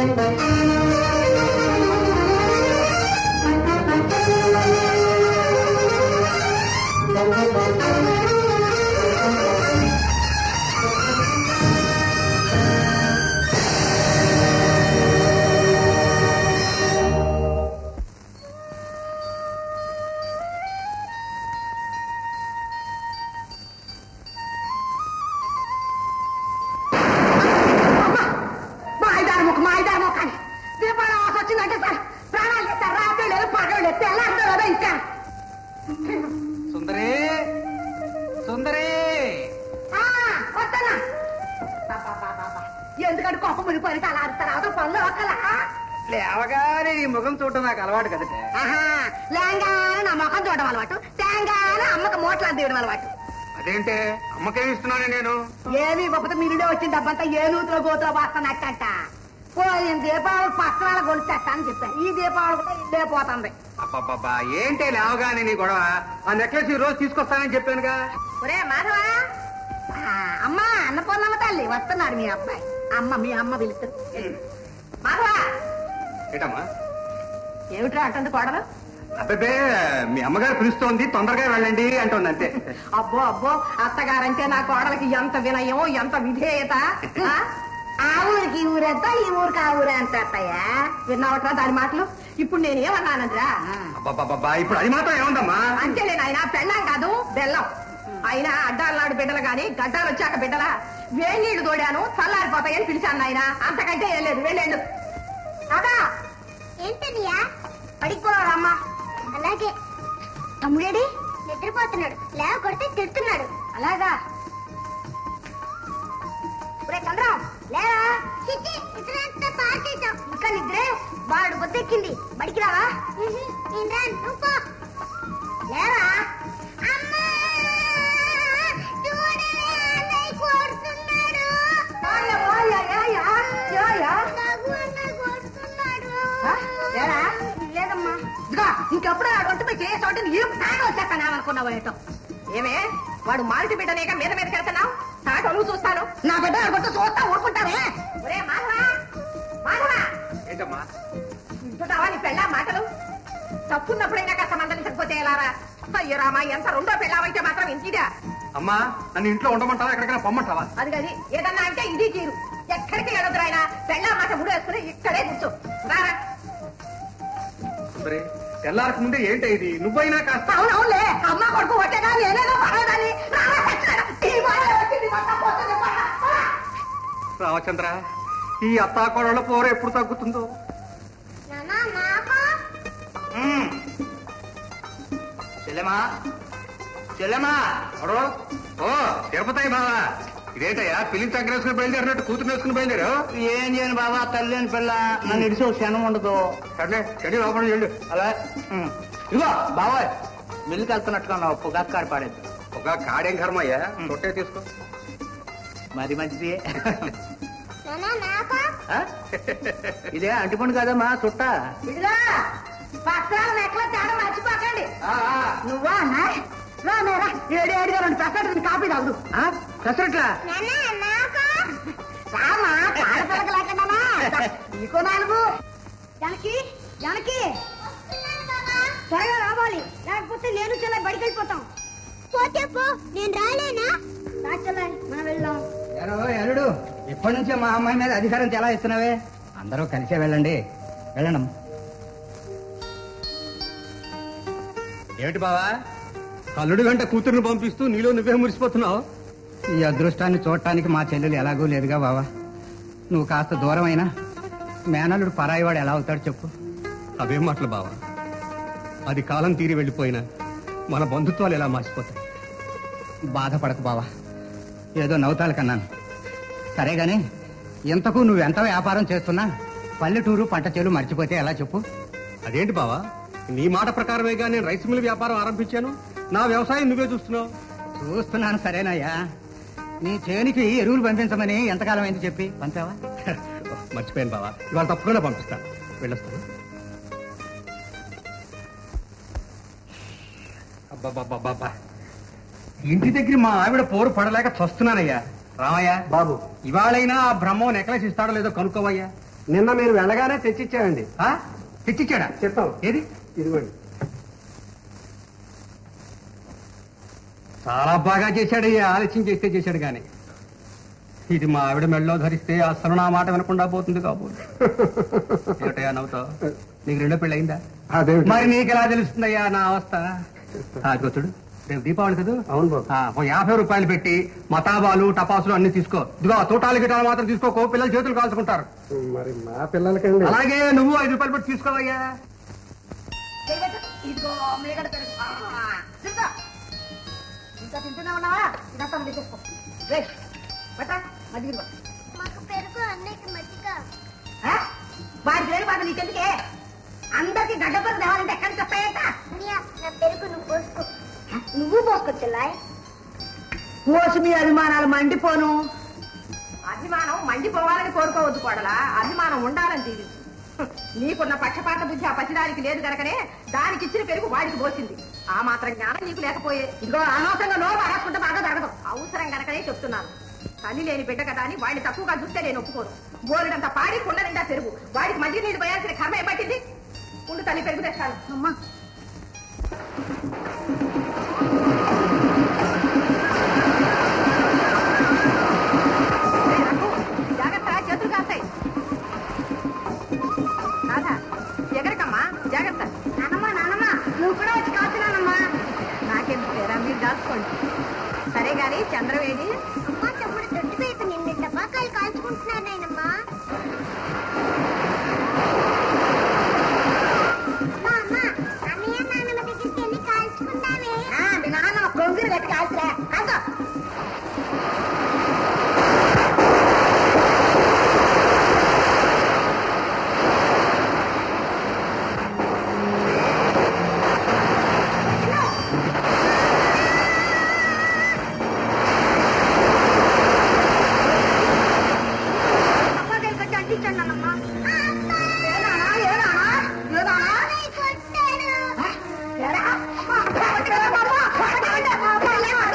మాయిదారు ముఖం మాయిదారు ముఖాన్ని దీపావళి ఆశ వచ్చిందంటే సార్ ప్రాణాలు ఎత్తారు రాత్రి లేదు పగలు లేదు తెల్లారుతుందో ఇంకా సుందరి సుందరి ఆ, వస్తానా బాబా, బాబా, బాబా. ఎందుకంటే కోపం మునిపోయి అలా అరుస్తారు అవతల పనులు ఒకలా లేవగానే నీ ముఖం చూడటం నాకు అలవాటు కదటే లేంగానే నా ముఖం చూడడం అలవాటు తేంగానే అమ్మకి మోట్లా తీయడం అలవాటు అదేంటే అమ్మకేమి ఇస్తున్నాను నేను ఏమి ఇవ్వకపోతే మీరుడే వచ్చిన డబ్బంతా ఏ నూతులో గోతులో వాస్తున్నట్టంట పోయిన దీపావళి పక్కన గొలుచేస్తా అని చెప్పాను ఈ దీపావళి కూడా ఇల్లే పోతుంది అబ్బబ్బబ్బా ఏంటే లేవగానే నీ గొడవ ఆ నెక్లెస్ ఈ రోజు తీసుకొస్తానని చెప్పానుగా ఒరే మాధవా ఆ, అమ్మా అన్నపూర్ణమ్మ తల్లి వస్తున్నాడు మీ అబ్బాయి అమ్మ మీ అమ్మ పిలుస్తుంది మాధవా ఏటమ్మా ఏమిట్రా అంటుంది కోడలు అబ్బబ్బే మీ అమ్మగారు పిలుస్తోంది తొందరగా వెళ్ళండి అంటుంది అంతే అబ్బో అబ్బో అత్తగారంటే నా కోడలకి ఎంత వినయం ఎంత విధేయత ఆ? ఆ ఊరికి ఈ ఊరెంత ఈ ఊరికి ఆ ఊరే అంత అత్తయ్యా విన్నావట్రా దాని మాటలు ఇప్పుడు నేనేమన్నానంద్రా అబ్బబ్బబ్బా ఇప్పుడు అది మాత్రం ఏముందమ్మా అంతేలే నాయన పెళ్ళాం కాదు బెల్లం అయినా అడ్డాలనాడు బిడ్డలు గాని గడ్డాలు వచ్చాక బిడ్డల వేడి నీళ్లు తోడాను చల్లారిపోతాయని పిలిచాను నాయన అంతకంటే ఏం లేదు వెళ్ళండు అదా ఏంటనియా పడిపోరామ్మా అలాగే తమ్ముడేడి నిద్రపోతున్నాడు లేవ కొడితే తిడుతున్నాడు అలాగా ఒరే చంద్రం లేరా చిట్టి ఇతరంతా పాటేశాం ఇంకా నిద్రే వాడు బొద్దెక్కింది బడికి రావా నేను రాను నువ్వు పో. లేరా అమ్మా చూడవే అన్నయ్య కొడుతున్నాడు ఆయా, ఆయా, ఆయా, ఆయా. రఘు అన్నయ్య కొడుతున్నాడు ఆ? లేరా లేదమ్మా ఇదిగో ఇంకెప్పుడు ఆ రొట్టెపై చేసి ఏం తాగా వచ్చేస్తానేమనుకున్నావు ఏటో ఏమే వాడు మారుతి బిడ్డనేక మీద మీద కెళ్తున్నావు తాటలు చూస్తాను నా బిడ్డ ఆడుకుంటూ చూస్తా ఊరుకుంటారే ఒరే మాధవా మాధవా ఏంటమ్మా వింటున్నావా నీ పెళ్ళా మాటలు తప్పున్నప్పుడైనా కాస్త మందలించకపోతే ఎలారా అయ్యో రామా ఎంత రెండో పెళ్ళావైతే మాత్రం ఇంటిదా అమ్మా నన్ను ఇంట్లో ఉండమంటావా ఎక్కడికైనా పొమ్మంటావా అది కాదు ఏదన్నా అంటే ఇది తీరు ఎక్కడికి వెళ్ళదు ఆయన పెళ్ళా మాట ముడేసుకుని ఇక్కడే కూర్చో రారా సుందరి తెల్లారక ముందే ఏంటి ఇది నువ్వైనా కాస్త అవునవునులే అమ్మ కొడుకు వచ్చేదా నేనేదో పడదని రారా చచ్చినాడా? ఈ బాధ వచ్చింది, మొత్తం పోతుంది, పోరా, పోరా. రామచంద్ర ఈ అత్తాకోడళ్ళ పోరు ఎప్పుడు తగ్గుతుందో నాన్న నాకు చెల్లెమా చెల్లెమా అడో ఓ తిరుపతి బావా ఇదేంటయ్యా పిల్లిని తగ్గరేసుకుని బయలుదేరినట్టు కూతురు వేసుకుని బయలుదేరు ఏం చేయను బాబా తల్లి అని పిల్ల నన్ను ఇడిచి ఒక క్షణం ఉండదు సరే చెడి లోపల వెళ్ళు అలా ఉం. ఇదిగో బాబాయ్ మిల్లుకి వెళ్తున్నట్టుగా ఉన్నావు పొగాకు కాడ పాడేది ఒక కాడేం కర్మయ్యా తొట్టే తీసుకో మరి మంచిది నాన్న నాకు ఆ? ఇదే అంటిపండు కదమ్మా చుట్ట ఇదిగో పత్రాల నెక్కల తేడా మర్చిపోకండి నువ్వా అన్నా రా మేరా ఏడు ఏడుగా రెండు పెసరట్టు కాపీ తాగుదు ఆ? పెసరట్లా నాన్న నాకు రామా కాడ పిల్లకి లేకుండా నీకో నాలుగు జానకి జానకి త్వరగా రావాలి లేకపోతే నేను చెల్ల బడికి వెళ్ళిపోతాం పోతే పో నేను రాలేనా రా చెల్ల మనం వెళ్దాం ఎరో ఎరుడు ఇప్పటి నుంచే మా అమ్మాయి మీద అధికారం ఎలా ఇస్తున్నావే అందరూ కలిసే వెళ్ళండి వెళ్ళండి ఏమిటి బావా కల్లుడు వెంట కూతుర్ని పంపిస్తూ నీలో నువ్వే మురిసిపోతున్నావు ఈ అదృష్టాన్ని చూడటానికి మా చెల్లెలు ఎలాగూ లేదుగా బావా నువ్వు కాస్త దూరం అయినా మేనల్లుడు పరాయివాడు ఎలా అవుతాడు చెప్పు అవేం మాటలు బావా అది కాలం తీరి వెళ్ళిపోయినా మన బంధుత్వాలు ఎలా మార్చిపోతాయి బాధపడకు బావా ఏదో నవ్వుతాలు కన్నాను సరే గాని ఇంతకు నువ్వు ఎంత వ్యాపారం చేస్తున్నా పల్లెటూరు పంట చేలు మర్చిపోతే ఎలా చెప్పు అదేంటి బావా నీ మాట ప్రకారమేగా నేను రైస్ మిల్ వ్యాపారం ఆరంభించాను నా వ్యవసాయం నువ్వే చూస్తున్నావు చూస్తున్నాను సరేనయ్యా నీ చేనికి ఎరువులు పంపించమని ఎంతకాలం అయింది చెప్పి పంచావా మర్చిపోయాను బావా ఇవాళ తప్పకుండా పంపిస్తాను వెళ్ళొస్తాను అబ్బబ్బబ్బబ్బా ఇంటి దగ్గర మా ఆవిడ పోరు పడలేక చస్తున్నానయ్యా రామయ్య బాబు ఇవాళైనా ఆ బ్రహ్మం నెక్లెస్ ఇస్తాడో లేదో కనుక్కోవయ్యా నిన్న మీరు వెళ్ళగానే తెచ్చిచ్చామండి ఆ? తెచ్చిచ్చాడా చెప్తాం ఏది ఇదిగోండి చాలా బాగా చేశాడు ఈ ఆలస్యం చేస్తే చేశాడు గాని ఇది మా ఆవిడ మెడలో ధరిస్తే అసలు నా మాట వినకుండా పోతుంది కాబోదు ఏమిటయ్యా నవ్వుతావు నీకు రెండో పెళ్ళి అయిందా అదేమిటి మరి నీకు ఎలా తెలుస్తుందయ్యా నా అవస్థ ఆగొచ్చుడు రేపు దీపావళి కదా అవును బాబు ఆ, ఓ యాభై రూపాయలు పెట్టి మతాబాలు టపాసులు అన్ని తీసుకో ఇదిగో తోటాలు గిటాలు మాత్రం తీసుకోకో పిల్లలు చేతులు కాల్చుకుంటారు మరి మా పిల్లలకండి అలాగే నువ్వు ఐదు రూపాయలు పెట్టి తీసుకోవయ్యా ఇదిగో మేగడ పెరుగు ఆ, తింటా ఇంకా తింటూనే ఉన్నావా ఇదంతా నువ్వు తీసేసుకో రే బట్ట మజ్జిగ ఇదిగో. మాకు పెరుగు అన్నయ్యకి మజ్జిగ ఆ? వాడికి లేని బాధ నీకెందుకే అందరికి గడ్డ పెరుగు తేవాలంటే ఎక్కడికి వస్తాయట అన్నయ్య నా పెరుగు నువ్వు పోసుకో నువ్వు పోసుకోవచ్చులాయ్ ఓసి మీ అభిమానాలు మండిపోను అభిమానం మండిపోవాలని కోరుకోవద్దు కోడలా అభిమానం ఉండాలని దీవించు హ్, నీకున్న పక్షపాత బుద్ధి ఆ పసిదానికి లేదు గనకనే దానికి ఇచ్చిన పెరుగు వాడికి పోసింది ఆ మాత్రం జ్ఞానం నీకు లేకపోయే ఇదిగో అనవసరంగా నోరు రాసుకుంటే బాగా జరగదు అవసరం గనకనే చెప్తున్నాను తల్లి లేని బిడ్డ కదా అని వాడిని తక్కువగా చూస్తే నేను ఒప్పుకోను బోలెడంత పాడి కుండ నిండా పెరుగు వాడికి మధ్య నీళ్ళు పోయాల్సిన కర్మ ఏ పట్టింది ఉండు తల్లి పెరుగు తెస్తాను అమ్మా జాగ్రత్త చేతులు కాస్తాయి కాదా ఎగరకమ్మా జాగ్రత్త నానమ్మ నానమ్మ నువ్వు కూడా వచ్చి కాచున్నానమ్మా నాకేం పేరా మీరు దాచుకోండి సరే గాని చంద్రవేడి అమ్మ తమ్ముడు దొడ్డు వైపు నిన్ను టపాకాయలు కాల్చుకుంటున్నారు నాయనమ్మా అమ్మా, అమ్మా, అన్నయ్య నాన్నమ్మ దగ్గరికి వెళ్ళి కాల్చుకుందామే మీ నాన్న కొంగిరి కట్టి కాల్చరా కాల్చో టపాకాయలు కట్టి అంటించండి నాన్నమ్మ ఏనానా ఏనానా ఏనానా ఏరా? అమ్మా, వచ్చేరా బాబా? వచ్చేరా బాబా?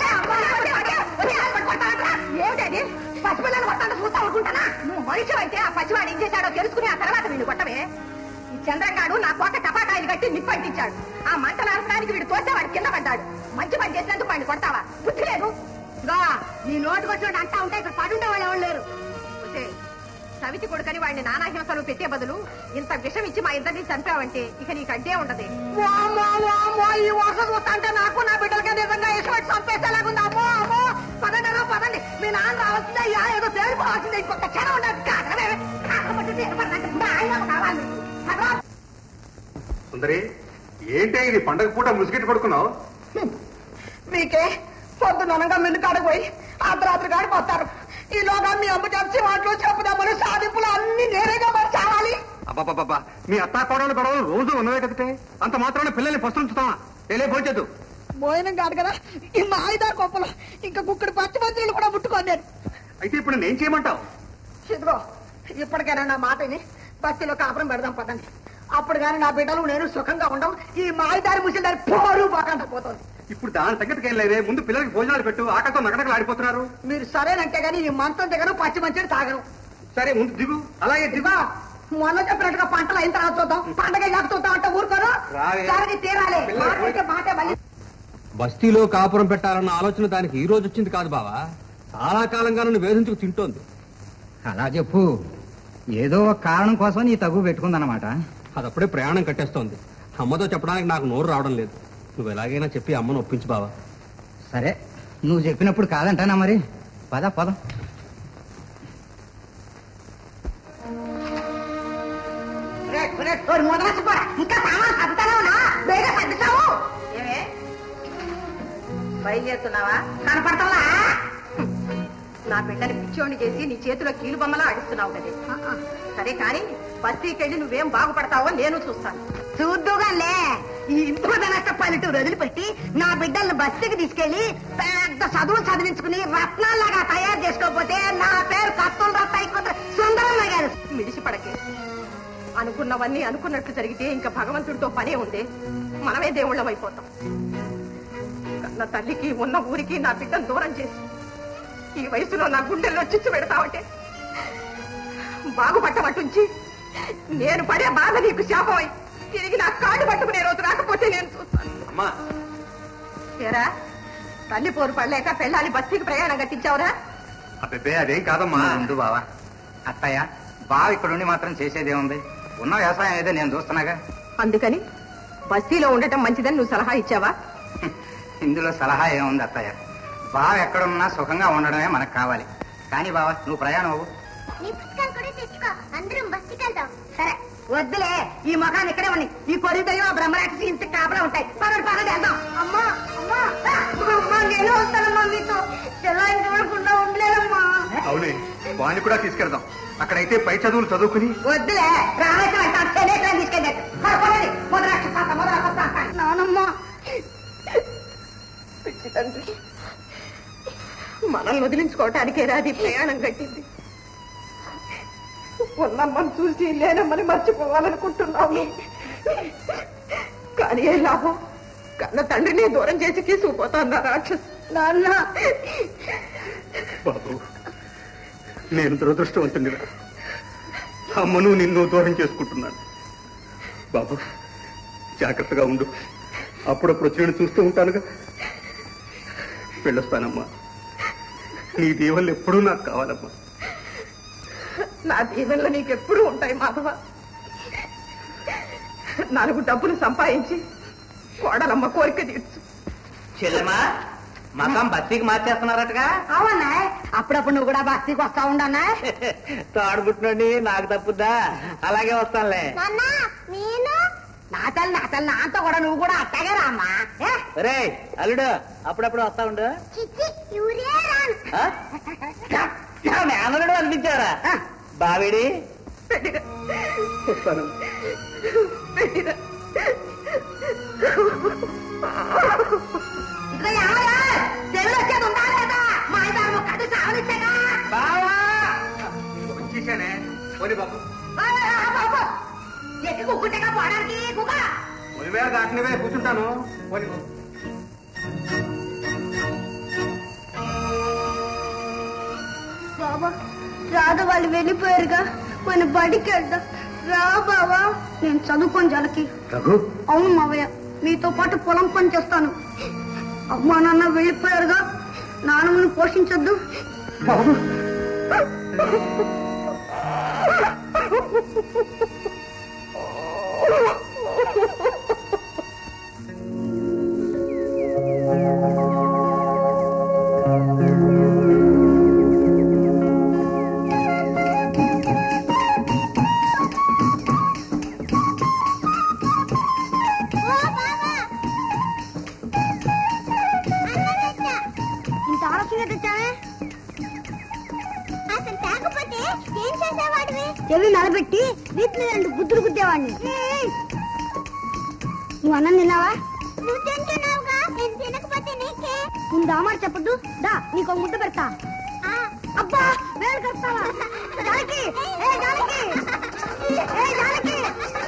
ఏమిటది పసిపిల్లని కొట్టంటే చూస్తా అనుకుంటానా నువ్వు మనిషి అయితే ఆ పసివాడు ఏం చేశాడో తెలుసుకుని ఆ తర్వాత వీళ్ళు కొట్టవే ఈ చంద్రంగాడు నా కోట టపాకాయలు కట్టి నిప్పంటించాడు ఆ మంటలు ఆర్పడానికి వీడు తోస్తే వాడు కింద పడ్డాడు మంచి పని చేసినందుకు వాడిని కొడతావా బుద్ధి లేదు ఇదిగో, నీ నోటికి వచ్చినట్టు అంటా ఉంటే ఇక్కడ పడుండే వాళ్ళు ఎవరు లేరు ఒసే, సవితి కొడుకని వాడిని నానా హింసలు పెట్టే బదులు ఇంత విషం ఇచ్చి మా ఇద్దరిని చంపావంటే ఇక నీకు అడ్డే ఉండదు ఈ వర్ష చూస్తాంటే నాకు నా బిడ్డలకే నిజంగా ఇష్టపడి చంపేసేలాగుంది అమ్మో అమ్మో పదండి అలా పదండి మీ నాన్న రావాల్సిందే అయ్యా ఏదో తేలిపోవాల్సిందే ఇంకొక క్షణం ఉండదు కాకరమే కాకపోతే ఏమన్నంటే ఇప్పుడు ఆయన కావాలి పదరా. సుందరి ఏంటి ఇది పండగ పూట ముసుగెట్టు పడుకున్నావు మీకే పొద్దుననగా మిల్లు కాడపోయి అర్ధరాత్రి కాడిపోతారు ఈలోగా మీ అమ్మ చచ్చి మాటలు చెప్పుదామని సాధింపులు అన్ని నేరేగా మరి చావాలి అబ్బాబాబా మీ అత్తా కోడలు గొడవలు రోజు ఉన్నవే కదటే అంత మాత్రాన పిల్లల్ని పస్తుంచుతావా తెలియ పోచదు భోజనం కాదు కదా ఈ మాయిదారు కొప్పలు ఇంకా కుక్కడి పచ్చి మంత్రులు కూడా ముట్టుకోలేరు అయితే ఇప్పుడు నేను చేయమంటావు ఇదిగో ఇప్పటికైనా నా మాటని బస్తీలో కాపురం పెడదాం పదండి అప్పుడు కానీ నా బిడ్డలు నేను సుఖంగా ఉండవు ఈ మాయిదారి ముసిదారి పోరు పోకుండా పోతుంది ఇప్పుడు దాని సంగతికి ఏం లేదే ముందు పిల్లలకి భోజనాలు పెట్టు ఆకలితో నగనకలు ఆడిపోతున్నారు మీరు సరేనంటే గానీ ఈ మంచం దగ్గర పచ్చి మంచిని తాగను సరే ముందు దిగు అలాగే దిగు ఇదిగో మొన్న చెప్పినట్టుగా పంటలు అయిన తర్వాత చూద్దాం పండగ ఇలా చూద్దాం అంటే ఊరుకోరు రావే. జరిగి తీరాలి పిల్లలు మాట అయితే మాటే మళ్ళీ బస్తీలో కాపురం పెట్టాలన్న ఆలోచన దానికి ఈ రోజు వచ్చింది కాదు బావా చాలా కాలంగా నన్ను వేధించుకు తింటోంది అలా చెప్పు ఏదో ఒక కారణం కోసం నీ తగు పెట్టుకుందన్నమాట అదప్పుడే ప్రయాణం కట్టేస్తోంది అమ్మతో చెప్పడానికి నాకు నోరు రావడం లేదు నువ్వు ఎలాగైనా చెప్పి అమ్మను ఒప్పించు బావా సరే నువ్వు చెప్పినప్పుడు కాదంటానా మరి పద పద రేట్, రేట్, ఓరి ముదరసిపోరా. ఇంకా సామాన్ సర్దుతానే ఉన్నా బేగా సర్దుతావు ఏమే బయలుదేరుతున్నావా కనపడతావా నా బిడ్డని పిచ్చోని చేసి నీ చేతిలో కీలు బొమ్మలా ఆడిస్తున్నావు కదే సరే కానీ బస్తీకెళ్ళి నువ్వేం బాగుపడతావో నేను చూస్తాను చూద్దుగానే ఈ ఇంట్లో నష్ట పల్లెటూరు వదిలిపెట్టి నా బిడ్డల్ని బస్తీకి తీసుకెళ్లి పెద్ద చదువులు చదివించుకుని రత్నాల్లాగా తయారు చేసుకోకపోతే నా పేరు కత్తులు రత్తాయి సుందరమ్మ గారు మిడిసిపడకే అనుకున్నవన్నీ అనుకున్నట్లు జరిగితే ఇంకా భగవంతుడితో పనే ఉంది మనమే దేవుళ్ళం అయిపోతాం కన్న తల్లికి ఉన్న ఊరికి నా బిడ్డను దూరం చేసి ఈ వయసులో నా గుండెల్లో చిచ్చు పెడతావంటే బాగుపట్టమట్టుంచి నేను పడే బాధ నీకు శాపమై తిరిగి నా కాళ్ళు పట్టుకునే రోజు రాకపోతే నేను చూస్తాను అమ్మా ఏరా తల్లి పోరు పడలేక పెళ్ళాలి బస్తీకి ప్రయాణం కట్టించావురా అబ్బే అదేం కాదమ్మా ఉండు బావా అత్తయ్య బావ ఇక్కడుండి మాత్రం చేసేదేముంది ఉన్న వ్యవసాయం ఏదో నేను చూస్తున్నాగా అందుకని బస్తీలో ఉండటం మంచిదని నువ్వు సలహా ఇచ్చావా ఇందులో సలహా ఏముంది అత్తయ్య బావ ఎక్కడున్నా సుఖంగా ఉండడమే మనకు కావాలి కానీ బావా నువ్వు ప్రయాణం అవ్వు నీ పుస్తకాలు కూడా తెచ్చుకో అందరం బస్సుకి వెళ్దాం సరే వద్దులే ఈ మొఖాన్ని ఇక్కడే ఉన్నాయి ఈ కొరిదయ్యో ఆ బ్రహ్మరాక్షసి ఇంత కాపలా ఉంటాయి పగడు పగడు వెళ్దాం అమ్మా అమ్మా అమ్మా నేను వస్తానమ్మా మీతో చెల్లాయిని చూడకుండా ఉండలేదమ్మా అవునే వాణ్ణి కూడా తీసుకెళ్దాం అక్కడైతే పై చదువులు చదువుకుని వద్దులే రామేశ్వరం అంటే అక్షరేశ్వరం తీసుకెళ్ళాడు పడుకోండి మొదలక్ష మొదలకొస్తా నానమ్మ పిచ్చి తండ్రి మనల్ని వదిలించుకోవటానికే రాది ప్రయాణం కట్టింది ఉన్నమ్మని చూసి లేనమ్మని మర్చిపోవాలనుకుంటున్నావు కానీ ఏ లాభం కన్న తండ్రిని దూరం చేసి తీసుకుపోతాను రాక్షస్ నాన్న బాబు నేను దురదృష్టవంతునిరా అమ్మను నిన్ను దూరం చేసుకుంటున్నాను బాబు జాగ్రత్తగా ఉండు అప్పుడప్పుడు వచ్చి నేను చూస్తూ ఉంటానుగా వెళ్ళొస్తానమ్మా నీ దీవెనలు ఎప్పుడూ నాకు కావాలమ్మా నా దీవెనలు నీకెప్పుడు ఉంటాయి మాధవ నాలుగు డబ్బులు సంపాదించి కోడలమ్మ కోరిక తీర్చు చెల్లెమా మతం బస్తీకి మార్చేస్తున్నారటగా అవునా అప్పుడప్పుడు నువ్వు కూడా బస్తీకి వస్తా ఉండన్నా తాడుబుట్టినండి నాకు తప్పుద్దా అలాగే వస్తానులే నాన్న నేను నా తల్లి నా తల్లి నాతో కూడా నువ్వు కూడా అట్టగే రామ్మా ఏ? రే అల్లుడు అప్పుడప్పుడు వస్తా ఉండు చిచ్చి యూరియా రాను మేనలుడు అనిపించారా ఆ, బావిడి పెట్టిరా వస్తానమ్మా పెట్టిరా ఇదిగో ఏమయ్యా? చెవులు వచ్చేది ఉందా లేదా? మా ఆయన దాని ముక్కటి సావనిచ్చాగా? బావా వచ్చేసానే పోనీ బాబు ఆ, ఆ, బాబు. ఎక్కి కుక్కుంటేగా పోవడానికి కుక్క పోనివే దాటినవే కూర్చుంటాను పోనీ బాబు బాబా రాధ వాళ్ళు వెళ్ళిపోయారుగా మన బడికి వెళ్దాం రా బావా నేను చదువుకోను జలకి రఘు అవును మావయ్య మీతో పాటు పొలం పని చేస్తాను అమ్మా నాన్న వెళ్ళిపోయారుగా నాన్నమ్మను పోషించొద్దు బాబు ఇంత ఆలస్యంగా తెచ్చావే అసలు తేకపోతే ఏం చేసేవాడివి చెవి నలబెట్టి వీటిని రెండు గుద్దులు గుద్దేవాడిని నువ్వు అన్నం తిన్నావా నువ్వు తింటున్నావుగా నేను తినకపోతే నీకే ముందు ఆ మాట చెప్పొద్దు దా నీకు ఒక ముద్ద పెడతా అబ్బా వేలు కడతావా జానకి ఏ జానకి ఏ జానకి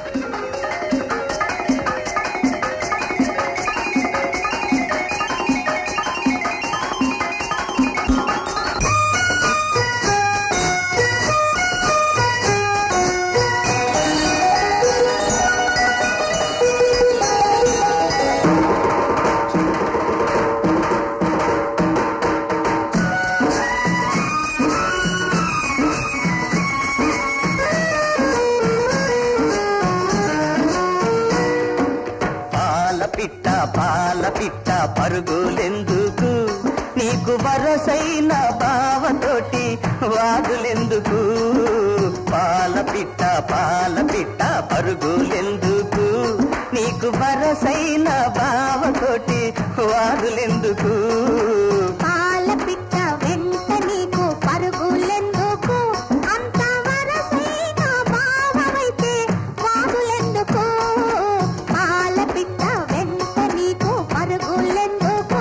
పాల పిట్ట పాల పిట్ట పరుగులెందుకు నీకు వరసైన బావతోటి వాదులెందుకు పాల పిట్ట పాల పిట్ట పరుగులెందుకు నీకు వరసైన బావతోటి వాదులెందుకు పాల పిట్ట వెంట నీకు పరుగులెందుకు అంత వరసైన భావమైతే వాగులెందుకు పాల పిట్ట వెంట నీకు పరుగులెందుకు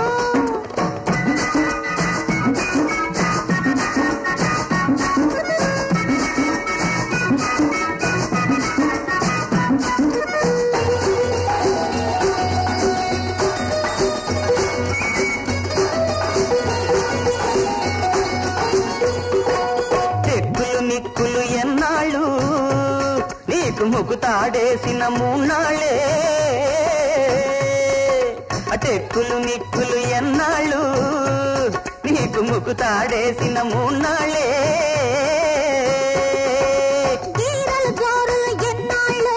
నీకు ముకుతాడేసిన మూన్నాళ్ళే అటెక్కులు నిక్కులు ఎన్నాళ్ళు నీకు ముకుతాడేసిన మూన్నాళ్ళే గీరలు జోరులు ఎన్నాళ్ళు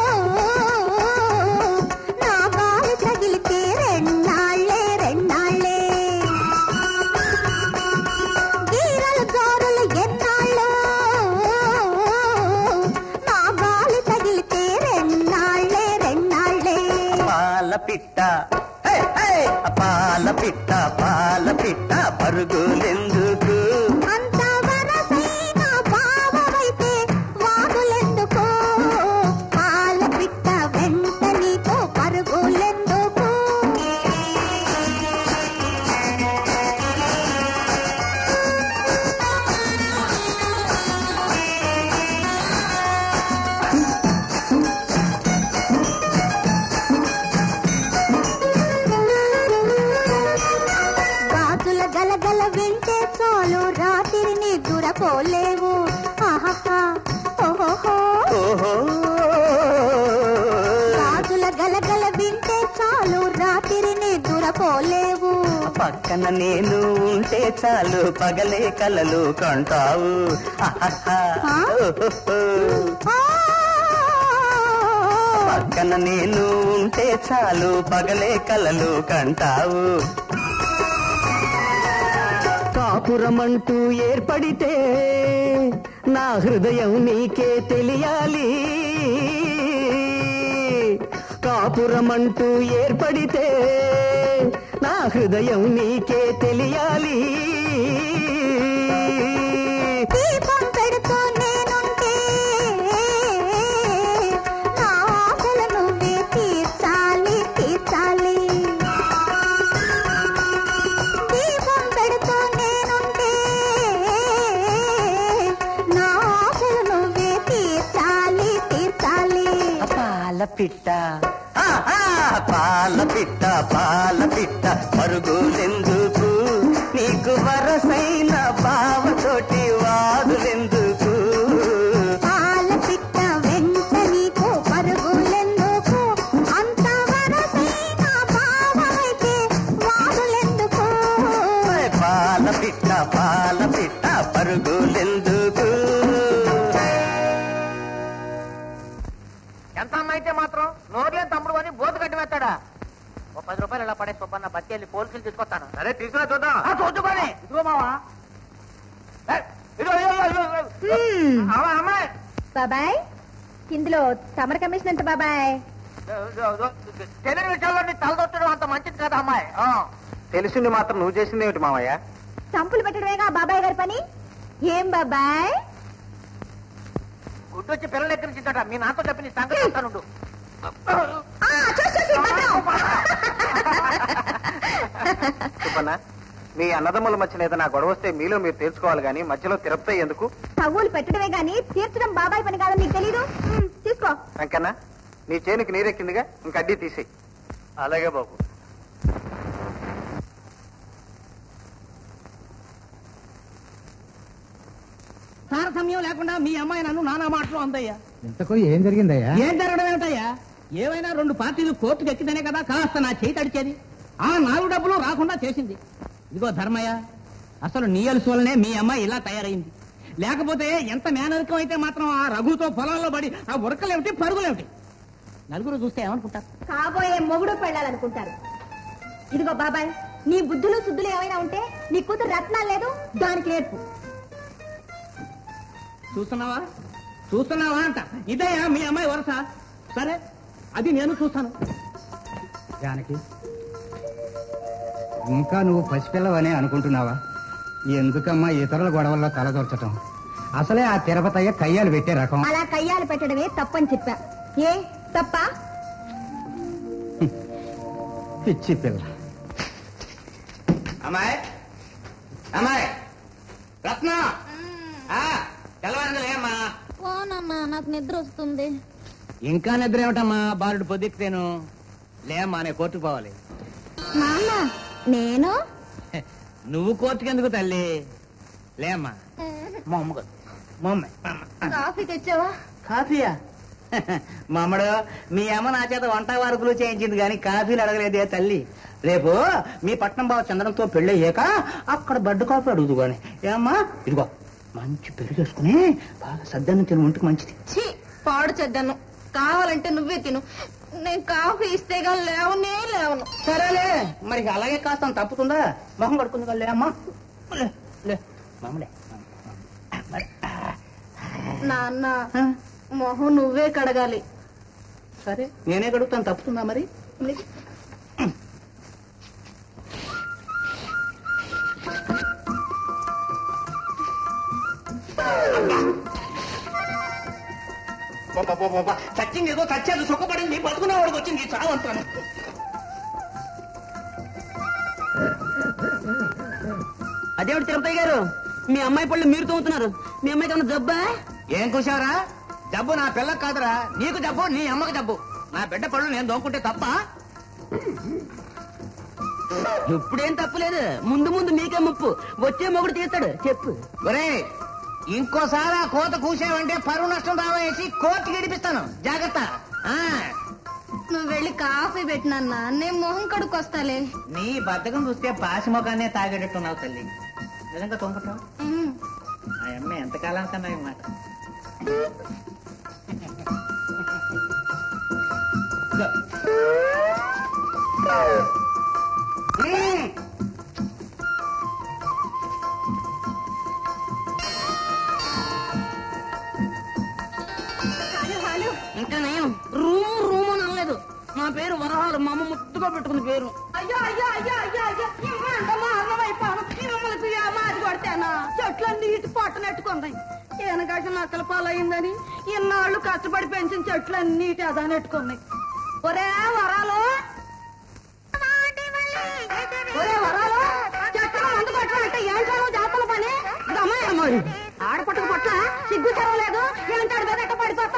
నా గాలి తగిలితే రెండాళ్ళే రెండాళ్ళే గీరలు జోరులు ఎన్నాళ్ళు నా గాలి తగిలితే రెండాళ్ళే రెండాళ్ళే పాల పిట్ట హే, హే! పాల పిట్ట పాల పిట్ట పరుగులెందుకు అంత వరసైన భావమైతే వాగులెందుకు పాల పిట్ట వెంట నీతో పరుగులెందుకు గాజుల గలగల వింటే చాలు రాత్రిని దురపోలేవు ఆహాహా ఓహోహో ఓహో గాజుల గలగల వింటే చాలు రాత్రిని దురపోలేవు పక్కన నేను ఉంటే చాలు పగలే కలలు కంటావు ఆహాహా. ఆ? ఓహోహో. ఆ! పక్కన నేను ఉంటే చాలు పగలే కలలు కంటావు కాపురమంటూ ఏర్పడితే నా హృదయం నీకే తెలియాలి కాపురమంటూ ఏర్పడితే నా హృదయం నీకే తెలియాలి దీపం పెడుతూ నేనుంటే నా ఆశలు నువ్వే తీర్చాలి తీర్చాలి దీపం పెడుతూ నేనుంటే నా ఆశలు నువ్వే తీర్చాలి తీర్చాలి పాల పిట్ట ఆ, ఆ, పాల పిట్ట పాల పిట్ట పరుగులెందుకు నీకు వరసైన బావతోటి వాదులెందుకు పాల పిట్ట వెంట నీకు పరుగులెందుకు అంత వరసైన భావమైతే వాదులెందుకు పాల పిట్ట పాల పిట్ట పరుగులెందుకు ఎంత అన్న అయితే మాత్రం నోర్లేని తమ్ముడు అని బోధు కట్టి వేస్తాడా ఓ పది రూపాయలు ఇలా పడే సుబ్బన్న బట్టి వెళ్ళి పోలీసులు తీసుకొస్తాను సరే తీసుకురా చూద్దాం చూద్దుకోని ఇదిగో మావా ఏ, ఇదిగో, ఇదిగో, ఇదిగో, ఇదిగో. అమ్మా, అమ్మాయి బాబాయ్ ఇందులో తమర కమిషన్ ఎంత బాబాయ్ ఇదిగో, ఇదిగో, ఇదిగో. తెలియని విషయాల్లో నీ తలదొట్టడం అంత మంచిది కదా అమ్మాయి ఆ. తెలిసింది మాత్రం నువ్వు చేసింది ఏమిటి మామయ్య చంపులు పెట్టడమేగా బాబాయ్ గారి పని ఏం బాబాయ్ గుడ్డు వచ్చి పిల్లలు ఎక్కిరించిందట మీ నాతో చెప్పి నీ సంగతి చెప్తానుండు ఆ, చూసి, చూసి, భద్రం. చెప్పన్నా మీ అన్నదమ్ముల మధ్యన ఏదైనా గొడవ వస్తే మీలో మీరు తీర్చుకోవాలి కానీ మధ్యలో తిరుపతి ఎందుకు తవ్వులు పెట్టడమే గాని తీర్చడం బాబాయ్ పని కాదని నీకు తెలీదు ఉమ్, తీసుకో వెంకన్న నీ చేనుకి నీరెక్కిందిగా ఇంక అడ్డీ తీసేయి అలాగే బాబు తారతమ్యం లేకుండా మీ అమ్మాయి నన్ను నానా మాటలు అందయ్యా ఇంతకు ఏం జరిగిందయ్యా ఏం జరగడం ఏమిటయ్యా ఏమైనా రెండు పార్టీలు కోర్టుకు ఎక్కితేనే కదా కాస్త నా చేయి తడిచేది ఆ నాలుగు డబ్బులు రాకుండా చేసింది ఇదిగో ధర్మయ్య అసలు నీ అలుసు వల్లనే మీ అమ్మాయి ఇలా తయారైంది లేకపోతే ఎంత మేనరికం అయితే మాత్రం ఆ రఘుతో పొలంలో పడి ఆ ఉరకలేమిటి పరుగులేమిటి నలుగురు చూస్తే ఏమనుకుంటారు కాబోయే మొగుడు పెళ్ళాలనుకుంటారు ఇదిగో బాబాయ్ నీ బుద్ధులు శుద్ధులు ఏమైనా ఉంటే నీ కూతురు రత్నాలు లేదు దానికి నేర్పు చూస్తున్నావా చూస్తున్నావా అంట ఇదయ్యా మీ అమ్మాయి వరస సరే అది నేను చూస్తాను జానకి ఇంకా నువ్వు పసిపిల్లవనే అనుకుంటున్నావా ఎందుకమ్మా ఇతరుల గొడవల్లో తలదొరచటం అసలే ఆ తిరుపతయ్య కయ్యాలు పెట్టే రకం అలా కయ్యాలు పెట్టడమే తప్పని చెప్పా ఏ తప్ప పిచ్చి పిల్ల అమ్మాయి అమ్మాయి రత్న తెల్లవారిందిలేమ్మా పోనమ్మా నాకు నిద్ర వస్తుంది ఇంకా నిద్ర ఏమిటమ్మా బాలుడు పొద్దుకుతేను లేమ్మా నేను కోర్టుకు పోవాలి నాన్న నేను హె, నువ్వు కోర్టుకు ఎందుకు తల్లి లేమ్మా మా అమ్మ కాదు. మా అమ్మాయి, మా అమ్మ. కాఫీ తెచ్చావా కాఫీయా మామడు మీ అమ్మ నా చేత వంట వరకులు చేయించింది కానీ కాఫీలు అడగలేదే తల్లి రేపు మీ పట్నం బావ చంద్రంతో పెళ్ళయ్యాక అక్కడ బడ్డు కాఫీ అడుగుదు కానీ ఏమ్మా ఇదిగో మంచి పెరుగు వేసుకుని బాగా సద్దన్నం తిని ఒంటికి మంచిది ఛీ పాడు చెడ్డాను కావాలంటే నువ్వే తిను నేను కాఫీ ఇస్తే గాని లేవనే లేవను సరేలే మరి అలాగే కాస్త తప్పుతుందా మొహం కడుకుంది కదా అమ్మా లే లే మామలే మరి, నాన్న ఆ, మొహం నువ్వే కడగాలి సరే నేనే కడుగుతాను తప్పుతుందా మరి చచ్చింది ఏదో చచ్చేది సుఖపడింది బతుకునే వాడికి వచ్చింది చావంతాను అదేమిటి తిరుపతి గారు మీ అమ్మాయి పళ్ళు మీరు తోముతున్నారు మీ అమ్మాయికి ఏమన్నా జబ్బా ఏం కూసావరా జబ్బు నా పిల్లకి కాదురా నీకు జబ్బు నీ అమ్మకి జబ్బు నా బిడ్డ పళ్ళు నేను దోముకుంటే తప్ప ఇప్పుడేం తప్పులేదు ముందు ముందు మీకే ముప్పు వచ్చే మొగుడు తీస్తాడు చెప్పు ఒరే ఇంకోసారి ఆ కోత కూసావంటే పరువు నష్టం రావేసి కోర్టుకి గడిపిస్తాను జాగ్రత్త ఆ నువ్వు వెళ్ళి కాఫీ పెట్టినన్నా నేను మొహం కడుక్కొస్తాలే నీ బద్దకం చూస్తే పాసి మొఖాన్నే తాగేటట్టున్నావు తల్లి నిజంగా తోముకుంటావు ఉమ్. ఆ అమ్మాయి ఎంతకాలం కన్నా మాట ఇంకా నయం రూము రూము అని అనలేదు నా పేరు వరహాలు మా అమ్మ ముద్దుగా పెట్టుకున్న పేరు అయ్యో అయ్యో అయ్యో అయ్యో అయ్యో ఇవ్వండమ్మా అన్నమైపోను ఈ మిమ్మల్ని మాది కొడితేనా చెట్లన్నీ ఇటు పట్టనెట్టుకున్నాయి ఈయనగాక నక్కల పాలయ్యిందని ఇన్నాళ్ళు కష్టపడి పెంచిన చెట్లన్నీ ఇటు అదానెట్టుకున్నాయి ఒరే వరాలు ఒరే వరాలు చెట్ల మందు కొట్టాలంటే ఏంటో నువ్వు చేస్తున్న పని గమ్మాయి ఆడపట్టుకు పట్ల సిగ్గు చెరవలేదు ఏంటాడు బెదట్ట పడిపోతా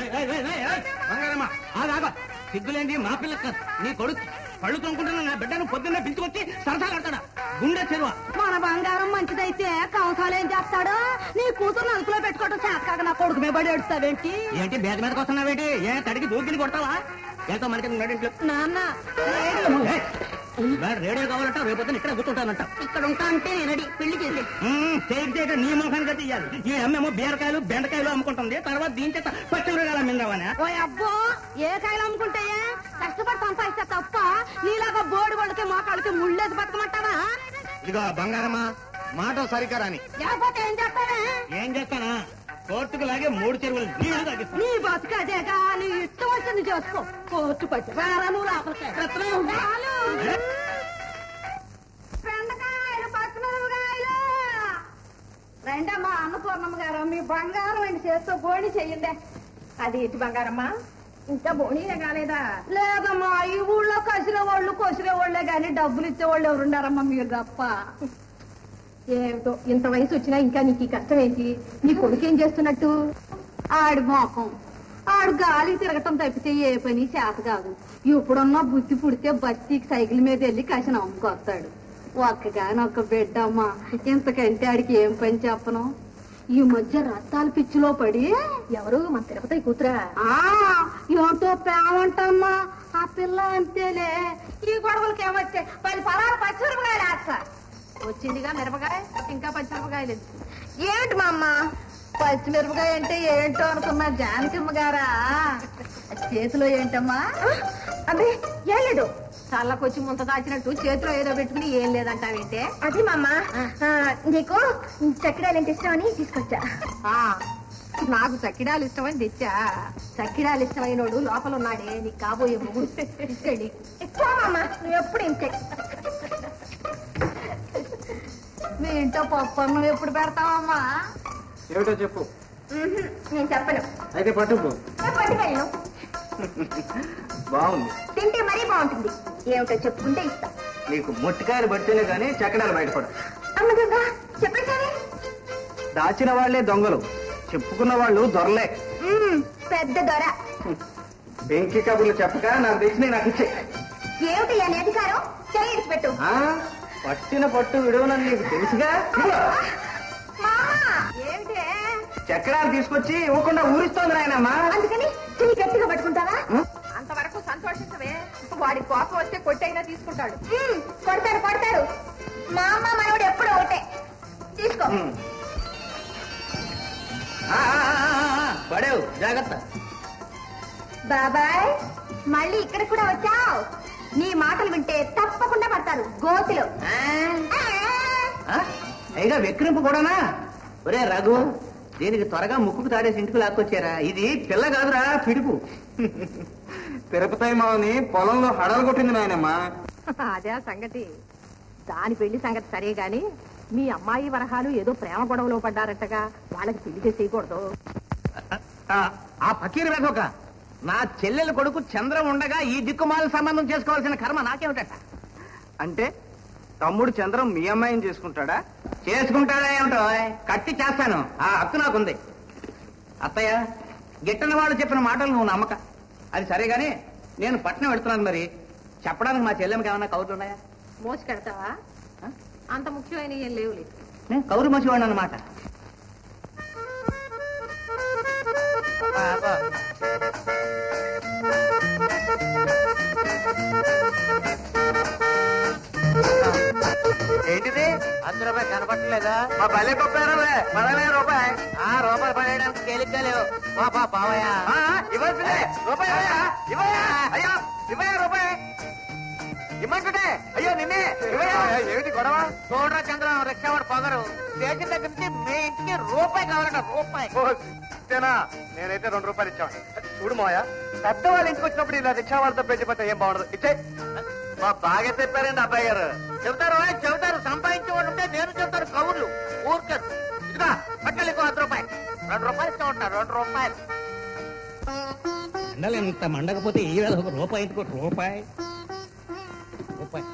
సిగ్గులేంది మా పిల్ల కాదు నీ కొడుకు పళ్ళు తొంగుకుంటున్న నా బిడ్డను పొద్దున్నే పిలుచుకొచ్చి సరసాలాడతాడా గుండె చెరువ మన బంగారం మంచిదైతే కంసాలు ఏం చేస్తాడు నీ కూతురు నలుపులో పెట్టుకోవడం చేతకాక నా కొడుకు మీద పడి ఏడుస్తావేంటి ఏంటి బేద మీదకి వస్తున్నావేంటి ఏ తడికి దూకిని కొడతావా ఎంతో మనకి నడింట్లో నాన్న రేడియో కావాలంట రేపు పొద్దున్న ఇక్కడ కూర్చుంటానంట ఇక్కడ ఉంటా అంటే నేను అడి పెళ్లి చేసి చేతి చేతి నీ ముఖానికి తీయాలి ఈ అమ్మేమో బీరకాయలు బెండకాయలు అమ్ముకుంటుంది తర్వాత దీని చేత పచ్చిమిరకాయలు మిందావనే ఓ అబ్బో ఏ కాయలు అమ్ముకుంటాయే కష్టపడి సంపాదిస్తే తప్ప నీలాగా బోడి వాళ్ళకి మోకాళ్ళకి ముళ్ళేసి బతకమంటావా ఇదిగో బంగారమ్మా మాట సరిగ్గా రాని లేకపోతే ఏం చేస్తానే ఏం చేస్తానా కోర్టుకు లాగే మూడు చెరువులు నీళ్లు తగ్గిస్తా నీ బతుకు అదేగా నీ ఇష్టం వచ్చింది చేసుకో కోర్టు పట్టి రారా నువ్వు లోపలికి రాలు. బెండకాయలు పచ్చిమిరపకాయలు రండమ్మా అన్నపూర్ణమ్మ గారు మీ బంగారం అండి చేత్తో బోణి చెయ్యండి అది ఇటు బంగారమ్మా ఇంకా బోణీనే కాలేదా లేదమ్మా ఈ ఊళ్ళో కసిన వాళ్ళు కొసిన వాళ్ళే గాని డబ్బులు ఇచ్చే వాళ్ళు ఎవరున్నారమ్మా మీరు తప్ప ఏమిటో ఇంత వయసు వచ్చినా ఇంకా నీకు ఈ కష్టం ఏంటి నీ కొడుకు ఏం చేస్తున్నట్టు ఆడి మోకం ఆడు గాలి తిరగటం తప్పితే ఏ పని చేత కాదు ఇప్పుడున్న బుద్ధి పుడితే బస్తీకి సైకిల్ మీద వెళ్ళి కసిన అమ్ముకొస్తాడు ఒక్కగానొక్క బిడ్డమ్మా ఇంతకంటే ఆడికి ఏం పని చెప్పను ఈ మధ్య రక్తాల పిచ్చిలో పడి ఎవరు మన తిరుపతి కూతురా ఆ ఏంటో ప్రేమంటమ్మా ఆ పిల్ల అంతేలే ఈ గొడవలకి ఏమొచ్చాయి పది పొలాలు పచ్చిమిరపకాయలు వేస్తా వచ్చిందిగా మిరపకాయ ఇంకా పచ్చిమిరపకాయలు ఏమిటి మా అమ్మ పచ్చిమిరపకాయ అంటే ఏంటో అనుకున్నా జానకమ్మ గారా చేతిలో ఏంటమ్మా అదే ఏం లేదు చల్లకొచ్చి ముంత దాచినట్టు చేతిలో ఏదో పెట్టుకుని ఏం లేదంటావేంటే అది మా అమ్మ నీకు చక్కెడాలంటే ఇష్టం అని తీసుకొచ్చా నాకు చక్కిడాలు ఇష్టమని తెచ్చా చక్కిడాలు ఇష్టమైనోడు లోపల ఉన్నాడే నీకు కాబోయే మొగుడు తీసుకెళ్ళి ఎక్కువ నువ్వు ఎప్పుడు ఇంతే మీ ఇంట్లో పప్పు అన్నం ఎప్పుడు పెడతావమ్మా ఏమిటో చెప్పు నేను చెప్పను అయితే పట్టుకు నేను పట్టుకెళ్ళను బాగుంది తింటే మరీ బాగుంటుంది ఏమిటో చెప్పుకుంటే ఇస్తా నీకు మొట్టికాయలు పడితేనే గానీ చక్కడాలు బయటపడు అమ్మగా చెప్పేసారి దాచిన వాళ్లే దొంగలు చెప్పుకున్న వాళ్ళు దొరలే పెద్ద దొర వెంకి కబుర్లు చెప్పక నాకు తెచ్చిన నాకు ఇచ్చే ఏమిటి అని అధికారం చేయి పెట్టు పట్టిన పట్టు విడవనని నీకు తెలుసుగా ఇదిగో, మామా ఏమిటి చక్రాలు తీసుకొచ్చి ఇవ్వకుండా ఊరిస్తోంది నాయనమ్మా అందుకని చిన్న బాబాయ్ మళ్ళీ ఇక్కడ కూడా వచ్చావు నీ మాటలు వింటే తప్పకుండా పడతారు గోతిలో ఆ? పైగా వెక్కిరింపు కూడానా ఒరే రఘు దీనికి త్వరగా ముక్కుకు తాడేసి ఇంటికి లాక్కొచ్చారా ఇది పిల్ల కాదురా పిడుపు తిరుపతి మావని పొలంలో హడలు కొట్టింది నాయనమ్మా అదే ఆ సంగతి దాని పెళ్లి సంగతి సరే గాని మీ అమ్మాయి వరహాలు ఏదో ప్రేమ గొడవలో పడ్డారట్టగా వాళ్ళకి పెళ్లి చేసేయకూడదు ఆ, ఆ ఫకీర్ వెధోక నా చెల్లెల కొడుకు చంద్రం ఉండగా ఈ దిక్కుమాల సంబంధం చేసుకోవాల్సిన కర్మ నాకేమిటట అంటే తమ్ముడు చంద్రం మీ అమ్మాయిని చేసుకుంటాడా చేసుకుంటాడా ఏమిటో కట్టి చేస్తాను ఆ హక్కు నాకుంది అత్తయ్య గిట్టని వాళ్ళు చెప్పిన మాటలు నువ్వు నమ్మక అది సరే గాని నేను పట్నం వెళ్తున్నాను మరి చెప్పడానికి మా చెల్లెమ్మకి ఏమన్నా కౌరులు ఉన్నాయా మోసి కడతావా ఆ? అంత ముఖ్యమైన ఏం లేవులే నేను కౌరు మసివాడిని అనమాట ఏంటిది అందు రూపాయి కనపట్టలేదా మా భలే పంపారా పదవే రూపాయి ఆ రూపాయి పడేయడానికి తేలిగ్గా లేవు మా పా పావయ్యా ఇవ్వాల్సిందే రూపాయి ఇవ్వయా? ఇవ్వయా అయ్యో ఇవ్వయా రూపాయి ఇమ్మంటుంటే అయ్యో నిన్నే ఇవ్వయా ఏమిటి గొడవ చూడరా చంద్రం రిక్షావాడు పొగరు స్టేషన్ దగ్గర నుంచి మీ ఇంటికి రూపాయి కావాలంట రూపాయి నేనైతే రెండు రూపాయలు ఇచ్చాను చూడు మాయ పెద్దవాళ్ళ ఇంటికి వచ్చినప్పుడు ఇలా రిక్షా వాళ్ళతో పెట్టి ఏం బాగుండదు ఇచ్చే మా బాగా చెప్పారండి అబ్బాయి గారు చెబుతారు ఓయ్, చెబుతారు సంపాదించేవాడు ఉంటే నేను చెబుతారు కవుర్లు ఊరుకారు ఇదిగా పట్టలేకు వంద రూపాయలు రెండు రూపాయలు ఇస్తా ఉంటారు రెండు రూపాయలు ఎండలు ఎంత మండకపోతే ఈ వేళ ఒక రూపాయి ఇంటికి ఒక రూపాయి రూపాయి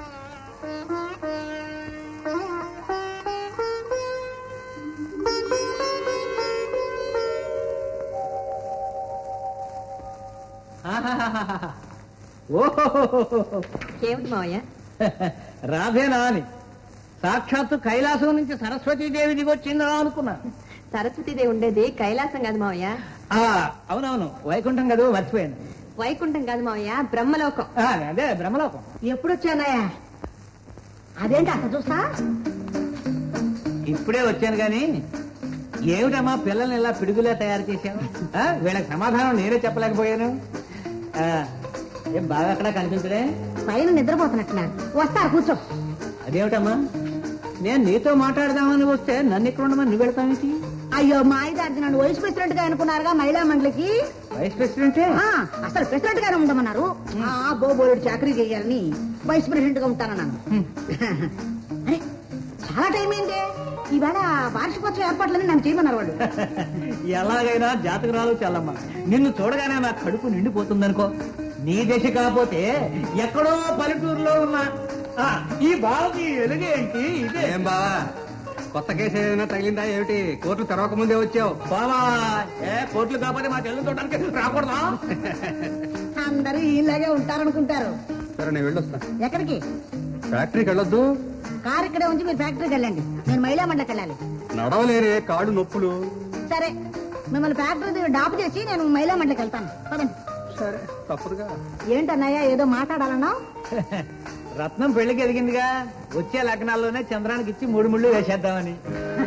ఓహో ఏమిటి మావయ్య రాధేనా అని సాక్షాత్తు కైలాసం నుంచి సరస్వతీదేవి దిగొచ్చిందా అనుకున్నా సరస్వతీదేవి ఉండేది కైలాసం కాదు మావయ్య ఆ, అవునవును వైకుంఠం కదా మర్చిపోయాను వైకుంఠం కాదు మావయ్య బ్రహ్మలోకం ఆ, అదే బ్రహ్మలోకం ఎప్పుడొచ్చానయ్యా అదేంటి అసలు చూసా ఇప్పుడే వచ్చాను గాని ఏమిటమ్మా పిల్లల్ని ఇలా పిడుగులే తయారు చేశాను ఆ, వీళ్ళకి సమాధానం నేనే చెప్పలేకపోయాను ఆ, ఏం బాగా అక్కడ కనిపించడే పైన నిద్రపోతున్నట్టున్నారు వస్తారు కూర్చో అదేమిటమ్మా నేను నీతో మాట్లాడదామని వస్తే నన్ను ఇక్కడ ఉండమని నువ్వు వెళ్తావేంటి అయ్యో మా ఆయన నన్ను వైస్ ప్రెసిడెంట్ గా అనుకున్నారుగా మహిళా మండలికి వైస్ ప్రెసిడెంటే ఆ, అసలు ప్రెసిడెంట్ గానే ఉండమన్నారు ఆ బోబోడు చాకరీ చేయాలని వైస్ ప్రెసిడెంట్ గా ఉంటానన్నాను అరే, చాలా టైం అయింది ఈవేళ వార్షికోత్సవ ఏర్పాట్లని నన్ను చేయమన్నారు వాళ్ళు ఎలాగైనా జాతకరాలు చల్లమ్మ నిన్ను చూడగానే నా కడుపు నిండిపోతుందనుకో నీ దశ కాకపోతే ఎక్కడో పల్లెటూరులో ఉన్నా ఆ, ఈ బావకి ఎలుగేంటి ఇదే ఏం బావా కొత్త కేసు ఏదైనా తగిలిందా ఏమిటి కోర్టు తెరవక ముందే వచ్చావు బావా ఏ కోట్లు కాకపోతే మా చెల్లు చూడడానికి రాకూడదా అందరూ ఇలాగే ఉంటారనుకుంటారు సరే నేను వెళ్ళొస్తా ఎక్కడికి ఫ్యాక్టరీకి వెళ్ళొద్దు కారు ఇక్కడే ఉంచి మీరు ఫ్యాక్టరీకి వెళ్ళండి నేను మహిళా మండలికి వెళ్ళాలి నడవలేనే కాళ్ళు నొప్పులు సరే మిమ్మల్ని ఫ్యాక్టరీ దగ్గర డాప్ చేసి నేను మహిళా మండలికి వెళ్తాను పదండి సరే తప్పదుగా ఏంటన్నయ్య ఏదో మాట్లాడాలన్నా రత్నం పెళ్లికి ఎదిగిందిగా వచ్చే లగ్నాల్లోనే చంద్రానికి ఇచ్చి మూడు ముళ్ళు వేసేద్దామని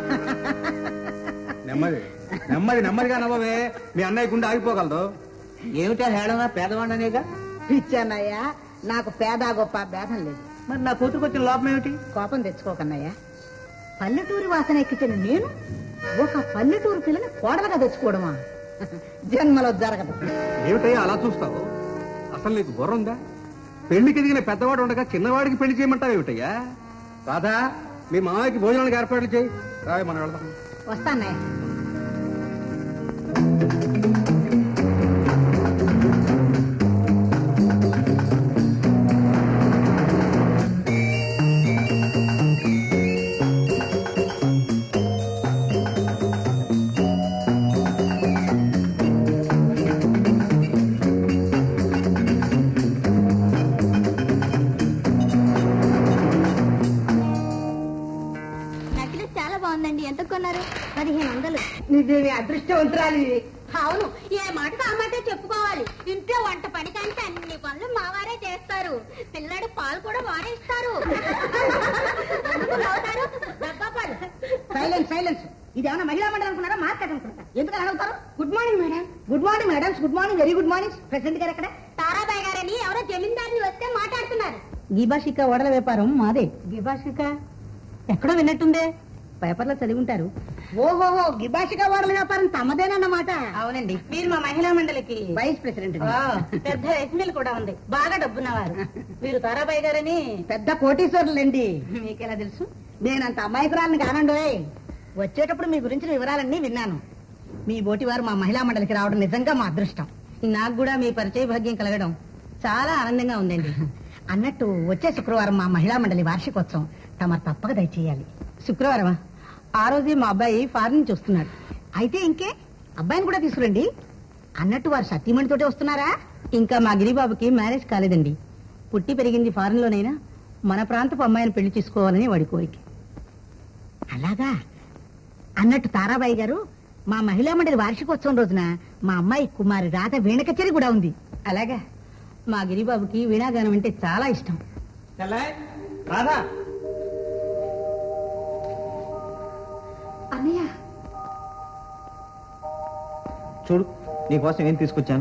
నెమ్మది నెమ్మది నెమ్మదిగా నవ్వవే మీ అన్నయ్య గుండె ఆగిపోగలదు ఏమిటా హేళన పేదవాడనేగా పిచ్చన్నయ్య నాకు పేద గొప్ప భేదం లేదు మరి నా కూతురుకు వచ్చిన లోపం ఏమిటి కోపం తెచ్చుకోకన్నయ్య పల్లెటూరి వాసన ఎక్కించిన నేను ఒక పల్లెటూరు పిల్లని కోడలుగా తెచ్చుకోవడమా జన్మలో జరగదు ఏమిటయ్యా అలా చూస్తావు అసలు నీకు బుర్ర ఉందా పెళ్లికి ఎదిగిన పెద్దవాడు ఉండగా చిన్నవాడికి పెళ్లి చేయమంటావు ఏమిటయ్యా రాధా మీ మామయ్యకి భోజనానికి ఏర్పాట్లు చేయి రాయ్ మనం వెళ్దాం వస్తాన్నయ్య నెక్లెస్ చాలా బాగుందండి ఎంత కొన్నారు పదిహేను వందలు నువ్వు అదృష్టవంతురాలి అవును ఏ మాటకు ఆ మాట చెప్పుకోవాలి ఇంట్లో వంట పని కంటే అన్ని పనులు మావారే చేస్తారు పిల్లడు పాలు కూడా వారే ఇస్తారు ఎందుకు నవ్వుతారు? డబ్బా పాలు సైలెన్స్ సైలెన్స్ ఇదేమన్నా మహిళా మండలి అనుకున్నారా మార్కెట్ అనుకున్నారా ఎందుకని అడుగుతారు good morning madam good morning madam good morning very good morning president గారు ఎక్కడ తారాబాయ్ గారని ఎవరో జమీందారుని వస్తే మాట్లాడుతున్నారు గీభాషిక ఓడల వ్యాపారం మాదే గీభాషిక ఎక్కడో విన్నట్టుందే పేపర్లో చదివి ఉంటారు ఓహోహో గిభాషిక ఓడల వ్యాపారం తమదేనన్నమాట అవునండి మీరు మా మహిళా మండలికి వైస్ ప్రెసిడెంట్ ఆ, పెద్ద ఎస్ఎల్ కూడా ఉంది బాగా డబ్బున్నవారు మీరు తారాబాయి గారని పెద్ద కోటీశ్వరులండి మీకెలా తెలుసు నేనంత అమాయకురాలను కానండి వచ్చేటప్పుడు మీ గురించిన వివరాలన్నీ విన్నాను మీ బోటివారు మా మహిళా మండలికి రావడం నిజంగా మా అదృష్టం నాకు కూడా మీ పరిచయ భాగ్యం కలగడం చాలా ఆనందంగా ఉందండి అన్నట్టు వచ్చే శుక్రవారం మా మహిళా మండలి వార్షికోత్సవం తమ తప్పక దయచేయాలి శుక్రవారమా ఆ రోజే మా అబ్బాయి ఫారిన్ నుంచి వస్తున్నాడు అయితే ఇంకే అబ్బాయిని కూడా తీసుకురండి అన్నట్టు వారు సతీమణితోటే వస్తున్నారా ఇంకా మా గిరిబాబుకి మ్యారేజ్ కాలేదండి పుట్టి పెరిగింది ఫారెన్ లోనైనా మన ప్రాంతపు అమ్మాయిని పెళ్లి చేసుకోవాలని వాడి కోరిక అలాగా అన్నట్టు తారాబాయి గారు మా మహిళా మండలి వార్షికోత్సవం రోజున మా అమ్మాయి కుమారి రాధ వీణ కచేరి కూడా ఉంది అలాగా మా గిరిబాబుకి వీణాగానం అంటే చాలా ఇష్టం రాధా అన్నయ్య చూడు నీకోసం ఏం తీసుకొచ్చాను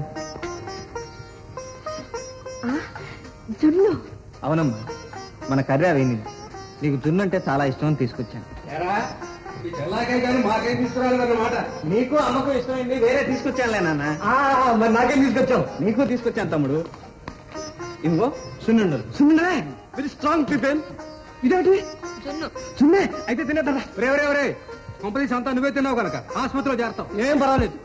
జున్ను అవునమ్మా మన కర్రీ అవింది నీకు జున్ను అంటే చాలా ఇష్టం అని తీసుకొచ్చాను ఎరా, ఈ తెల్లాకే కానీ మాకేం తీసుకురాలేదన్నమాట నీకు అమ్మకు ఇష్టమైంది వేరే తీసుకొచ్చానులే నాన్న మరి నాకేం తీసుకొచ్చావు నీకు తీసుకొచ్చాను తమ్ముడు ఇదిగో సున్నుండలు సున్నే వెరీ స్ట్రాంగ్ టిఫిన్ ఇదేంటి సున్నే అయితే తినేద్దా రే రే రే కంపెనీస్ అంతా నువ్వే తిన్నావు కనుక ఆసుపత్రిలో చేరతావు ఏం పర్వాలేదు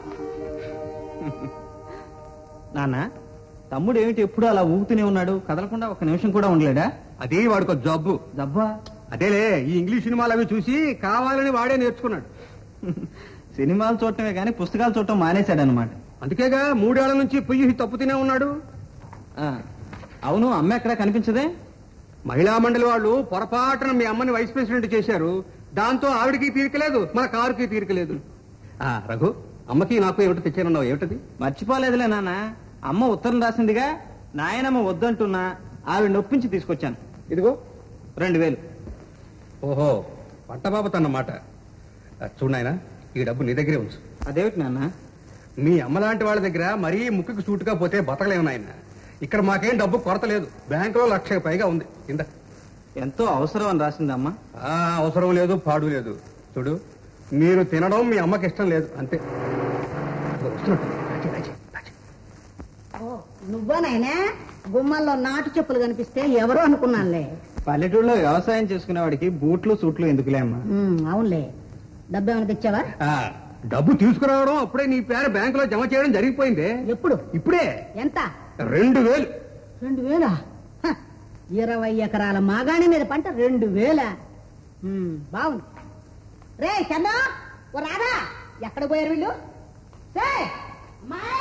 నాన్న తమ్ముడు ఏమిటి ఎప్పుడు అలా ఊగుతూనే ఉన్నాడు కదలకుండా ఒక నిమిషం కూడా ఉండలేడా అది వాడికి ఒక జబ్బు దబ్బా అదేలే ఈ ఇంగ్లీష్ సినిమాలు అవి చూసి కావాలని వాడే నేర్చుకున్నాడు సినిమాలు చూడటమే కానీ పుస్తకాలు చూడటం మానేశాడు అనమాట అందుకేగా మూడేళ్ల నుంచి పొయ్యి తప్పు తినే ఉన్నాడు అవును అమ్మ ఎక్కడ కనిపించదే మహిళా మండలి వాళ్ళు పొరపాటున మీ అమ్మని వైస్ ప్రెసిడెంట్ చేశారు దాంతో ఆవిడికి తీరికలేదు మన కారుకి తీరికలేదు ఆ రఘు అమ్మకి నాకు ఏమిటి తెచ్చానన్నావు ఏమిటది మర్చిపోలేదులే నాన్న అమ్మ ఉత్తరం రాసిందిగా నాయనమ్మ వద్దంటున్నా ఆవిడ నొప్పించి తీసుకొచ్చాను ఇదిగో రెండు వేలు ఓహో పట్టబాబతన్నమాట చూడాయన ఈ డబ్బు నీ దగ్గరే ఉంచు అదేమిటి నాన్న మీ అమ్మ లాంటి వాళ్ళ దగ్గర మరీ ముక్కుకి సూటుగా పోతే బతకలేము నాయన ఇక్కడ మాకేం డబ్బు కొరత లేదు బ్యాంకులో లక్ష పైగా ఉంది కింద ఎంతో అవసరం అని రాసింది అమ్మ ఆ, అవసరం లేదు పాడు లేదు చూడు మీరు తినడం మీ అమ్మకి ఇష్టం లేదు అంతే ఇదిగో వస్తున్నట్టు. రాజీ, రాజీ, రాజీ. నువ్వా నాయనా గుమ్మల్లో నాటు చెప్పులు కనిపిస్తే ఎవరో అనుకున్నానులే పల్లెటూరులో వ్యవసాయం చేసుకునే వాడికి బూట్లు సూట్లు ఎందుకులే అమ్మా ఉమ్, అవునులే డబ్బు ఏమైనా తెచ్చావా ఆ, డబ్బు తీసుకురావడం అప్పుడే నీ పేరు బ్యాంకులో జమ చేయడం జరిగిపోయిందే ఎప్పుడు ఇప్పుడే ఎంత రెండు వేలు రెండు వేలా హ, ఇరవై ఎకరాల మాగాణి మీద పంట రెండు వేల ఉమ్, బాగుంది రే చందా ఓ రాదా ఎక్కడ పోయారు వీళ్ళు సే, అమ్మాయ్.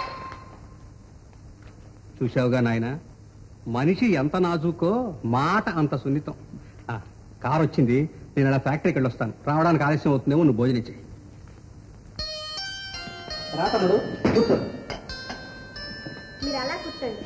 చూశావుగా నాయన మనిషి ఎంత నాజుకో మాట అంత సున్నితం ఆ, కారు వచ్చింది నేను అలా ఫ్యాక్టరీకి వెళ్ళొస్తాను రావడానికి ఆలస్యం అవుతుందేమో నువ్వు భోజనం చెయ్యి రాతడు కూర్చో మీరు అలా కూర్చోండి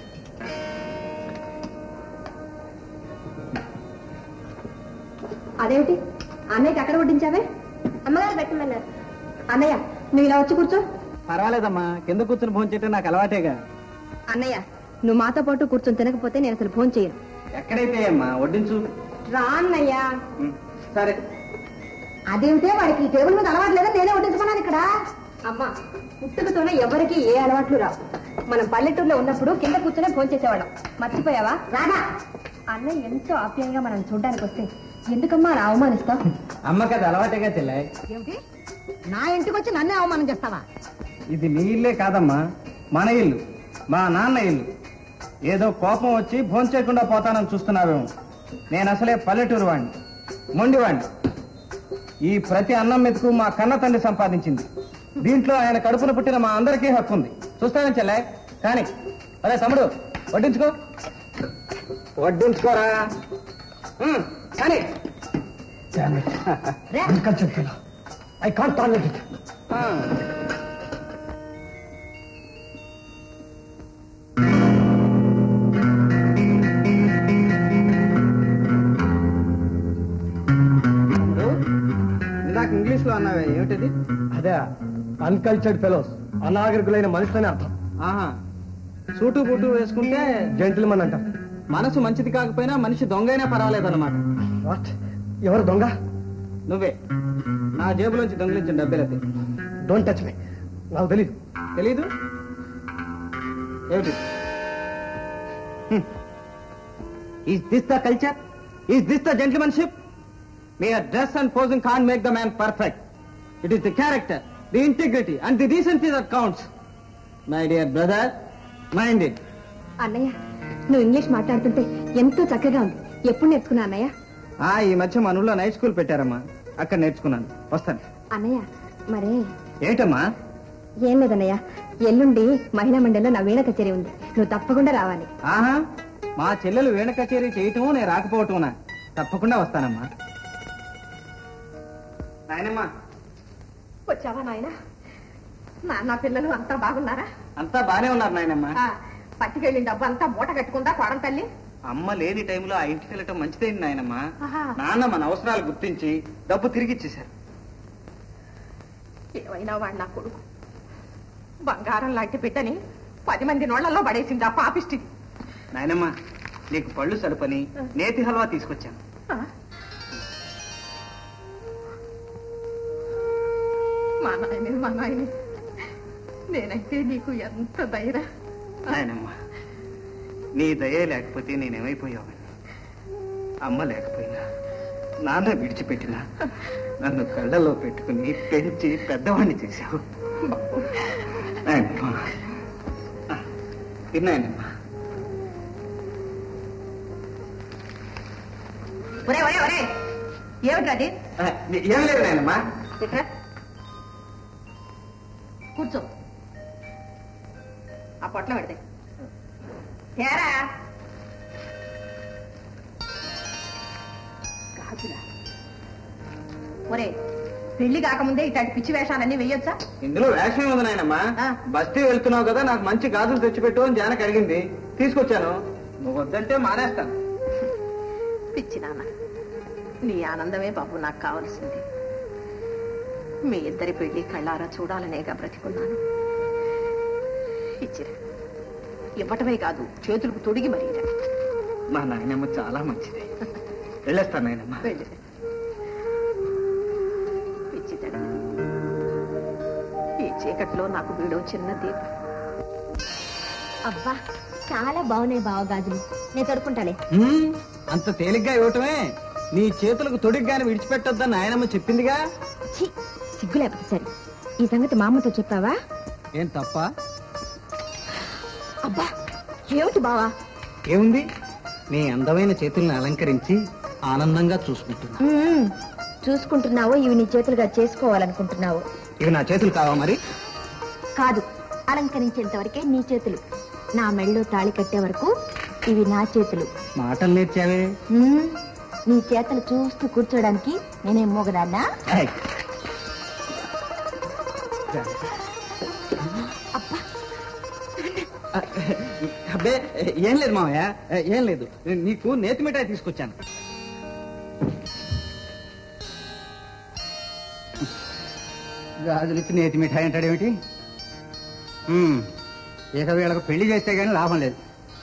అదేమిటి అన్నయ్యకి అక్కడ వడ్డించావే అమ్మగారు పెట్టమన్నారు అన్నయ్య నువ్వు ఇలా వచ్చి కూర్చో పర్వాలేదమ్మా కింద కూర్చుని భోజనం చేయటం నాకు అలవాటేగా అన్నయ్య నువ్వు మాతో పాటు కూర్చొని తినకపోతే నేను అసలు ఫోన్ చేయను ఎక్కడైతే అమ్మా వడ్డించు రా అన్నయ్య ఉం, సరే అదేమిటే వాడికి ఈ టేబుల్ మీద అలవాటు లేదా నేనే వడ్డించుకున్నాను ఇక్కడ అమ్మా పుట్టుకతోనే ఎవరికి ఏ అలవాట్లు రావు మనం పల్లెటూరులో ఉన్నప్పుడు కింద కూర్చొని ఫోన్ చేసేవాళ్ళం మర్చిపోయావా రాదా అన్నయ్య ఎంతో ఆప్యాయంగా మనం చూడడానికి వస్తే ఎందుకమ్మా అలా అవమానిస్తావు అమ్మకి అది అలవాటేగా చెల్లాయి ఏమిటి నా ఇంటికి వచ్చి నన్నే అవమానం చేస్తావా ఇది నీ ఇల్లే కాదమ్మా మన ఇల్లు మా నాన్న ఇల్లు ఏదో కోపం వచ్చి భోంచేయకుండా పోతానని చూస్తున్నావేమో నేను అసలే పల్లెటూరు వాణ్ణి మొండివాణ్ణి ఈ ప్రతి అన్నం మెతుకు మా కన్న తండ్రి సంపాదించింది దీంట్లో ఆయన కడుపున పుట్టిన మా అందరికీ హక్కు ఉంది చూస్తానని చెల్లె కానీ అదే తమ్ముడు వడ్డించుకో వడ్డించుకోరా ఉమ్, కానీ చెప్తున్నా ఐ కాంట్ టాలరేట్ ఇట్ ఇందాక ఇంగ్లీష్ ఇంగ్లీష్ లో అన్నావే ఏమిటది అదే అన్కల్చర్డ్ ఫెలోస్ అనాగరికులైన మనుషులని అర్థం ఆహా సూటు బూటు వేసుకుంటే జెంటిల్మన్ అంటాం మనసు మంచిది కాకపోయినా మనిషి దొంగైనా పర్వాలేదన్నమాట వాట్ ఎవరు దొంగ నువ్వే నా జేబులోంచి దొంగిలించిన డబ్బులది డోంట్ టచ్ మీ నాకు తెలీదు తెలీదు ఏమిటి is this the culture is this the gentlemanship మీ dress and posing can make the man perfect it is the character the integrity and the decency that counts my dear brother mind it అన్నయ్య నువ్వు English మాట్లాడుతుంటే ఎంతో చక్కగా ఉంది ఎప్పుడు నేర్చుకున్నా అన్నయ్య ఆ ఈ మధ్య మన ఊళ్ళో నైట్ స్కూల్ పెట్టారమ్మా అక్కడ నేర్చుకున్నాను వస్తాను అన్నయ్య మరే ఏంటమ్మా ఏం లేదన్నయ్య ఎల్లుండి మహిళా మండలిలో నా వీణ కచేరీ ఉంది నువ్వు తప్పకుండా రావాలి ఆహా మా చెల్లెలు వీణ కచేరీ చేయటం నేను రాకపోవటం తప్పకుండా వస్తానమ్మా నాయనమ్మా వచ్చావా నాయన నాన్న పిల్లలు అంతా బాగున్నారా అంతా బానే ఉన్నారు నాయనమ్మా ఆ, పట్టుకెళ్ళిన డబ్బు అంతా మూట కట్టుకుందా కోడం తల్లి అమ్మ లేని టైంలో ఆ ఇంటికి వెళ్ళటం మంచిదైంది నాయనమ్మా ఆహా. నాన్న మన అవసరాలు గుర్తించి డబ్బు తిరిగి ఇచ్చేశారు ఏమైనా వాడు నా కొడుకు బంగారం లాంటి బిడ్డని పది మంది నోళ్లలో పడేసింది ఆ పాపిష్టి నాయనమ్మా నీకు పళ్ళు సడుపని నేతి హల్వా తీసుకొచ్చాను మా నాయనే మా నాయనే నేనైతే నీకు ఎంత ధైర్యం నాయనమ్మా నీ దయే లేకపోతే నేనేమైపోయావని అమ్మ లేకపోయినా నాన్న విడిచిపెట్టినా నన్ను కళ్ళలో పెట్టుకుని పెంచి పెద్దవాడిని చేశావు నాయనమ్మా తిన్నాయనమ్మా ఒరే ఒరే ఒరే ఏమిటి అది ఏం లేదు నాయనమ్మా ఇట్రా. కూర్చో ఆ పొట్ల పెడితే తేరా గాజులా ఒరే పెళ్లి కాకముందే ఇట్లాంటి పిచ్చి వేషాలన్నీ వెయ్యొచ్చా ఇందులో వేషం ఉంది నాయనమ్మా ఆ. బస్తీ వెళ్తున్నావు కదా నాకు మంచి గాజులు తెచ్చిపెట్టు అని జానకి అడిగింది తీసుకొచ్చాను నువ్వు వద్దంటే మానేస్తాను పిచ్చి నాన్న నీ ఆనందమే బాబు నాకు కావలసింది మీ ఇద్దరి పెళ్లి కళ్ళారా చూడాలనేగా బ్రతికున్నాను ఇచ్చిరా ఇవ్వటమే కాదు చేతులకు తొడిగి మరీరా మా నాయనమ్మ చాలా మంచిది వెళ్ళేస్తాను నాయనమ్మ వెళ్ళి పిచ్చి తల్లి. ఈ చీకట్లో నాకు వీడో చిన్న దీపం అబ్బా చాలా బాగున్నాయి బావ గాజులు నేను తొడుకుంటాలే హ్మ్, అంత తేలిగ్గా ఇవ్వటమే నీ చేతులకు తొడిగ్గాని విడిచిపెట్టొద్దని నాయనమ్మ చెప్పిందిగా ఛీ సిగ్గు లేకపోతే సరే ఈ సంగతి మా అమ్మతో చెప్పావా ఏం తప్ప అబ్బా ఏమిటి బావా ఏముంది నీ అందమైన చేతుల్ని అలంకరించి ఆనందంగా చూసుకుంటున్నా మ్మ్. చూసుకుంటున్నావో ఇవి నీ చేతులుగా చేసుకోవాలనుకుంటున్నావు ఇవి నా చేతులు కావా మరి కాదు అలంకరించేంత వరకే నీ చేతులు నా మెళ్ళో తాళి కట్టే వరకు ఇవి నా చేతులు మాటలు నేర్చావే మ్మ్. నీ చేతలు చూస్తూ కూర్చోడానికి నేనేం మోగదాన్నా ఏయ్. అబ్బే ఏం లేదు మామయ్య ఏం లేదు నీకు నేతి మిఠాయి తీసుకొచ్చాను గాజులిచ్చి నేతి మిఠాయి అంటాడేమిటి ఉమ్, ఇక వీళ్ళకు పెళ్లి చేస్తే గానీ లాభం లేదు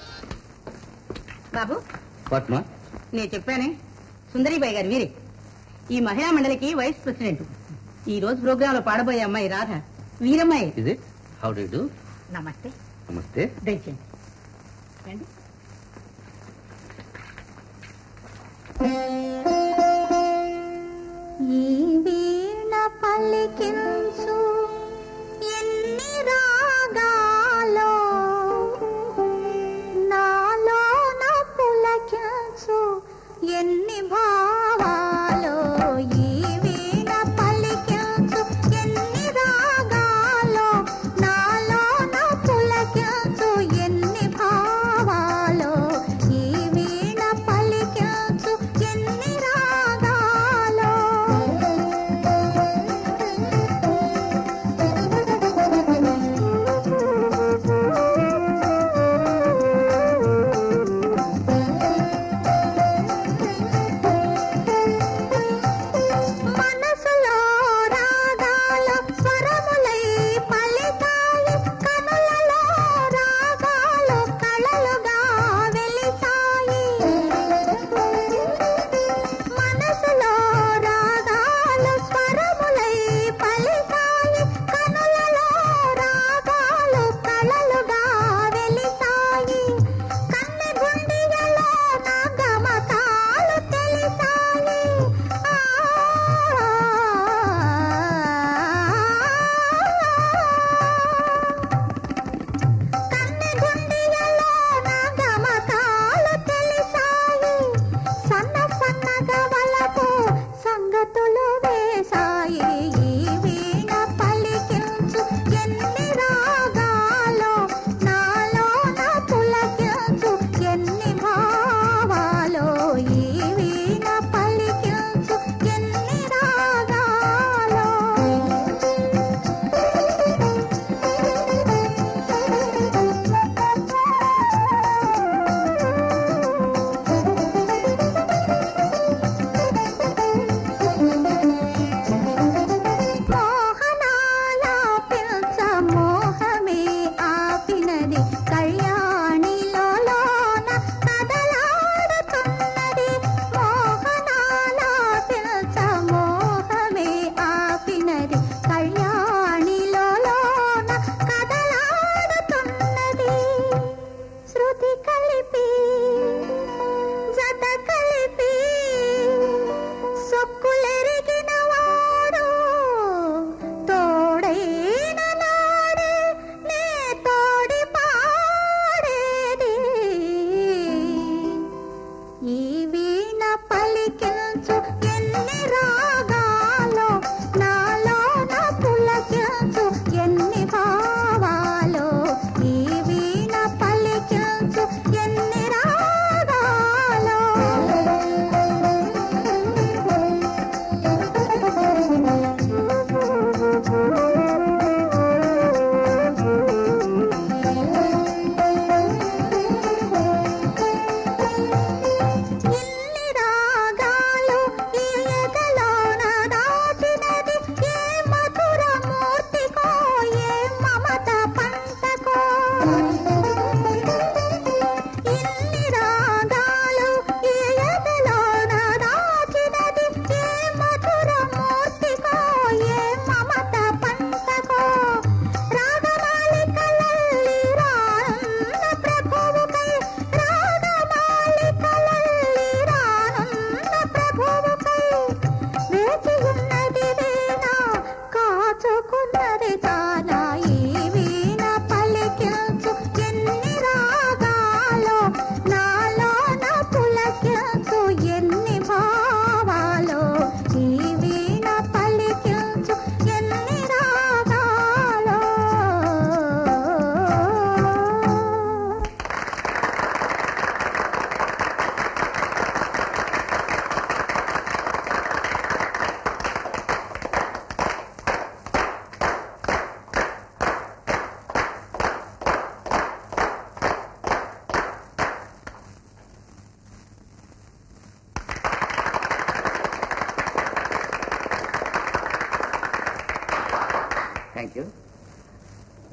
బాబు పద్మ నేను చెప్పానే సుందరీబాయి గారు వీరే ఈ మహిళా మండలికి వైస్ ప్రెసిడెంట్ ఈ రోజు ప్రోగ్రామ్ లో పాడబోయే అమ్మాయి రాధ వీరమ్మాయి ఇది హౌ డు డూ నమస్తే నమస్తే దయచేయండి రండి. ఈ వీణ పలికించు ఎన్ని రాగాలో నాలోన పులకించు ఎన్ని భావాలో ఈ వీణ పలికించు ఎన్ని రాగాలో నాలోన పులకించు ఎన్ని భావాలో ఈ వీణ పలికించు ఎన్ని రాగాలో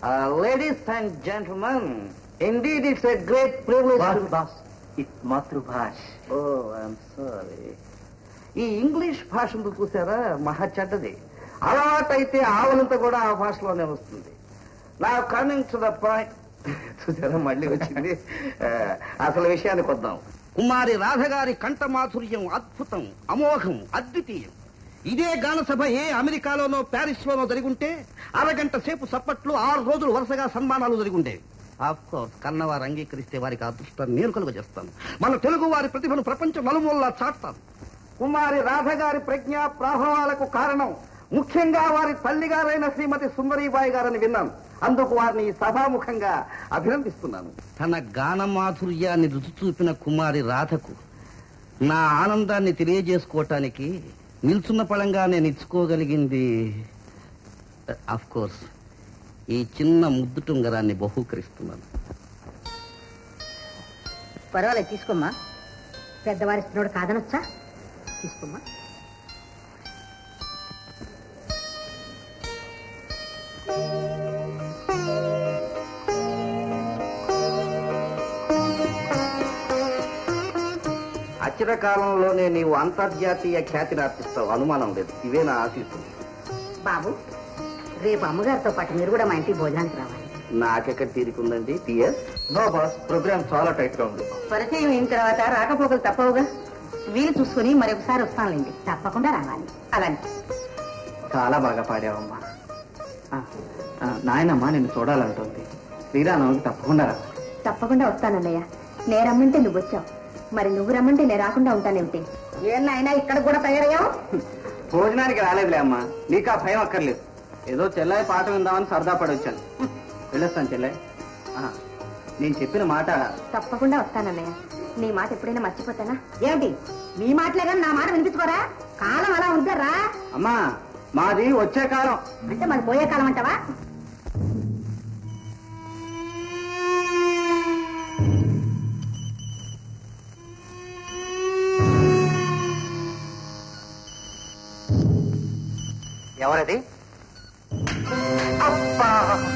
ladies and gentlemen indeed it's a great privilege boss it మాతృభాష ఓ ఐఎమ్ సారీ ఈ ఇంగ్లీష్ భాష ఉంది చూసారా మహా చెడ్డది అలవాటైతే ఆవులంతా కూడా ఆ భాషలోనే వస్తుంది నా కమింగ్ టు ద పాయింట్ చూసారా మళ్ళీ వచ్చింది ఆ, అసలు విషయానికి వద్దాం కుమారి రాధగారి కంఠమాధుర్యం అద్భుతం అమోఘం అద్వితీయం ఇదే గాన సభ ఏ అమెరికాలోనో ప్యారిస్ లోనో జరిగుంటే అరగంట సేపు సప్పట్లు ఆరు రోజులు వరుసగా సన్మానాలు జరిగుండేవి ఆఫ్ కోర్స్ కన్నవారు అంగీకరిస్తే వారికి అదృష్టాన్ని నేను కలుగజేస్తాను మన తెలుగు వారి ప్రతిభను ప్రపంచం నలుమూలలా చాటుతాను కుమారి రాధగారి ప్రజ్ఞ ప్రభావాలకు కారణం ముఖ్యంగా వారి తల్లిగారైన శ్రీమతి సుందరీబాయి గారని విన్నాను అందుకు వారిని ఈ సభాముఖంగా అభినందిస్తున్నాను తన గాన మాధుర్యాన్ని రుచి చూపిన కుమారి రాధకు నా ఆనందాన్ని తెలియజేసుకోవటానికి నిల్చున్న పళంగా నేను ఇచ్చుకోగలిగింది అఫ్ కోర్స్ ఈ చిన్న ముద్దు టుంగరాన్ని బహూకరిస్తున్నాను పర్వాలేదు తీసుకోమ్మా పెద్దవారి ఇస్తున్నాడు కాదనొచ్చా తీసుకోమ్మా అచిర కాలంలోనే నీవు అంతర్జాతీయ ఖ్యాతిని ఆర్పిస్తావు అనుమానం లేదు ఇవే నా ఆశీస్సులు బాబు రేపు అమ్మగారితో పాటు మీరు కూడా మా ఇంటికి భోజనానికి రావాలి నాకెక్కడ తీరుకుందండి టిఎస్ నో బాస్ ప్రోగ్రామ్ చాలా టైట్ గా ఉంది పరిచయం అయిన తర్వాత రాకపోకలు తప్పవుగా వీలు చూసుకుని మరొకసారి వస్తానులేండి తప్పకుండా రావాలి అలాంటి చాలా బాగా పాడావమ్మా ఆ, ఆ, నాయనమ్మ నిన్ను చూడాలంటుంది శ్రీరామకి తప్పకుండా రా తప్పకుండా వస్తానన్నయ్య నేను రమ్మంటే నువ్వు వచ్చావు మరి నువ్వు రమ్మంటే నేను రాకుండా ఉంటానేమిటి ఏనాయనా ఇక్కడ కూడా తయారయ్యావు భోజనానికి రాలేదులే అమ్మా నీకు ఆ భయం అక్కర్లేదు ఏదో చెల్లాయి పాట విందామని సరదా పడి వచ్చాను వెళ్ళొస్తాను చెల్లాయి ఆ, నేను చెప్పిన మాట తప్పకుండా వస్తానన్నయ్య నీ మాట ఎప్పుడైనా మర్చిపోతానా ఏమిటి నీ మాటలే కానీ నా మాట వినిపించుకోరా కాలం అలా ఉందరా అమ్మా మాది వచ్చే కాలం అంటే మరి పోయే కాలం అంటావా ఎవరది అబ్బా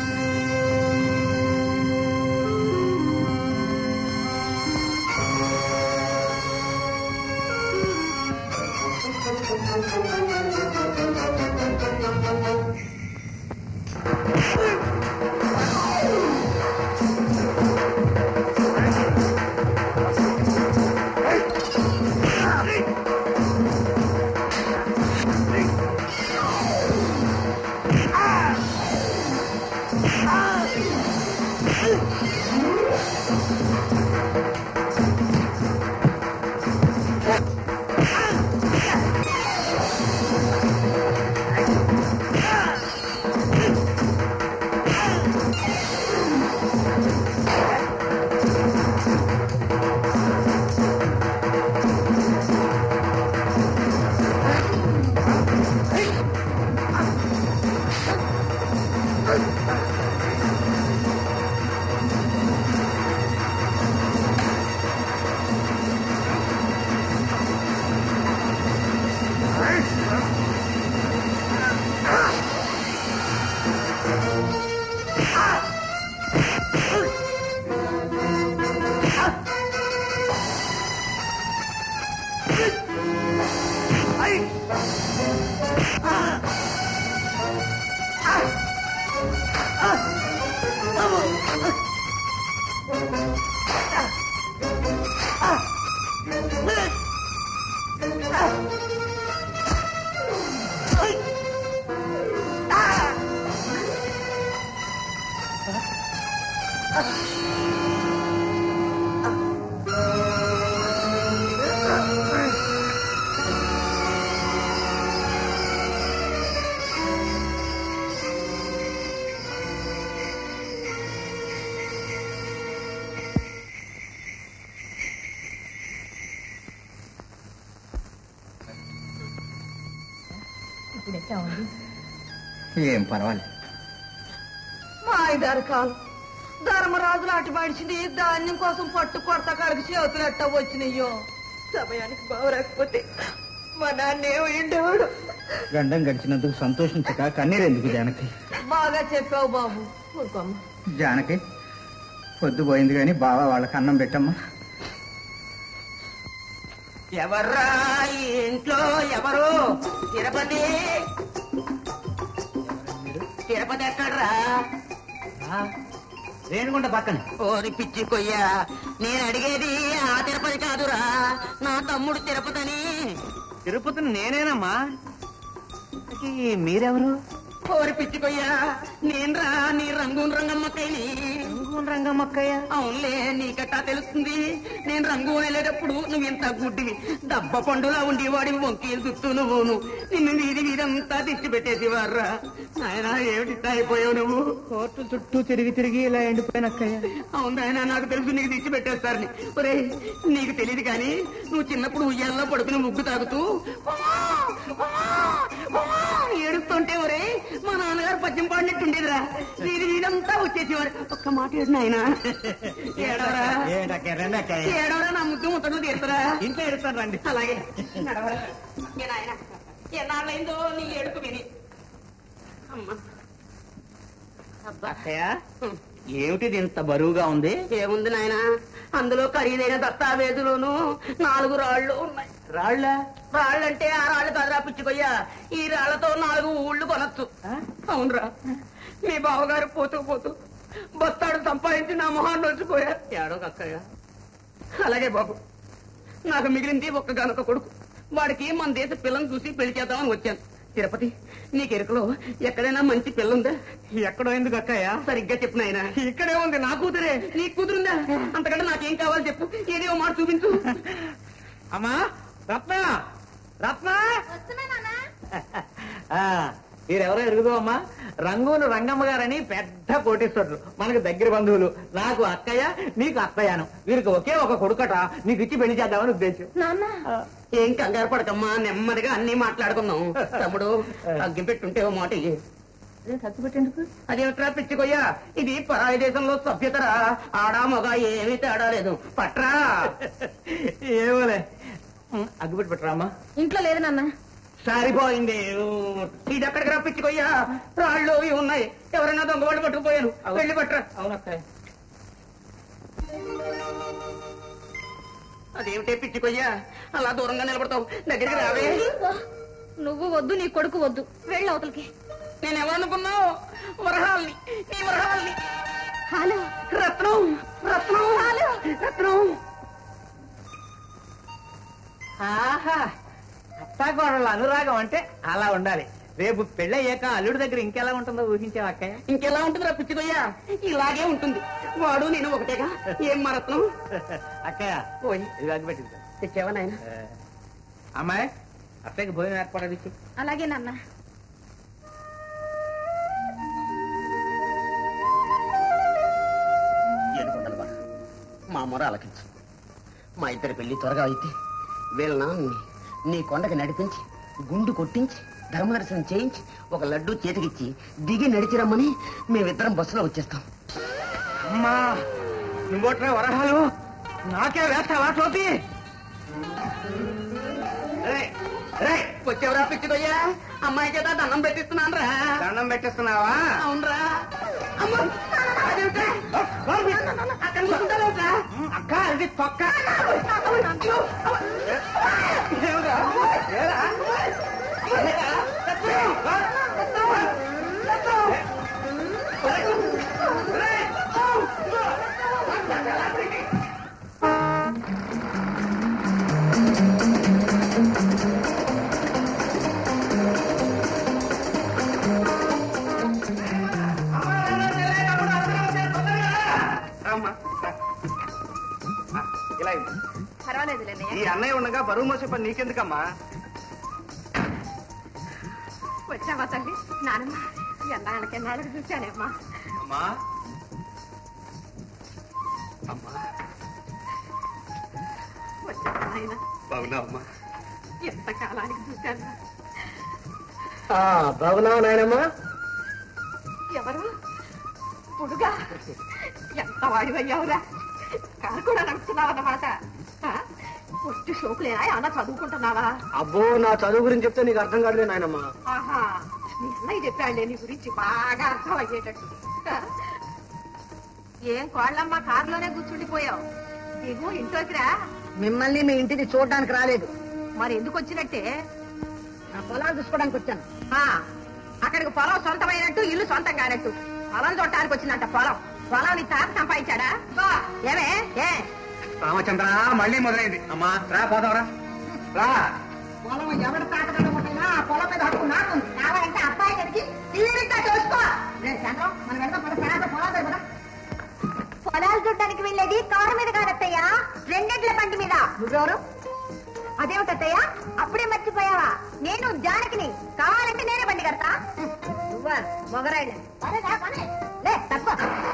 ఏం పర్వాలేదు మాయదారి కాలం ధర్మరాజు నాటి మనిషిని ధాన్యం కోసం పట్టు కొడత కాడికి చేతులెట్ట వచ్చినయ్యో సమయానికి బావరాకపోతే మా నాన్న ఏమైండేవాడు గండం గడిచినందుకు సంతోషించక కన్నీరు ఎందుకు జానకి బాగా చెప్పావు బాబు ఊరుకోమ్మ జానకి పొద్దు పోయింది కానీ బావ వాళ్ళకి అన్నం పెట్టమ్మా ఎవర్రా ఈ ఇంట్లో ఎవరు తిరుపతి తిరుపతి ఎక్కడ్రా రేణుగుంట పక్కన ఓరి పిచ్చి కొయ్య నేను అడిగేది ఆ తిరుపతి కాదురా నా తమ్ముడు తిరుపతిని తిరుపతిని నేనేనమ్మా మీరెవరు ఓరి పిచ్చి కొయ్య నేనురా నీ రంగూన్ రంగమ్మక్కయ్యని రంగమ్మక్కయ్య అవునులే నీకట్టా తెలుస్తుంది నేను రంగు వెళ్ళేటప్పుడు నువ్వు ఇంత గుడ్డివి దబ్బ పండులా ఉండేవాడి వంకీలు చుట్టూ నువ్వును నిన్ను వీధి వీధంతా దిష్టి పెట్టేసి వారా ఆయన ఏమిటి ఇట్టా అయిపోయావు నువ్వు కోర్టు చుట్టూ తిరిగి తిరిగి ఇలా ఎండిపోయినక్కయ్య అవును ఆయన నాకు తెలుసు నీకు దిష్టి పెట్టేస్తారని ఒరే నీకు తెలియదు కానీ నువ్వు చిన్నప్పుడు ఉయ్యాల్లో పడుకుని ముగ్గు తాగుతూ "అమ్మా! అమ్మా! అమ్మా!" ఏడుస్తుంటే ఒరే మా నాన్నగారు పద్యం పాడినట్టుండేదిరా వీధి వీధంతా వచ్చేసేవారు ఒక్క మాట ఏడు నాయనా ఏడవరా ఏడవరా నా ముద్దు ముట్టలు తీరుతారా ఇంట్లో ఎడతాను రండి అలాగే నడవరా ఏ నాయనా ఎన్నాళ్ళైందో నీ ఏడుపు విని అమ్మా అక్కయ్య ఏమిటిది ఇంత బరువుగా ఉంది ఏముంది నాయన అందులో ఖరీదైన దస్తావేజులోను నాలుగు రాళ్ళు ఉన్నాయి రాళ్ళ రాళ్ళంటే ఆ రాళ్ళు కదరా పిచ్చుకొయ్యా ఈ రాళ్లతో నాలుగు ఊళ్ళు కొనొచ్చు అవునరా మీ బావగారు పోతూ పోతూ బస్తాడు సంపాదించి నా మొహాన్ని వచ్చిపోయా ఏడో కక్కయ్య అలాగే బాబు నాకు మిగిలింది ఒక్కగానొక్క కొడుకు వాడికి మన దేశ పిల్లని చూసి పెళ్లి చేద్దామని వచ్చాను తిరుపతి నీకు ఎరుకలో ఎక్కడైనా మంచి పిల్లుందా ఎక్కడో ఎందుకు అక్కయ్య సరిగ్గా చెప్పు నాయనా ఇక్కడే ఉంది నా కూతురే నీ కూతురుందా అంతకంటే నాకేం కావాలి చెప్పు ఏదో మాట చూపించు అమ్మా రత్న రత్న వస్తున్నా నాన్న ఆ, మీరెవరో ఎరుగుదో అమ్మా రంగూను రంగమ్మ గారని పెద్ద కోటేశ్వరులు మనకు దగ్గర బంధువులు నాకు అక్కయ్య నీకు అత్తయ్యను వీరికి ఒకే ఒక కొడుకట నీకు ఇచ్చి పెళ్లి చేద్దామని ఉద్దేశం నాన్న ఏం కంగారు పడకమ్మా నెమ్మదిగా అన్ని మాట్లాడుకుందాం తమ్ముడు అగ్గి పెట్టుంటే ఓ మాట ఇయ్యి. అదేమిట్రా పిచ్చికొయ్యా ఇది పరాయి దేశంలో సభ్యతరా ఆడా మగ ఏమీ తేడా లేదు పట్రా ఏమోలే అగ్గిపెట్టి పెట్టరా అమ్మా ఇంట్లో లేదు నాన్న సరిపోయింది ఇది ఎక్కడికి రా పిచ్చికొయ్యా రాళ్ళు ఇవి ఉన్నాయి ఎవరైనా దొంగవాళ్ళు పట్టుకుపోయాను వెళ్ళి పట్రా అవునక్కయ్య అదేమిటే పిచ్చికొయ్యా అలా దూరంగా నిలబడతావు దగ్గరికి రావే నువ్వు వద్దు నీ కొడుకు వద్దు వెళ్ళు అవతలకి నేను ఎవరనుకున్నావు వరహాల్ని నీ వరహాల్ని హలో రత్నం రత్నం రత్నం ఆహా అత్తాకోడళ్ళ అనురాగం అంటే అలా ఉండాలి రేపు పెళ్ళయ్యాక అల్లుడి దగ్గర ఇంకెలా ఉంటుందో ఊహించావు అక్కయ్య ఇంకెలా ఉంటుంది రా పిచ్చికొయ్యా ఇలాగే ఉంటుంది వాడు నేను ఒకటేగా ఏం మా రత్నం అక్కయ్య ఓయ్ ఇది అగ్గిపెట్టింది తెచ్చావా నాయన అమ్మాయి అత్తయ్యకి భోజనం ఏర్పడదు ఇచ్చి అలాగే నాన్న ఏడుకొండలు వాడు మా మొర ఆలకించు మా ఇద్దరి పెళ్లి త్వరగా అయితే వీళ్ళని నీ కొండకి నడిపించి గుండు కొట్టించి ధర్మదర్శనం చేయించి ఒక లడ్డు చేతికిచ్చి దిగి నడిచిరమ్మని మేమిద్దరం బస్సులో వచ్చేస్తాం అమ్మా నువ్వోట్రా వరహాలు నాకే వేస్తావా టోపీ రేయ్, రేయ్, వచ్చేవరా పిచ్చిదయ్యా అమ్మాయి చేత దండం పెట్టిస్తున్నాను రా దండం పెట్టేస్తున్నావా అవునరా అమ్మ, అదేమిటి? అక్కడ కూర్చుంటావేంట్రా? అక్క ఇది తొక్క ఏమిరా? ఏరా? రామ్మా, రా. ఆ, ఇలా ఇవ్వు. పర్వాలేదులేండి ఈ అన్నయ్య ఉండగా బరువు మోసే పని నీకెందుకమ్మా వచ్చావా తల్లి నానమ్మ ఎన్నాళ్ళకి నాలుగు చూశానేమ్మా అమ్మా అమ్మా వచ్చావా నాయన బాగున్నావమ్మా ఎంత కాలానికి చూశాను బాగున్నావు నాయనమ్మా ఎవరు పుడుగా ఎంత వాడివయ్యావురా కారు కూడా నడుపుతున్నావు అన్నమాట ఆ? వచ్చి షోకులేనా అన్న చదువుకుంటున్నావా అబ్బో నా చదువు గురించి చెప్తే నీకు అర్థం కాదులే నాయనమ్మా ఆహా నీ అన్నయ్య చెప్పాడులే నీ గురించి బాగా అర్థం అయ్యేటట్టు ఏం కోళ్ళమ్మ కారులోనే కూర్చుండిపోయావు దిగు ఇంట్లోకి రా మిమ్మల్ని మీ ఇంటిని చూడడానికి రాలేదు మరి ఎందుకు వచ్చినట్టే నా పొలాలు చూసుకోవడానికి వచ్చాను ఆ అక్కడికి పొలం సొంతమైనట్టు ఇల్లు సొంతం కానట్టు పొలం చూడటానికి వచ్చిందంట పొలం పొలం నీ తాత సంపాదించాడా బా, ఏమే ఏ రామచంద్ర మళ్ళీ మొదలైంది అమ్మా రా పోదావరా రా పొలం ఎవరి తాత కనుకుంటున్నా ఆ పొలం మీద హక్కు నాకు ఉంది. కావాలంటే అబ్బాయి గడికి ఇల్లు చూసుకో రే చంద్రం మనం వెళ్దాం పద తర్వాత పొలం దగ్గర పద. పొలాలు చూడడానికి వెళ్ళేది కారు మీద కాదత్తయ్యా రెండెడ్ల బండి మీద నువ్వెవరు అదేమిటత్తయ్యా అప్పుడే మర్చిపోయావా నేను జానకిని కావాలంటే నేనే బండి కడతా నువ్వా మొగరాయిలే పనేరా, పనే. లే తక్కువ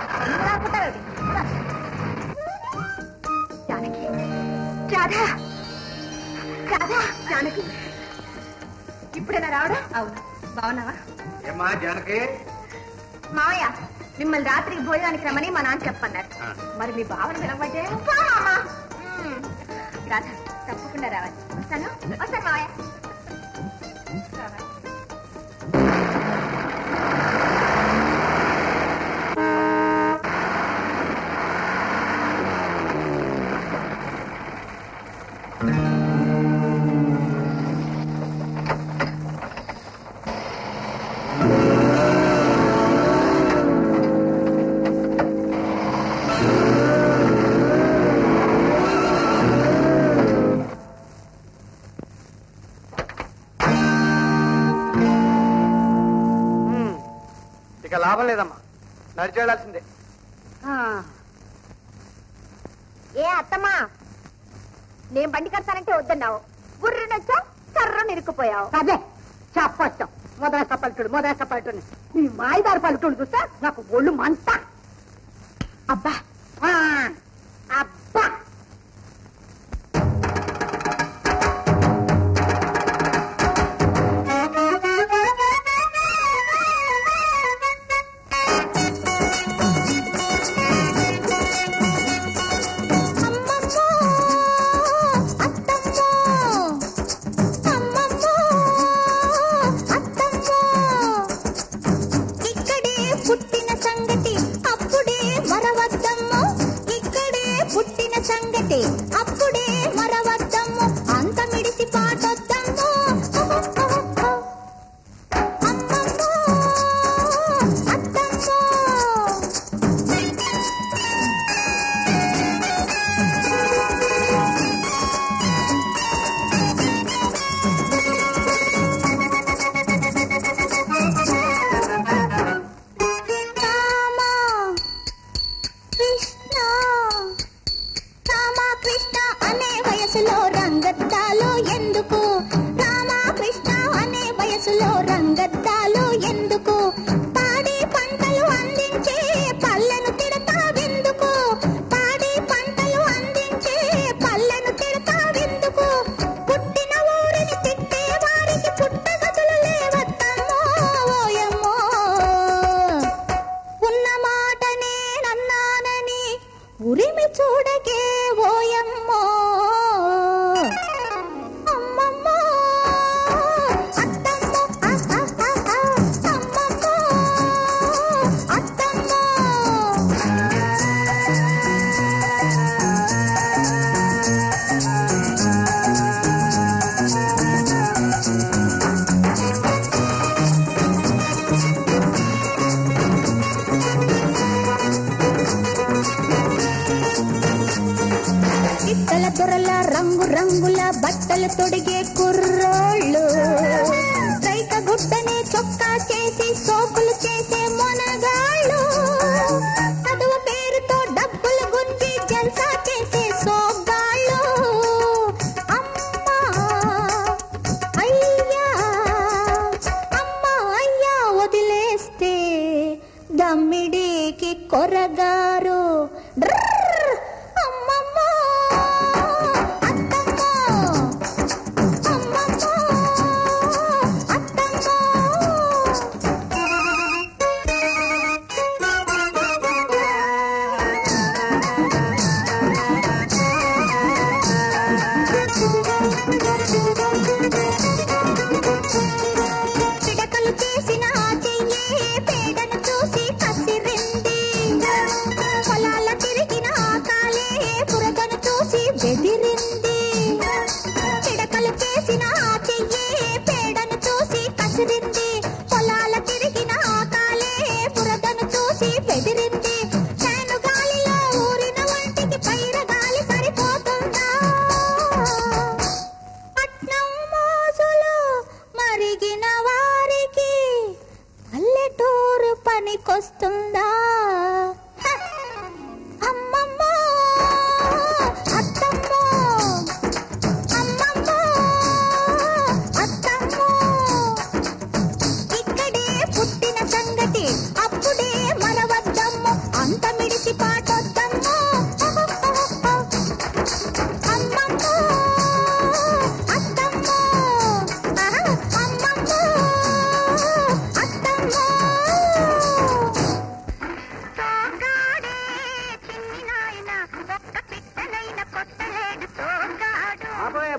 జానకి రాధా రాధా జానకి ఇప్పుడేనా రావడం అవును బాగున్నావా ఏమ్మా జానకి మావయ్య మిమ్మల్ని రాత్రికి భోజనానికి రమ్మని మా నాన్న చెప్పన్నారు ఆ. మరి మీ బావని పిలవబట్టే రాధా తప్పకుండా రావాలి వస్తాను వస్తాను మావయ్య ఇక లాభం లేదమ్మా నడిచేయాల్సిందే ఏ అత్తమ్మా నేను బండి కడతానంటే వద్దన్నావు గుర్రునొచ్చా కర్ర నిరుక్కుపోయావు అదే చెప్పొచ్చాం మొదలక పలుకుడు మొదలక పలుకుడు నీ మాయదారు పలుకుడు చూస్తే నాకు ఒళ్ళు మంట అబ్బా ఆ, అబ్బా ఇక్కడే పుట్టిన సంగతి అప్పుడే మరవద్దమ్మో ఇక్కడే పుట్టిన సంగతి అప్పుడే మరవద్దమ్మో అంత మిడిసి పాటొద్దమ్మో అమ్మమ్మో అత్తమ్మో రామ కృష్ణ రామ కృష్ణ అనే వయసులో రంగద్దాలు ఎందుకు రామ కృష్ణ అనే వయసులో రంగద్దాలు ఎందుకు పాడి పంటలు అందించే పల్లెను తిడతావెందుకు పాడి పంటలు అందించే పల్లెను తిడతావెందుకు పుట్టిన ఊరిని తిట్టే వారికి పుట్టగతులు లేవద్దమ్మో ఓయమ్మో ఉన్న మాట నేనన్నానని ఉరిమి చూడకే ఓయమ్మో అమ్మమ్మో అత్తమ్మో ఆ, ఆ, ఆ, ఆ, అమ్మమ్మో అత్తమ్మో ఇత్తల దొరల రంగు రంగుల బట్టలు తొడిగే కుర్రోళ్ళు రైక గుడ్డని చొక్కా చేసి సోకులు చేసే మొనగాళ్ళు చదువు పేరుతో డబ్బులు గుంజి జల్సా చేసే సోగ్గాళ్ళు అమ్మా అయ్యా అమ్మా అయ్యా వదిలేస్తే దమ్మిడికి కొరగారు డ్రర్! అమ్మమ్మో! అత్తమ్మో! అమ్మమ్మో! అత్తమ్మో!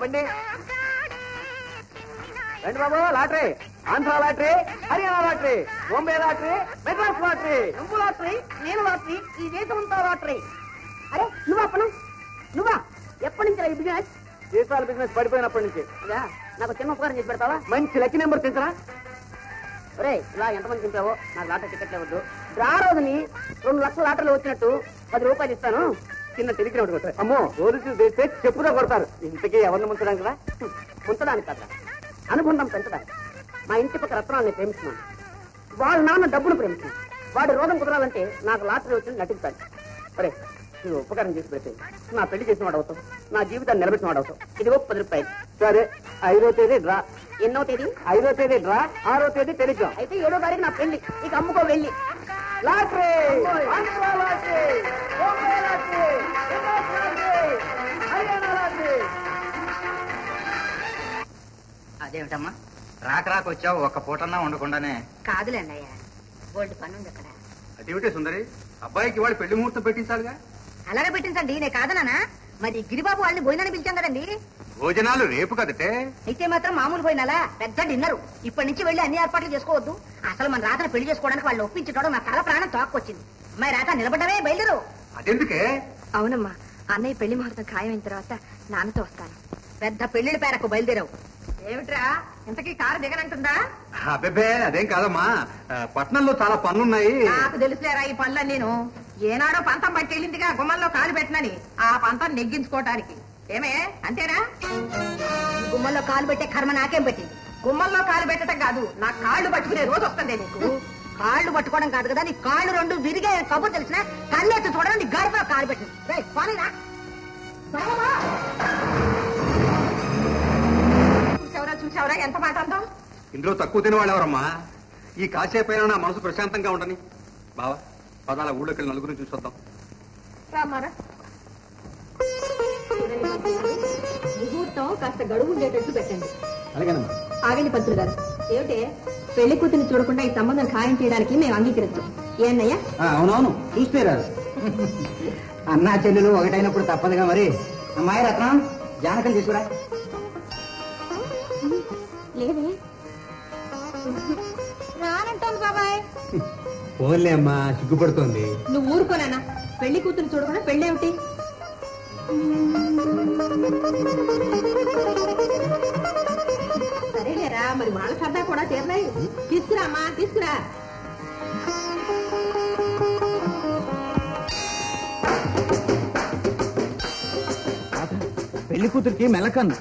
బండి రండి బాబు lottery Andhra lottery Haryana lottery Bombay lottery Madras lottery నువ్వు లాటరీ నేను లాటరీ ఈ దేశం అంతా లాటరీ అరే నువ్వా అప్పను నువ్వా ఎప్పటి నుంచి ఈ బిజినెస్ దేశాల బిజినెస్ పడిపోయినప్పటి నుంచి అదా నాకు చిన్న ఉపకారం చేసి పెడతావా మంచి లక్కీ నెంబర్ తెచ్చరా ఒరే ఇలా ఎంతమంది తింటావో నాకు లాటరీ టికెట్ ఇవ్వద్దు రా రోజుని రెండు లక్షల లాటరీలు వచ్చినట్టు పది రూపాయలు ఇస్తాను చిన్న టెలిగ్రామ్ ఒకటి కొట్టారు. అమ్మో రోజు చూసి తెస్తే చెప్పుదా కొడతారు ఇంతకీ ఎవరిని ముంచడానికి కదా ఉంచడానికి కదా అనుబంధం పెంచడానికి మా ఇంటి పక్క రత్నాలని ప్రేమిస్తున్నాను వాళ్ళ నాన్న డబ్బును ప్రేమిస్తున్నాను వాడి రోగం కుదరాలంటే నాకు లాటరీ వచ్చి నటించాలి ఒరే నువ్వు ఉపకారం చేసి పెడితే నా పెళ్లి చేసిన వాడు అవుతావు నా జీవితాన్ని నిలబెట్టిన వాడు అవుతావు ఇదిగో పది రూపాయలు సరే ఐదో తేదీ డ్రా ఎన్నో తేదీ ఐదో తేదీ డ్రా ఆరో తేదీ టెలిగ్రామ్ అయితే ఏడో తారీఖు నా పెళ్లి ఇక అమ్ముకో వెళ్ళి lottery Andhra lottery Bombay lottery Madras lottery Haryana lottery అదేమిటమ్మా రాక రాక వచ్చావు ఒక్క పూటన్నా ఉండకుండానే కాదులే అన్నయ్య గోల్డ్ పని ఉంది అక్కడ అదేమిటే సుందరి అబ్బాయికి వాడు పెళ్లి ముహూర్తం పెట్టించాలిగా అలాగే పెట్టించండి నేను కాదనా మరి గిరిబాబు వాళ్ళని భోజనాన్ని పిలిచాం కదండి భోజనాలు రేపు కదటే అయితే మాత్రం మామూలు పోయినాలా పెద్ద డిన్నరు ఇప్పటి నుంచి వెళ్ళి అన్ని ఏర్పాట్లు చేసుకోవద్దు అసలు మన రాతను పెళ్లి చేసుకోవడానికి వాళ్ళు ఒప్పించడం నా తల ప్రాణం తోక్కొచ్చింది అమ్మాయి రాత నిలబడ్డమే బయలుదేరు అదెందుకే అవునమ్మా అన్నయ్య పెళ్లి ముహూర్తం ఖాయమైన తర్వాత నాన్నతో వస్తాను పెద్ద పెళ్లిళ్ళ పేరకు బయలుదేరావు ఏమిట్రా ఇంతకీ కారు దిగనంటుందా అబ్బెబ్బే అదేం కాదమ్మా ఆ, పట్నంలో చాలా పనులున్నాయి నాకు తెలుసులేరా ఈ పనులని నేను ఏనాడో పంతం పట్టి వెళ్ళిందిగా గుమ్మంలో కాలు పెట్టినని ఆ పంతం నెగ్గించుకోవటానికి ఏమే అంతేనా ఈ గుమ్మల్లో కాలు పెట్టే కర్మ నాకేం పెట్టింది గుమ్మంలో కాలు పెట్టడం కాదు నా కాళ్ళు పట్టుకునే రోజు వస్తుంది నీకు కాళ్ళు పట్టుకోవడం కాదు కదా నీ కాళ్ళు రెండు విరిగే కబుర్ తెలిసిన కన్నెత్తి చూడడం నీ గడపలో కాలు పెట్టింది రేయ్, పోనీరా. త్వరగా పో. చూసావరా చూసావరా ఎంత మాట అందాం ఇందులో తక్కువ తినేవాళ్ళు ఎవరమ్మా ఈ కాసేపైనా నా మనసు ప్రశాంతంగా ఉండని బావా పదాల ఊళ్ళోకి వెళ్ళి నలుగురిని చూసొద్దాం రామారా ముహూర్తం కాస్త గడువు ఉండేటట్టు పెట్టండి అలాగేనమ్మా ఆగండి పంతులు గారు ఏమిటే పెళ్లి కూతురిని చూడకుండా ఈ సంబంధం ఖాయం చేయడానికి మేము అంగీకరించాం ఏ అన్నయ్య అవునవును చూస్తే రాదు అన్నా చెల్లెలు ఒకటైనప్పుడు తప్పదుగా మరి అమ్మాయి రత్నం జానకం తీసుకురా లేదే రానంటోంది బాబాయ్ ఫోన్లే అమ్మా సిగ్గుపడుతోంది నువ్వు ఊరుకోనా పెళ్లి కూతురు చూడకుండా పెళ్ళేమిటి సరేలేరా మరి వాళ్ళ సరదా కూడా తీరనాయి తీసుకురా అమ్మా తీసుకురా పెళ్లి కూతురికి మెలకన్ను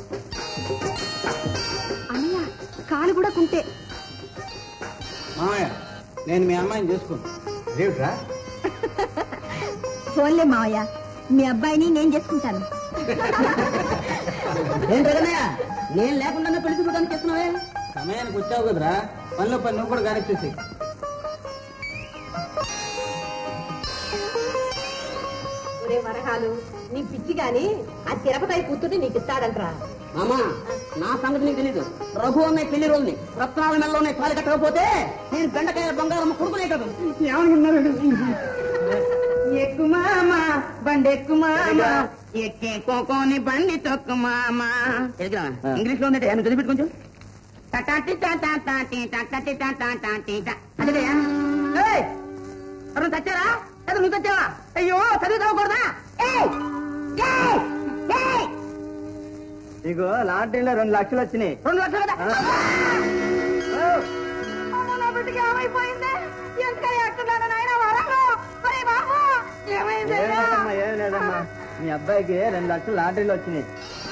అన్నయ్య కాలు కూడా కుంటే మామయ్య నేను మీ అమ్మాయిని చేసుకోను ఏమిట్రా ఫోన్లే మావయ్య మీ అబ్బాయిని నేను చేసుకుంటాను ఏంటన్నయ్య నేను లేకుండా పెళ్లి చూడడానికి చేస్తున్నావే సమయానికి వచ్చావు కదరా పనిలో పని నువ్వు కూడా గారెచ్చేసి ఒరే వరహాలు నీ పిచ్చి గాని ఆ తిరుపతి కూతుర్ని నీకు ఇస్తాడంట్రా మామా నా సంగతి నీకు తెలీదు రఘు అనే పెళ్లి రోజుని రత్నాల మెల్లలోనే తాలి కట్టకపోతే నేను బెండకాయ బంగారం కొడుకునే కదా ఎక్కు మామా బండి ఎక్కు మామా ఎక్కే కోకోని బండి తొక్కు మామా ఇంగ్లీష్ లో ఉందంటే నువ్వు చదివి కొంచెం టటాటి టాటాటి టటాటి టాటాటి అదే ఎవరు చచ్చారా లేదా నువ్వు చచ్చావా అయ్యో చదివి చదవకూడదా ఏయ్! ఏయ్! ఏయ్! నీకు లాటరీలో రెండు లక్షలు వచ్చినాయి రెండు లక్షలు కదా నా బిడ్డకి ఏమైపోయింది ఎందుకని ఎట్టున్నాను నాయన వరంలో ఒరే బాబు ఏమైంది ఏం లేదమ్మా ఏం లేదమ్మా మీ అబ్బాయికి రెండు లక్షలు లాటరీలు వచ్చినాయి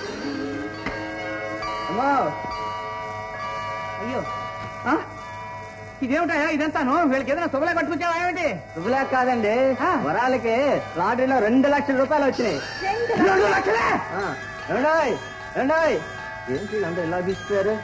అమ్మో అయ్యో ఆ? ఇదేమిటా ఇదంతాను వీళ్ళకి ఏదైనా శుభలే కట్టుకొచ్చావా ఏమిటి శుభలేఖ కాదండి వరాలకి లాటరీలో రెండు లక్షల రూపాయలు వచ్చినాయి రెండు లక్షలే ఆ, ఏమండోయ్? ఏమండోయ్? ఏంటి వీళ్ళందరూ ఇలా పిలుస్తారు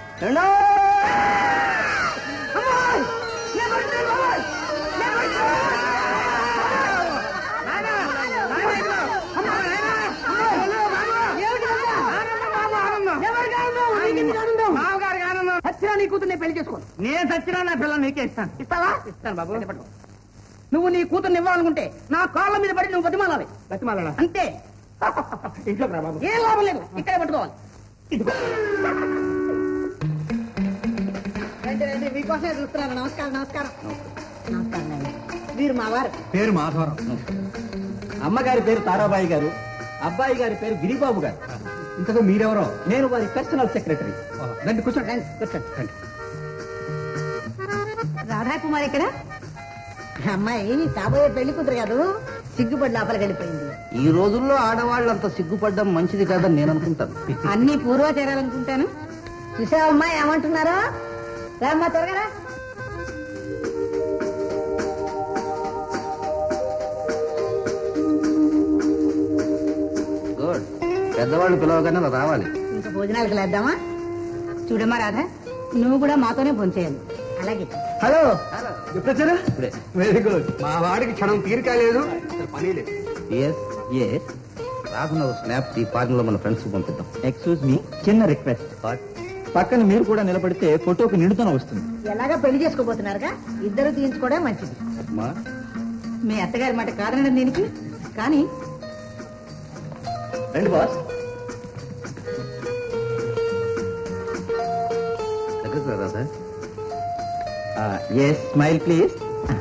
మామగారికి ఆనందం సచ్చినా నీ కూతుర్ని పెళ్లి చేసుకోను నేను సచ్చినా నా పిల్లలు నీకే ఇస్తాను ఇస్తావా ఇస్తాను బాబు పట్టుకో. నువ్వు నీ కూతుర్ని ఇవ్వాలనుకుంటే నా కాళ్ళ మీద పడి నువ్వు బతిమాలాలి బతిమాలనా అంతే ఇంట్లోకి రా బాబు ఏం లాభం లేదు ఇక్కడే పట్టుకోవాలి రండి రండి మీకోసమే చూస్తున్నాను నమస్కారం నమస్కారం నమస్కారం అండి వీరు మా వారు పేరు మాధవరం అమ్మగారి పేరు తారాబాయి గారు అబ్బాయి గారి పేరు గిరిబాబు గారు ఇంతకు మీరెవరో నేను వారి పర్సనల్ సెక్రటరీ రండి కూర్చోండి రండి కూర్చోండి రండి రాధాకుమార్ ఇక్కడ అమ్మాయి కాబోయే పెళ్లి కూతురు కాదు సిగ్గుపడి లోపలికి వెళ్ళిపోయింది ఈ రోజుల్లో ఆడవాళ్ళు అంత సిగ్గుపడ్డం మంచిది కాదని నేను అనుకుంటాను అన్ని పూర్వాచారాలనుకుంటాను చూసావా అమ్మాయి ఏమంటున్నారో రామ్మా త్వరగా రా. గుడ్ పెద్దవాళ్ళు పిలవగానే అలా రావాలి ఇంకా భోజనాలకు లేద్దామా చూడమ్మా రాధా నువ్వు కూడా మాతోనే భోంచేయాలి అలాగే హలో ఎప్పుడొచ్చారా ఇప్పుడే వెరీ గుడ్ మా వాడికి క్షణం తీరిక లేదు పని లేదు ఎస్ ఎస్ రాకుండా ఒక స్నాప్ ఈ పాటలో మన ఫ్రెండ్స్ పంపిద్దాం ఎక్స్క్యూజ్ మీ చిన్న రిక్వెస్ట్ పక్కన మీరు కూడా నిలబడితే ఫోటోకి నిండుతనం వస్తుంది ఎలాగా పెళ్లి చేసుకోబోతున్నారుగా ఇద్దరు తీయించుకోవడం మంచిది అమ్మా మీ అత్తగారి మాట కాదనడం దీనికి కానీ రండి బాస్ దగ్గరకు రా Radha yes smile please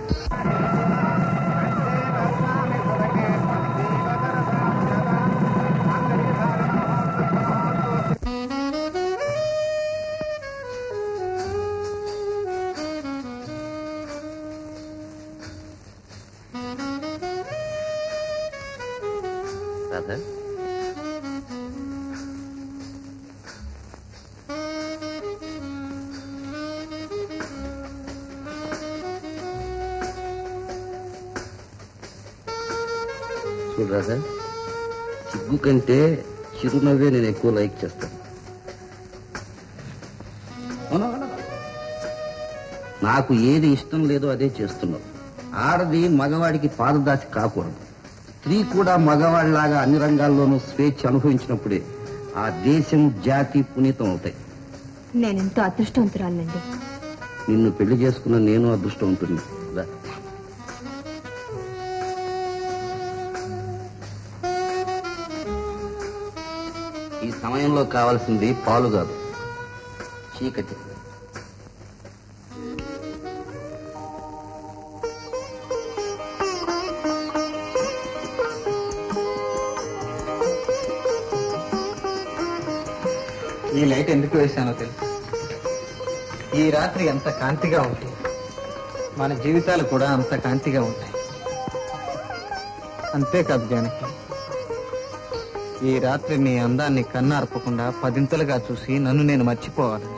Radha చూడు రాధా సిగ్గు కంటే చిరునవ్వే నేను ఎక్కువ లైక్ చేస్తాను అవునా, అవునా? నాకు ఏది ఇష్టం లేదో అదే చేస్తున్నావు ఆడది మగవాడికి పాదదాసి కాకూడదు స్త్రీ కూడా మగవాడిలాగా అన్ని రంగాల్లోనూ స్వేచ్ఛ అనుభవించినప్పుడే ఆ దేశం జాతి పునీతం అవుతాయి నేనెంతో అదృష్టవంతురాలండి నిన్ను పెళ్లి చేసుకున్న నేను అదృష్టవంతుని రా. ఈ సమయంలో కావాల్సింది పాలు కాదు చీకటి ఈ లైట్ ఎందుకు వేశానో తెలుసు ఈ రాత్రి ఎంత కాంతిగా ఉంటుంది మన జీవితాలు కూడా అంత కాంతిగా ఉంటాయి అంతేకాదు జానకి ఈ రాత్రి నీ అందాన్ని కన్నార్పకుండా పదింతలుగా చూసి నన్ను నేను మర్చిపోవాలని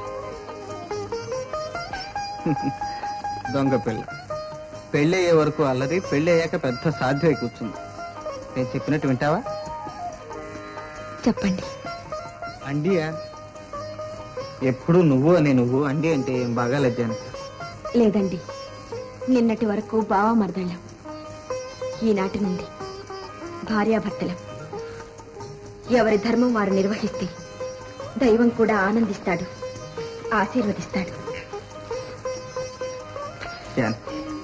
దొంగ పెళ్ళి పెళ్ళయ్యే వరకు అల్లరి పెళ్ళయ్యాక పెద్ద సాధ్యమై కూర్చుంది నేను చెప్పినట్టు వింటావా చెప్పండి అండియా ఎప్పుడు నువ్వు అని నువ్వు అండి అంటే ఏం బాగాలేదు జానకి లేదండి నిన్నటి వరకు బావా మరదళ్ళం ఈనాటి నుండి భార్యాభర్తలం ఎవరి ధర్మం వారు నిర్వహిస్తే దైవం కూడా ఆనందిస్తాడు ఆశీర్వదిస్తాడు జానకి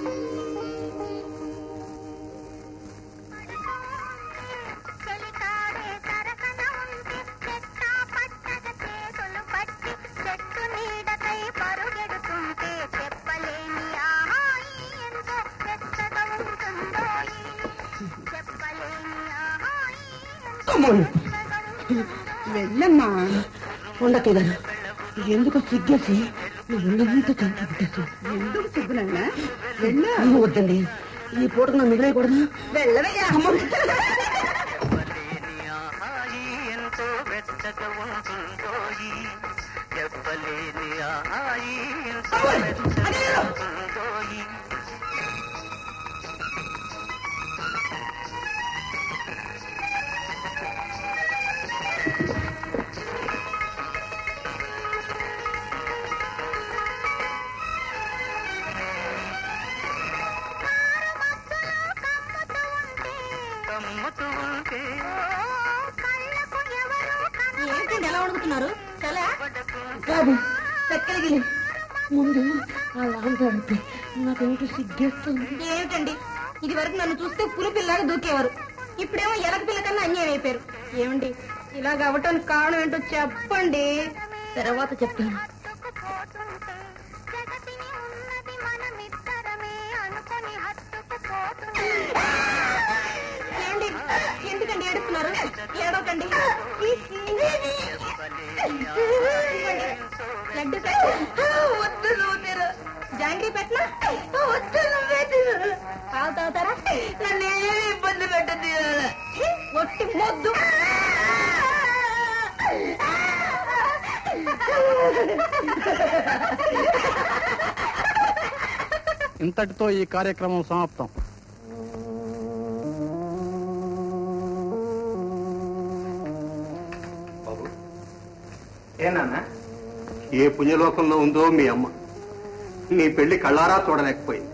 చలికాడే సరసన ఉంటే చెట్ట పట్టక చేతులు పట్టి చెట్టు నీడకై పరుగెడుతుంటే చెప్పలేని ఆహాయి ఎంత పెద్దగా ఉంటుందో చెప్పలేని ఆహాయి వెళ్ళమ్మా ఉండకే గారు ఎందుకు సిగ్గేసి వెళ్ళమంతా చంపబట్టచ్చు ఎందుకు సిగ్గునన్నా వెళ్ళు వద్దండి ఈ పూటకు నన్ను మిగిలేయకూడదు వెళ్ళవయ్యా ఏంటండి ఎలా వణుకుతున్నారు చాలా కాదు చక్కరగిలి ముందు ఆ లాంటి నాకేంటో సిగ్గేస్తుంది ఏమిటండి ఇది వరకు నన్ను చూస్తే పులి పిల్లగా దూకేవారు ఇప్పుడేమో ఎలక పిల్ల కన్నా అన్యాయం అయిపోయారు ఏమండి ఇలాగ అవ్వటానికి కారణం ఏంటో చెప్పండి తర్వాత చెప్తాను ఏంటి? ఎందుకండి ఏడుస్తున్నారు ఏడవకండి లడ్డు పెట్టు. వద్దు నువ్వు తిరు జాంగ్రీ పెట్టనా వద్దు నువ్వే తిరు పాలు తాగుతారా నన్ను ఏమి ఇబ్బంది పెట్టదు ఒట్టి మొద్దు ఇంతటితో ఈ కార్యక్రమం సమాప్తం బాబు ఏనాన్న ఏ పుణ్యలోకంలో ఉందో మీ అమ్మ నీ పెళ్లి కళ్ళారా చూడలేకపోయింది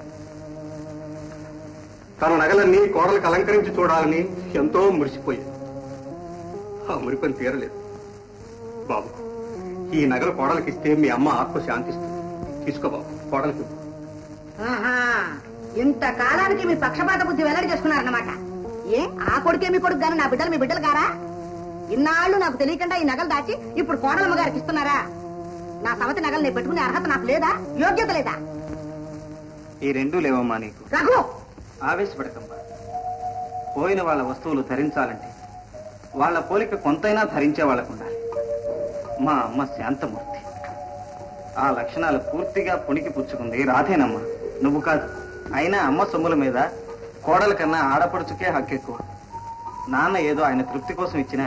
తన నగలన్నీ కోడలకు అలంకరించి చూడాలని ఎంతో మురిసిపోయింది ఆ మురిపని తీరలేదు బాబు ఈ నగలు కోడలకి ఇస్తే మీ అమ్మ ఆత్మ శాంతిస్తుంది తీసుకో బాబు కోడలకి ఇవ్వు. ఆహా ఇంత కాలానికి మీ పక్షపాత బుద్ధి వెల్లడి చేసుకున్నారన్నమాట ఏ ఆ కొడుకే మీ కొడుకు గాని నా బిడ్డలు మీ బిడ్డలు గారా ఇన్నాళ్ళు నాకు తెలియకుండా ఈ నగలు దాచి ఇప్పుడు కోడలమ్మ గారికి ఇస్తున్నారా నా సవతి నగలు నేను పెట్టుకునే అర్హత నాకు లేదా యోగ్యత లేదా ఈ రెండూ లేవమ్మా నీకు రఘు ఆవేశపడకమ్మా పోయిన వాళ్ళ వస్తువులు ధరించాలంటే వాళ్ళ పోలిక కొంతైనా ధరించే వాళ్ళకు ఉండాలి మా అమ్మ శాంతమూర్తి ఆ లక్షణాలు పూర్తిగా పుణికి పుచ్చుకుంది రాధేనమ్మా నువ్వు కాదు అయినా అమ్మ సొమ్ముల మీద కోడల కన్నా ఆడపడుచుకే హక్కు ఎక్కువ నాన్న ఏదో ఆయన తృప్తి కోసం ఇచ్చినా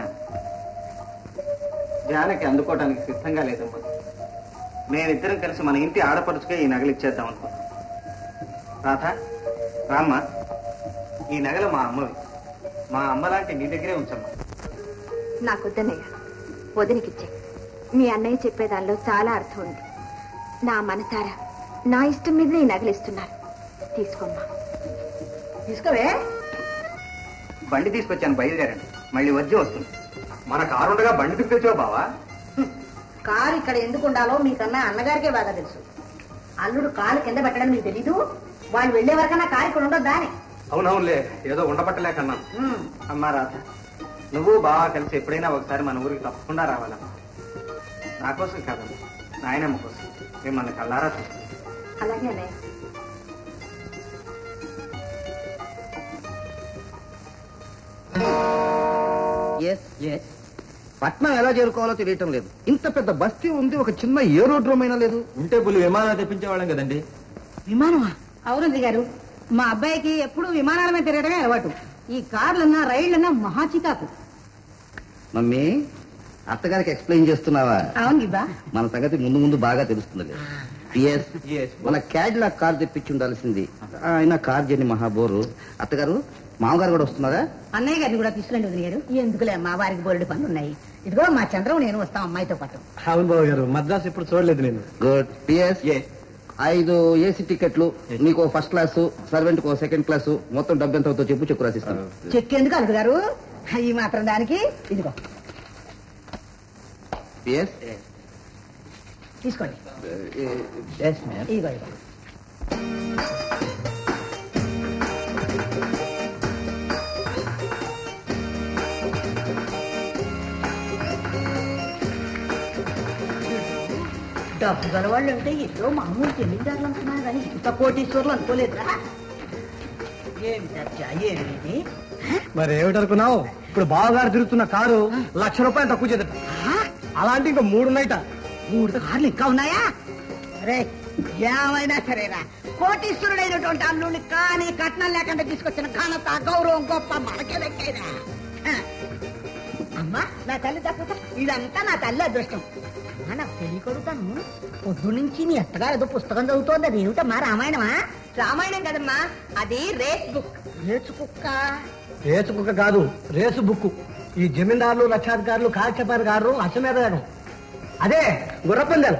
జానకి అందుకోవడానికి సిద్ధంగా లేదమ్మా మేమిద్దరం కలిసి మన ఇంటి ఆడపడుచుకే ఈ నగలు ఇచ్చేద్దాం అనుకున్నాం రాధ రామ్మ ఈ నగలు మా అమ్మవి మా అమ్మ లాంటి నీ దగ్గరే ఉంచమ్మా నాకొద్దన్నయ్య వదినకిచ్చే మీ అన్నయ్య చెప్పేదానిలో చాలా అర్థం ఉంది నా మనసారా నా ఇష్టం మీద ఈ నగలిస్తున్నారు తీసుకోమ్మా తీసుకోవే బండి తీసుకొచ్చాను బయలుదేరండి మళ్ళీ వచ్చి వస్తుంది మన కారుండగా బండి తిప్పొచ్చావు బావా కారు ఇక్కడ ఎందుకు ఉండాలో మీకన్నా అన్నగారికే బాగా తెలుసు అల్లుడు కాలు కింద పెట్టడం మీకు తెలీదు వాళ్ళు వెళ్లే వరకన్నా కారు ఇక్కడ ఉండొద్దా అని అవునవునులే ఏదో ఉండబట్టలేకన్నాను ఉమ్. అమ్మా రాధ నువ్వు బాగా కలిసి ఎప్పుడైనా ఒకసారి మన ఊరికి తప్పకుండా రావాలమ్మా నా కోసం కాదమ్మా నాయనమ్మ కోసం మిమ్మల్ని కళ్ళారా చూస్తాను అలాగే అన్నయ్య పట్నం ఎలా చేరుకోవాలో తెలియటం లేదు ఇంత పెద్ద బస్తీ ఉంది ఒక చిన్న ఏరోడ్రోమ్ అయినా లేదు ఉంటే పులి విమానాలు తెప్పించేవాళ్ళం కదండి విమానమా అవునంది గారు మా అబ్బాయికి ఎప్పుడు విమానాల మీద తిరగడమే అలవాటు ఈ కార్లన్నా రైళ్లన్నా మహా చికాకు మమ్మీ అత్తగారికి ఎక్స్ప్లెయిన్ చేస్తున్నావా అవును గిబ్బా మన సంగతి ముందు ముందు బాగా తెలుస్తుంది ఎస్ మన క్యాడ్లా కార్ తెప్పించి ఉండాల్సింది ఆయన కార్ జర్నీ మహాబోరు అత్తగారు మామగారు కూడా వస్తున్నారా అన్నయ్య గారిని కూడా తీసుకురండి వదిన గారు ఎందుకులే మా వారికి బోరెడు పనులు ఉన్నాయి ఇదిగో మా చంద్రం నేను వస్తాం అమ్మాయితో పాటు అవును బాబు గారు మద్రాసు ఇప్పుడు చూడలేదు నేను గుడ్ పిఎస్ ఐదు ఏసీ టికెట్లు నీకు ఫస్ట్ క్లాస్ సర్వెంట్ కో సెకండ్ క్లాస్ మొత్తం డబ్బు ఎంత అవుతుందో చెప్పు చెక్కు రాసిస్తాను చెక్ ఎందుకు అల్లుడు గారు ఈ మాత్రం దానికి ఇదిగో పిఎస్ తీసుకోండి ఇదిగో ఇదిగో డబ్బు గల వాళ్ళు అంటే ఏదో మామూలు జమీందారులు అనుకున్నారు కానీ ఇంత కోటీశ్వర్లు అనుకోలేదురా ఏమి చచ్చా ఏమి ఇది మరి ఏమిటనుకున్నావు ఇప్పుడు బావగారు తిరుగుతున్న కారు లక్ష రూపాయలు తక్కువ చేద్దట అలాంటి ఇంకా మూడు ఉన్నాయిట మూడు కార్లు ఇంకా ఉన్నాయా రే ఏమైనా సరేరా కోటీశ్వరుడైనటువంటి అల్లుడిని కానీ కట్నం లేకుండా తీసుకొచ్చిన ఘనత గౌరవం గొప్ప మనకే దక్కేదా హ. అమ్మా నా తల్లి తప్ప ఇదంతా నా తల్లి అదృష్టం అమ్మా, నాకు తెలియకొడుతాను పొద్దు నుంచి నీ అత్తగారు ఏదో పుస్తకం చదువుతోంది అది ఏమిటమ్మా రామాయణమా రామాయణం కదమ్మా అది రేస్ బుక్ రేసు కుక్క రేసు కుక్క కాదు రేసు బుక్కు ఈ జమీందారులు లక్షాధికారులు కాల్చపారు గారు అశ్వమేధం అదే గుర్రపందాలు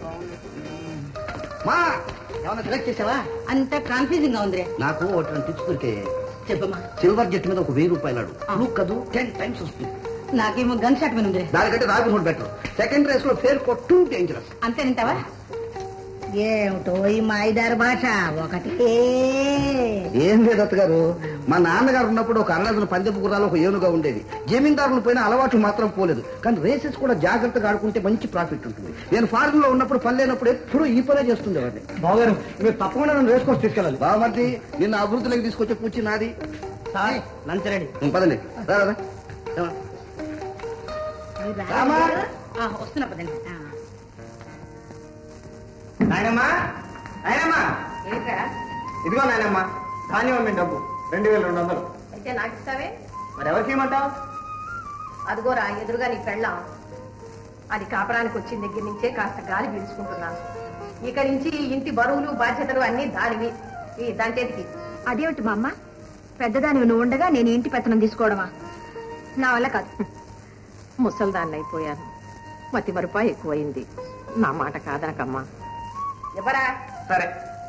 మా ఏమన్నా సెలెక్ట్ చేసావా అంత కన్ఫ్యూజింగ్ గా ఉంది నాకు ఒకటి రెండు టిప్స్ దొరికాయి చెప్పమ్మా సిల్వర్ జెట్ మీద ఒక వెయ్యి రూపాయలు నువ్వు కదూ టెన్ టైమ్స్ వస్తుంది నాకేమో గన్ షాట్ మీద ఉంది దానికంటే Robin Hood better second race లో ఫేర్ కొట్టు డేంజరస్ అంతే వింటావా ఏమిటో ఈ మాయిదారు భాష ఒకటి ఏం లేదు అత్తగారు మా నాన్నగారు ఉన్నప్పుడు ఒక అరడజన పందెపు గుర్రాలు ఒక ఏనుగా ఉండేది జమీందారులు పోయిన అలవాట్లు మాత్రం పోలేదు కానీ రేసెస్ కూడా జాగ్రత్తగా ఆడుకుంటే మంచి ప్రాఫిట్ ఉంటుంది నేను ఫారెన్ లో ఉన్నప్పుడు పని లేనప్పుడు ఎప్పుడూ ఈ పనే చేస్తుండేవాడిని బావగారు మీరు తప్పకుండా నన్ను రేస్ కోర్స్ తీసుకెళ్ళాలి బావమర్ది నిన్న అభివృద్ధిలోకి తీసుకొచ్చే పూచి నాది సార్ లంచ్ రెడీ ఉం, పదండి రా, రా, రా. రా. రామా. ఆ, వస్తున్నా పదండి ఆ. నాయనమ్మా నాయనమ్మా ఏంట్రా ఇదిగో నాయనమ్మా ధాన్యం అమ్మిన డబ్బు రెండు వేల రెండు వందలు అయితే నాకు ఇస్తావే మరి ఎవరికి ఇవ్వమంటావు అదిగోరా ఎదురుగా నీ పెళ్ళాం అది కాపరానికి వచ్చిన దగ్గర నుంచే కాస్త గాలి పీల్చుకుంటున్నాను ఇక నుంచి ఈ ఇంటి బరువులు బాధ్యతలు అన్ని దానివి ఈ దంటేటికి అదేమిటి మా అమ్మ పెద్దదానివి నువ్వు ఉండగా నేను ఇంటి పెత్తనం తీసుకోవడమా నా వల్ల కాదు ముసల్దాన్ని అయిపోయాను మతి మరుపా ఎక్కువైంది నా మాట కాదనకమ్మా ఎవరా సరే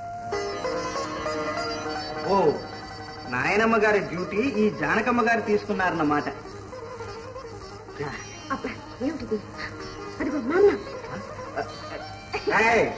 ఓ నాయనమ్మ గారి డ్యూటీ ఈ జానకమ్మ గారు తీసుకున్నారన్నమాట అబ్బా ఏమిటిది అదిగో నాన్న ఏయ్,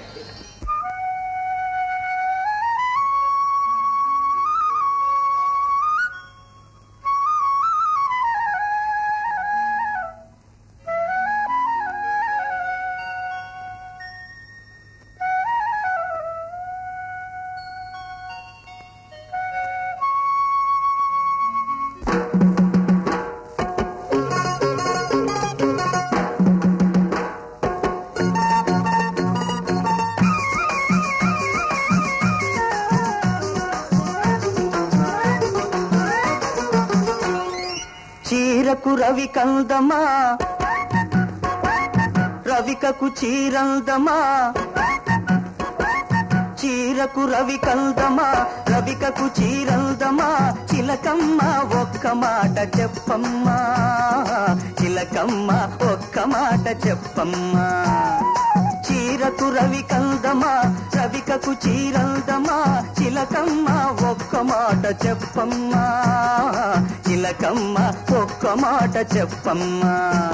చీరకు రవి కందమా రవికకు చీరందమా చీరకు రవి కందమా రవికకు చీరందమా చిలకమ్మ ఒక్క మాట చెప్పమ్మా చిలకమ్మ ఒక్క మాట చెప్పమ్మా చీరకు రవి కందమా రవికకు చీరందమా చిలకమ్మ ఒక్క మాట చెప్పమ్మా చిలకమ్మ ఒక్క మాట చెప్పమ్మా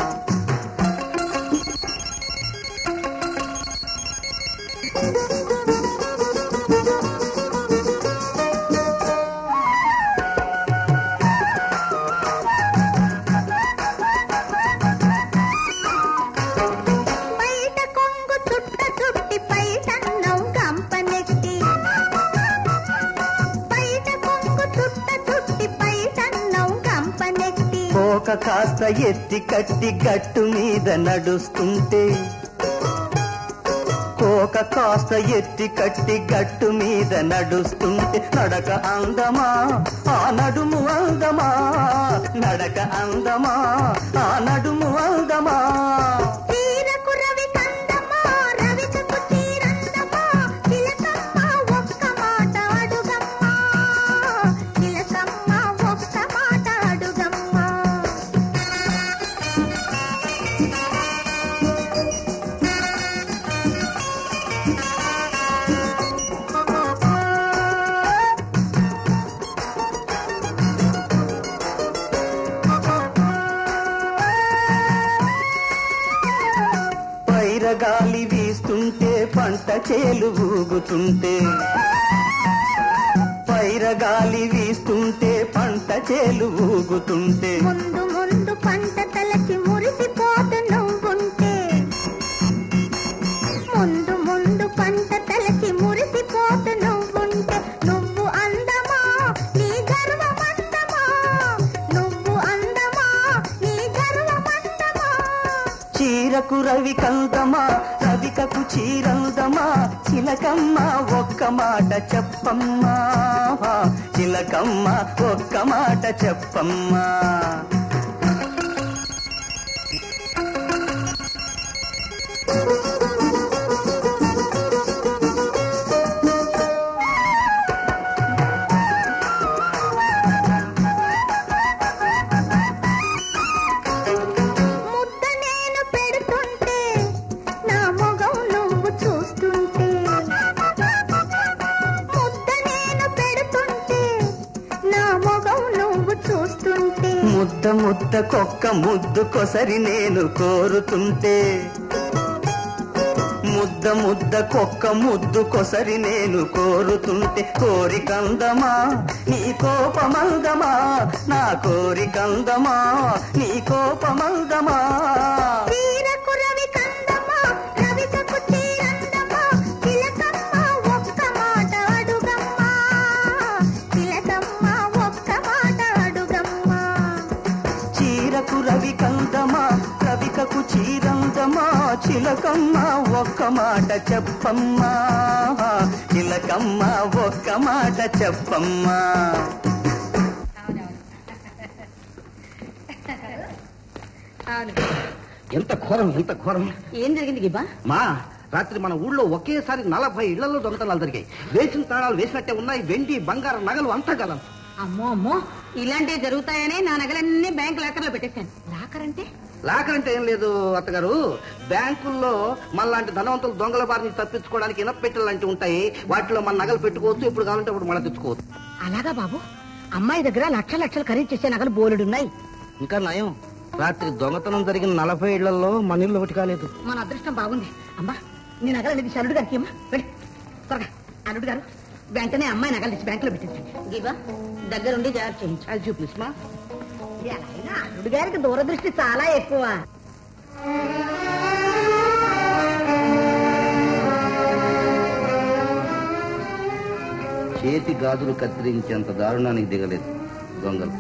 బయట కొంగు చుట్ట చుట్టి పైటన్నం కంపనెట్టి బయట కొంగు చుట్ట చుట్టి పైటన్నం కంపనెట్టి కోక కాస్త ఎత్తి కట్టి గట్టు మీద నడుస్తుంటే కోక కాస్త ఎత్తి కట్టి గట్టు మీద నడుస్తుంటే నడక అందమా ఆ నడుము అందమా నడక అందమా ఆ నడుము అందమా చీరకు రవి కందమా రవికకు చీరందమా చిలకమ్మ ఒక్క మాట అడుగమ్మా చిలకమ్మ ఒక్క మాట అడుగమ్మా పైరగాలి వీస్తుంటే పంట చేలు ఊగుతుంటే పైరగాలి వీస్తుంటే పంట చేలు ఊగుతుంటే ముందు ముందు పంట తలచి మురిసిపోతు నువ్వుంటే ముందు ముందు పంట తలచి మురిసిపోతు నువ్వుంటే నువ్వు అందమా నీ గర్వమందమా నువ్వు అందమా నీ గర్వమందమా చీరకు రవి కందమా రవికకు చీరందమా చిలకమ్మ ఒక్క మాట చెప్పమ్మా చిలకమ్మ ఒక్క మాట చెప్పమ్మా ముద్ద నేను పెడుతుంటే నా మొగం నువ్వు చూస్తుంటే ముద్ద నేను పెడుతుంటే నా మొగం నువ్వు చూస్తుంటే ముద్ద ముద్ద కొక్క ముద్దు కొసరి నేను కోరుతుంటే ముద్ద ముద్ద కొక్క ముద్దు కొసరి నేను కోరుతుంటే కోరికందమా నీ కోపమందమా నా కోరికందమా నీ కోపమందమా చీరకు రవి కందమా రవికకు చీరందమా తిలకమ్మ ఒక్క మాట అడుగమ్మా తిలకమ్మ ఒక్క మాట అడుగమ్మా చీరకు రవి కందమా రవికకు చీరందమా చిలకమ్మ ఒక్క మాట చెప్పమ్మా చిలకమ్మ ఒక్క మాట చెప్పమ్మా ఎంత ఘోరం ఎంత ఘోరం ఏం జరిగింది గిబ్బా మా రాత్రి మన ఊళ్ళో ఒకేసారి నలభై ఇళ్లలో దొంగతనాలు జరిగాయి వేసిన తాళాలు వేసినట్టే ఉన్నాయి వెండి బంగారం నగలు అంతా గలం అమ్మో అమ్మో ఇలాంటివి జరుగుతాయని నా నగలన్నీ బ్యాంక్ లాకర్ లో పెట్టేశాను లాకర్ అంటే లాకర్ అంటే ఏం లేదు అత్తగారు బ్యాంకుల్లో మనలాంటి ధనవంతులు దొంగల బారి నుంచి తప్పించుకోవడానికి ఇనపెట్టెలు లాంటివి ఉంటాయి వాటిలో మన నగలు పెట్టుకోవచ్చు ఇప్పుడు కావాలంటే ఇప్పుడు మళ్ళీ తెచ్చుకోవచ్చు అలాగా బాబు అమ్మాయి దగ్గర లక్ష లక్షలు ఖరీదు చేసే నగలు బోలెడున్నాయి ఇంకా నయం రాత్రి దొంగతనం జరిగిన నలభై ఇళ్లలో మన ఇల్లు ఒకటి కాలేదు మన అదృష్టం బాగుంది అమ్మా నీ నగలు అనేది అల్లుడు గారికి అమ్మా వెళ్ళి త్వరగా అల్లుడు గారు వెంటనే అమ్మాయి నగలు తెచ్చి బ్యాంకులో పెట్టించండి గివా దగ్గరుండి జాగ్రత్త చేయించు అది చూపిస్మా అల్లుడు గారికి దూరదృష్టి చాలా ఎక్కువ చేతి గాజులు కత్తిరించేంత దారుణానికి దిగలేదు దొంగలు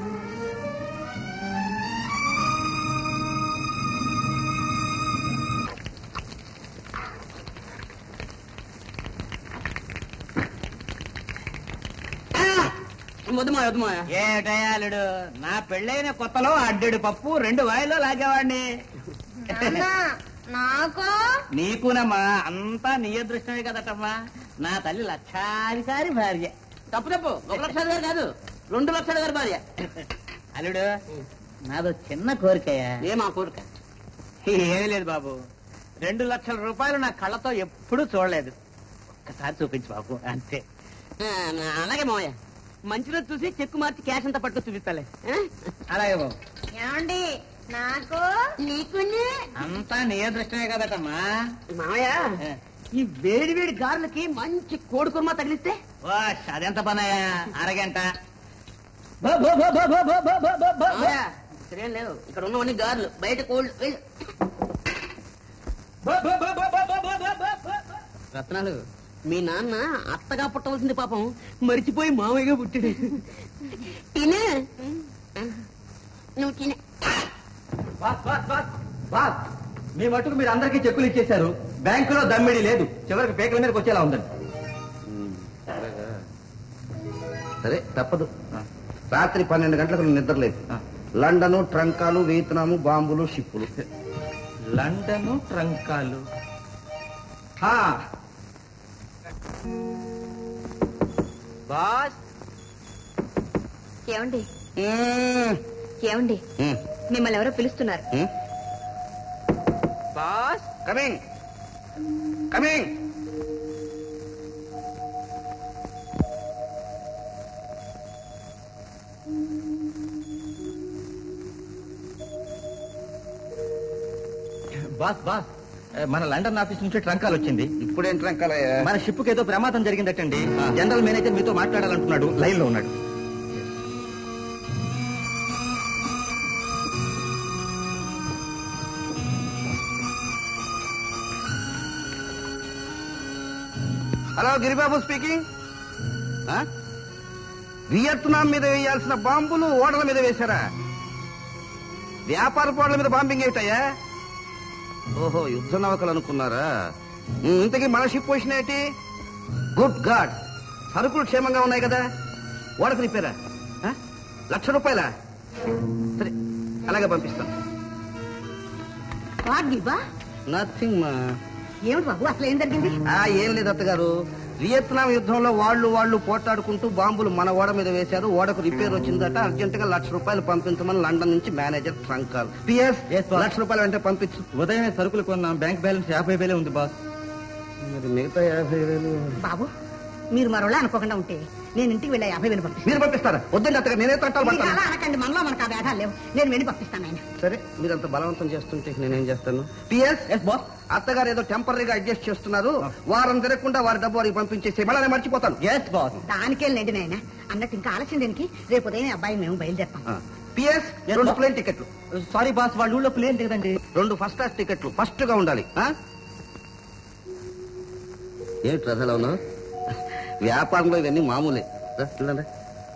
వద్దుమా వద్దుమా ఏటయాలుడు నా పెళ్ళైన కొత్తలో అడ్డెడు పప్పు రెండు వాయిలో లాగేవాడిని నాకు నీకునమ్మా అంతా నీ అదృష్టమే కదటమ్మా నా తల్లి లక్షాధికారి భార్య తప్పు తప్పు ఒక లక్షాధికారి కాదు రెండు లక్షల గారి భార్య అల్లుడు నాదో చిన్న కోరికయ్యా ఏమా కోరిక ఏమీ లేదు బాబు రెండు లక్షల రూపాయలు నా కళ్ళతో ఎప్పుడూ చూడలేదు ఒక్కసారి చూపించు బాబు అంతే అలాగే మావయ్య మంచిలో చూసి చెక్కు మార్చి క్యాష్ అంతా పట్టు చూపిస్తాలే అలాగే బాబు ఏమండి నాకు నీకు అంతా నీ అదృష్టమే కదటమ్మా మామయ్య ఈ వేడి వేడి గార్లకి మంచి కోడి కుర్మా తగిలిస్తే వాష్ అదెంత పనయ్యా అరగంట మామయ్య, ఇక్కడేం లేవు ఇక్కడ ఉన్నవన్నీ గార్లు బయట కోల్డ్ వెళ్ళు. రత్నాలు మీ నాన్న అత్తగా పుట్టవలసింది పాపం మరిచిపోయి మామయ్యగా పుట్టాడు తినే నువ్వు తినే బాస్ బాస్ బాస్ బాస్ మీ మటుకు మీరు అందరికీ చెక్కులు ఇచ్చేశారు బ్యాంకులో దమ్మిడి లేదు చివరికి పేకల మీదకి వచ్చేలా ఉందండి సరే తప్పదు రాత్రి పన్నెండు గంటలకు నిద్ర లేదు లండను ట్రంకాలు వియత్నాము బాంబులు షిప్పులు లండను ట్రంకాలు హా, బాస్ ఏమండి ఏమండి మిమ్మల్ని ఎవరో పిలుస్తున్నారు boss coming coming boss boss మన లండన్ ఆఫీస్ నుంచి ట్రంకాలు వచ్చింది ఇప్పుడేం ట్రంకాలయ్యా మన షిప్ కి ఏదో ప్రమాదం జరిగిందటండి జనరల్ మేనేజర్ మీతో మాట్లాడాలంటున్నాడు లైన్ లో ఉన్నాడు హలో గిరిబాబు స్పీకింగ్ వియత్నాం మీద వేయాల్సిన బాంబులు ఓడల మీద వేశారా వ్యాపార ఓడల మీద బాంబింగ్ ఏమిటయ్యా ఓహో యుద్ధ నౌకలు అనుకున్నారా ఉమ్, ఇంతకీ మన షిప్ పొజిషన్ ఏంటి గుడ్ గాడ్ సరుకులు క్షేమంగా ఉన్నాయి కదా ఓడకు రిపేరా ఆ? లక్ష రూపాయలా సరే అలాగే పంపిస్తాను వాట్ గిబ్బా నథింగ్ మా ఏమిటి బాబు అసలు ఏం జరిగింది ఆ ఏం లేదు అత్తగారు వియత్నాం యుద్ధంలో వాళ్ళు వాళ్ళు పోట్లాడుకుంటూ బాంబులు మన ఓడ మీద వేశారు ఓడకు రిపేర్ వచ్చిందట అర్జెంట్ గా లక్ష రూపాయలు పంపించమని లండన్ నుంచి manager trunk call PS lakh రూపాయలు వెంటనే పంపించు ఉదయమే సరుకులు కొన్నాం బ్యాంక్ బ్యాలెన్స్ యాభై వేలే ఉంది బాస్ మరి మిగతా యాభై వేలు బాబు మీరు మరోలా అనుకోకుండా ఉంటే నేను ఇంటికి వెళ్ళా యాభై వేలు పంపిస్తాను మీరు పంపిస్తారా వద్దండి అత్తగారు నేనే తట్టాలు మీరు పడతాను అలా అనకండి మనలో మనకు ఆ భేదాలు లేవు నేను వెళ్ళి పంపిస్తాను ఆయన సరే మీరంత బలవంతం చేస్తుంటే నేనేం చేస్తాను పిఎస్ బాస్ అత్తగారు ఏదో టెంపరీగా అడ్జస్ట్ చేస్తున్నారు వారం తిరగకుండా వారి డబ్బు వారికి పంపించేసి మళ్ళీ నేను మర్చిపోతాను ఎస్ బాస్ దానికేళ్ళండి నాయన అన్నట్టు ఇంకా ఆలస్యం దేనికి రేపు ఉదయం అబ్బాయి మేము బయలుదేరుతాం పిఎస్ రెండు ప్లేన్ టికెట్లు సారీ బాస్ వాళ్ళ ఊళ్ళో ప్లేన్ టికెట్ రెండు ఫస్ట్ క్లాస్ టికెట్లు ఫస్ట్ గా ఉండాలి ఆ? ఏమిటి రథలో ఉన్నావు వ్యాపారంలో ఇవన్నీ మామూలే రా, చూడండి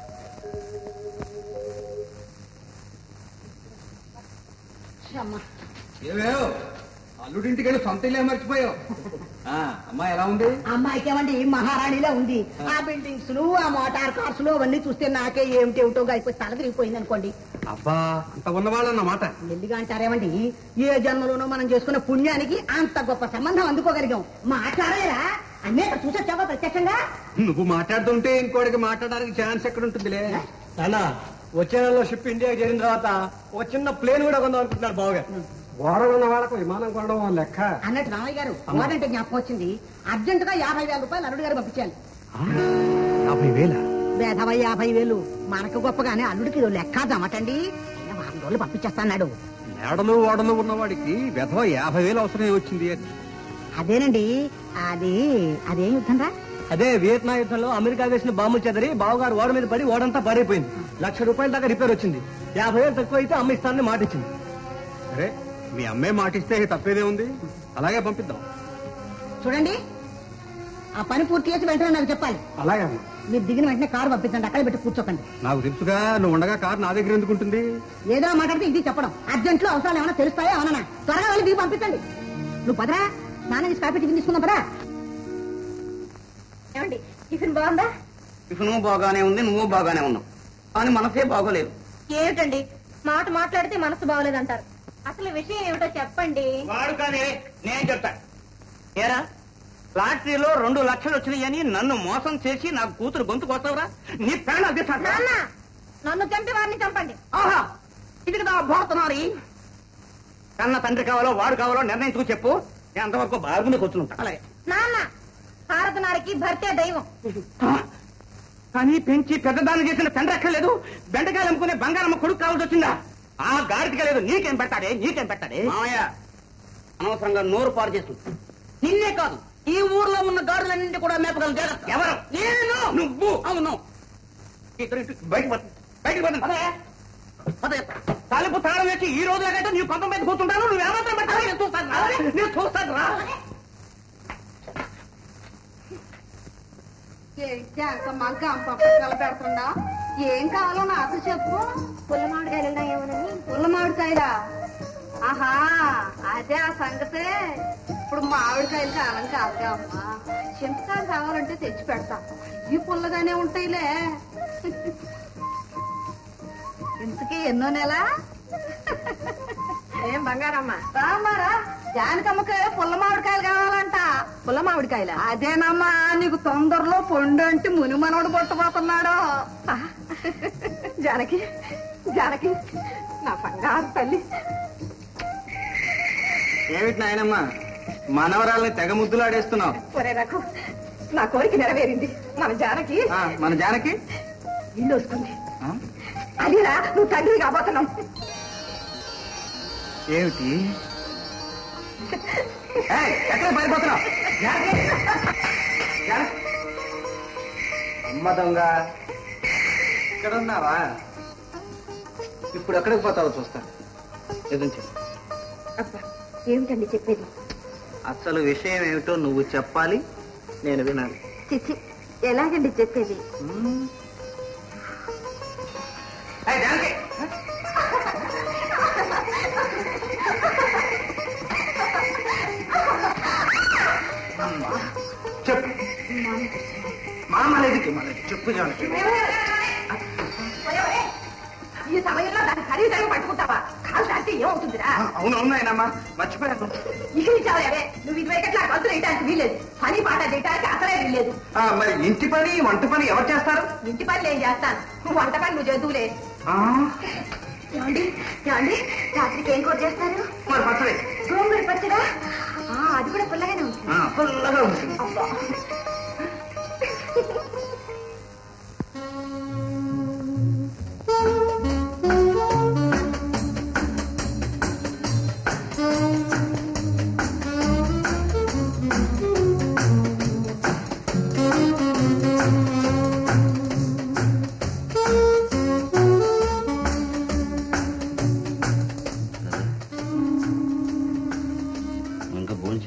ఏమేవ్ అల్లుడింటికి వెళ్ళి సొంత ఇల్లే మర్చిపోయావు ఆ, అమ్మాయి ఎలా ఉంది అమ్మాయికి ఏమండి మహారాణిలా ఉంది ఆ బిల్డింగ్స్ లు ఆ మోటార్ కార్స్ లు అవన్నీ చూస్తే నాకే ఏమిటి ఏమిటో అయిపోయి తల తిరిగిపోయింది అనుకోండి అబ్బా అంత ఉన్నవాళ్ళు అన్నమాట మెల్లిగా అంటారేమండి ఏ జన్మలోనో మనం చేసుకున్న పుణ్యానికి అంత గొప్ప సంబంధం అందుకోగలిగాం మాట్లాడలేరా అన్నీ అక్కడ చూసొచ్చావా ప్రత్యక్షంగా నువ్వు మాట్లాడుతుంటే ఇంకోటికి మాట్లాడడానికి ఛాన్స్ ఎక్కడ ఉంటుందిలే నాన్న వచ్చే నెలలో షిప్ ఇండియా చేరిన తర్వాత ఒక చిన్న ప్లేన్ కూడా కొందాం అనుకుంటున్నాడు బావగారు వారం ఉన్న వాళ్ళకు విమానం కొనడం వాళ్ళ లెక్క అన్నట్టు రామయ్య గారు ఓడంటే జ్ఞాపకం వచ్చింది అర్జెంట్ గా యాభై వేల రూపాయలు అల్లుడు గారు పంపించాలి యాభై వేల వేధవ యాభై వేలు మనకు గొప్పగానే అల్లుడికి ఇదో లెక్క జమటండి అయినా వారం రోజులు పంపించేస్తాడు మేడలు ఓడలు ఉన్నవాడికి వెధవ యాభై వేలు అవసరం వచ్చింది అని. అదేనండి అది అదేం యుద్ధం రా అదే వియత్నా యుద్ధంలో అమెరికా వేసిన బాంబు చెదరి బావగారు ఓడ మీద పడి ఓడంతా పాడైపోయింది లక్ష రూపాయల దాకా రిపేర్ వచ్చింది యాభై వేలు తక్కువ అయితే అమ్మ ఇస్తానని మాట ఇచ్చింది సరే మీ అమ్మే మాటిస్తే తప్పేదే ఉంది అలాగే పంపిద్దాం చూడండి ఆ పని పూర్తి చేసి వెంటనే నాకు చెప్పాలి అలాగే అమ్మా మీరు దిగిన వెంటనే కారు పంపించండి అక్కడ పెట్టి కూర్చోకండి నాకు తెలుసుగా నువ్వు ఉండగా కారు నా దగ్గర ఎందుకు ఉంటుంది ఏదో మాట్లాడితే ఇది చెప్పడం అర్జెంట్ లో అవసరాలు ఏమైనా తెలుస్తాయా అవునా త్వరగా వెళ్ళి దిగి పంపించండి నువ్వు పదరా నాన్న చేసి కాపీ టిఫిన్ తీసుకుందాం పదరా ఏమండి టిఫిన్ బాగుందా టిఫిన్ బాగానే ఉంది నువ్వు బాగానే ఉన్నావు కానీ మనసే బాగోలేదు ఏమిటండి మాట మాట్లాడితే మనసు బాగోలేదంటారు అసలు విషయం ఏమిటో చెప్పండి వాడు కానీ నేను చెప్తా ఏరా లాటరీలో రెండు లక్షలు వచ్చినాయని నన్ను మోసం చేసి నాకు కూతురు గొంతు కొత్తవరా నీ ప్రాణాలు తీస్తాను నాన్న నన్ను చంపి వారిని చంపండి ఆహా ఇది కదా భోతనారి కన్న తండ్రి కావాలో వాడు కావాలో నిర్ణయించుకు చెప్పు నేను అంతవరకు బాగుండి కూర్చుంటా అలాగే నాన్న భారతనారికి భర్తే దైవం కానీ పెంచి పెద్దదాన్ని చేసిన తండ్రి ఎక్కలేదు బెండకాయలు అమ్ముకునే బంగారమ్మ కొడుకు కావాల్సి వచ్చిందా ఆ గాడికి లేదు నీకేం పెట్టాడే నీకేం పెట్టాడే మామయ్య అనవసరంగా నోరు పాడు చేస్తుంది నిన్నే కాదు ఈ ఊర్లో ఉన్న గాడులన్నింటి కూడా మేపగల జాగ్రత్త ఎవరు నేను నువ్వు అవును ఇద్దరు ఇటు బయటకు పద. బయటకు పద. పదే. పదే. తలుపు తాళం వేసి ఈ రోజులకైతే నీ కొంత మీద కూర్చుంటాను నువ్వు ఏమాత్రం పెట్టాలి నేను చూస్తాను రా. నేను చూస్తాను రా మగ్గ పెడుతుందా ఏం కావాలో నాకు చెప్పు పుల్ల మామిడికాయలు ఏమోనని పుల్ల మామిడికాయలా ఆహా అదే ఆ సంగతే ఇప్పుడు మామిడికాయలు కాలం కాదుగా అమ్మా చింతకాయలు కావాలంటే తెచ్చి పెడతా ఈ పుల్లగానే ఉంటాయిలే ఇంతకీ ఎన్నో నెల ఏం బంగారమ్మ రామారా జానకమ్మకి పుల్ల మామిడికాయలు కావాలంట పుల్ల మామిడికాయల అదేనమ్మా నీకు తొందరలో పొండు అంటే మునిమనోడు పుట్టబోతున్నాడు జానకి జానకి నా బంగారు తల్లి ఏమిటి నాయనమ్మా మనవరాల్ని తెగ ముద్దులాడేస్తున్నావు ఒరే నాకు నా కోరిక నెరవేరింది మన జానకి ఆ, మన జానకి ఇల్లు వస్తుంది అదిరా నువ్వు తండ్రి కాబోతున్నావు ఏమిటి ఏయ్, ఎక్కడ పారిపోతున్నావు జానకి! జానకి! అమ్మ దొంగ ఇక్కడ ఉన్నావా ఇప్పుడు ఎక్కడికి పోతావో చూస్తా ఎదుంచి అబ్బా ఏమిటండి చెప్పేది అసలు విషయం ఏమిటో నువ్వు చెప్పాలి నేను వినాలి చిచ్చి ఎలాగండి చెప్పేది ఏయ్, జానకి! చెప్పు మామ లేదు మనకి చెప్పు జానకి ఈ సమయంలో దాని ఖరీదైన పట్టుకుంటావా కాలు దాటి ఏమవుతుందిరా అవును అవును ఆయనమ్మా మర్చిపోయాను ఇక చాలే నువ్వు ఇదివరకట్లా గంతులు వేయడానికి వీల్లేదు పని పాట చేయడానికి అసలే వీల్లేదు ఆ, మరి ఇంటి పని వంట పని ఎవరు చేస్తారు ఇంటి పని నేను చేస్తాను వంట పని నువ్వు చేద్దులే ఆ, ఏమండి ఏమండి రాత్రికి ఏం కూర చేస్తారు మరి పచ్చడి గోంగూర పచ్చడా ఆ, అది కూడా పుల్లగానే ఉంటుంది ఆ, పుల్లగా ఉంటుంది అబ్బా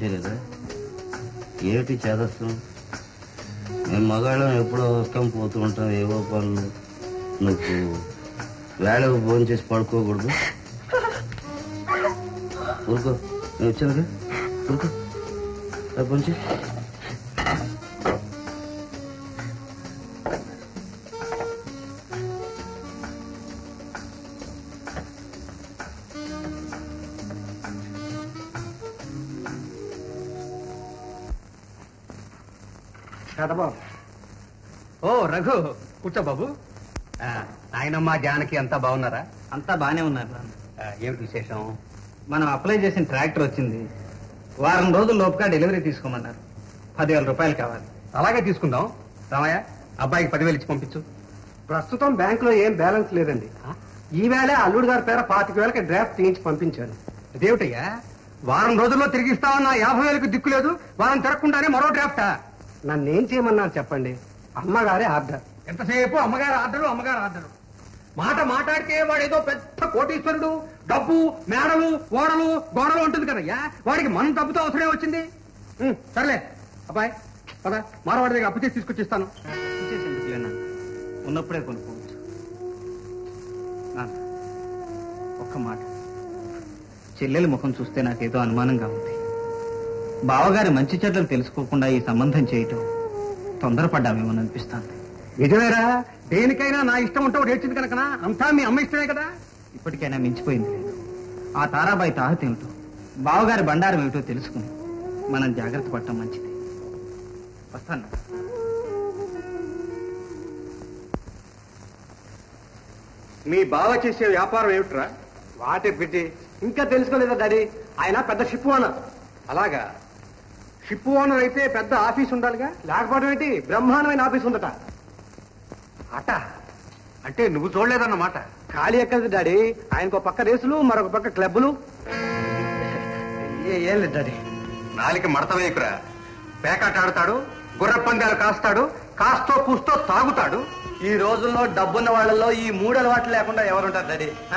చేయలేదా ఏమిటి చేదస్తాం మేము మగాళ్ళం ఎప్పుడో వస్తాం పోతూ ఉంటాం ఏవో పనులు నువ్వు వేళకు భోజనం చేసి పడుకోకూడదు ఊరుకో నేను వచ్చానుగా ఊరుకో భోంచి బాబు ఓ రఘు కూర్చో బాబు ఆ, నాయనమ్మ జానకి అంతా బాగున్నారా అంతా బానే ఉన్నారు నాన్న. ఆ, ఏమిటి విశేషం మనం అప్లై చేసిన ట్రాక్టర్ వచ్చింది వారం రోజుల లోపుగా డెలివరీ తీసుకోమన్నారు పదివేల రూపాయలు కావాలి అలాగే తీసుకుందాం రామయ్య అబ్బాయికి పదివేలు ఇచ్చి పంపించు ప్రస్తుతం బ్యాంకులో ఏం బ్యాలెన్స్ లేదండి ఈవేళ అల్లుడు గారి పేర పాతిక వేలకి డ్రాఫ్ట్ తీయించి పంపించాను అదేమిటయ్యా వారం రోజుల్లో తిరిగి ఇస్తామన్న యాభై వేలకు దిక్కు లేదు వారం తిరగకుండానే మరో డ్రాఫ్టా నన్నేం చేయమన్నారు చెప్పండి అమ్మగారే ఆర్డర్ ఎంతసేపు అమ్మగారు ఆర్డరు అమ్మగారు ఆర్డరు మాట మాట్లాడితే వాడు ఏదో పెద్ద కోటీశ్వరుడు డబ్బు మేడలు ఓడలు గోడలు ఉంటుంది కదయ్యా వాడికి మనం డబ్బుతో అవసరమే వచ్చింది ఉం, సర్లే అబ్బాయి పద మారవాడి దగ్గర అప్పు చేసి తీసుకొచ్చిస్తాను ఇచ్చేసేందుకులే నాన్న ఉన్నప్పుడే కొనుక్కోవచ్చు నాన్న ఒక్క మాట చెల్లెలి ముఖం చూస్తే నాకేదో అనుమానంగా ఉంది బావగారి మంచి చెడ్డలు తెలుసుకోకుండా ఈ సంబంధం చేయటం తొందరపడ్డామేమో అనిపిస్తాంది నిజమేరా దేనికైనా నా ఇష్టం ఉంటావు నేర్చింది కనుక అంతా మీ అమ్మ ఇష్టమే కదా ఇప్పటికైనా మించిపోయింది లేదు ఆ తారాబాయి తాహత ఏమిటో బావగారి బండారం ఏమిటో తెలుసుకుని మనం జాగ్రత్త పడటం మంచిది వస్తాను మీ బావ చేసే వ్యాపారం ఏమిట్రా వాటి బిడ్డి ఇంకా తెలుసుకోలేదా డాడీ ఆయన పెద్ద షిప్ ఓనర్ అలాగా షిప్ ఓనర్ అయితే పెద్ద ఆఫీస్ ఉండాలిగా లేకపోవడం ఏంటి బ్రహ్మాండమైన ఆఫీస్ ఉందట అట అంటే నువ్వు చూడలేదన్నమాట ఖాళీ ఎక్కదు డాడీ ఆయనకు ఒక పక్క రేసులు మరొక పక్క క్లబ్బులు ఏ- ఏం లేదు డాడీ నాలికి మడత వేయకురా పేకాట ఆడతాడు గుర్ర పందాలు కాస్తాడు కాస్తో కూస్తో తాగుతాడు ఈ రోజుల్లో డబ్బున్న వాళ్ళలో ఈ మూడు అలవాట్లు లేకుండా ఎవరుంటారు డాడీ ఆ?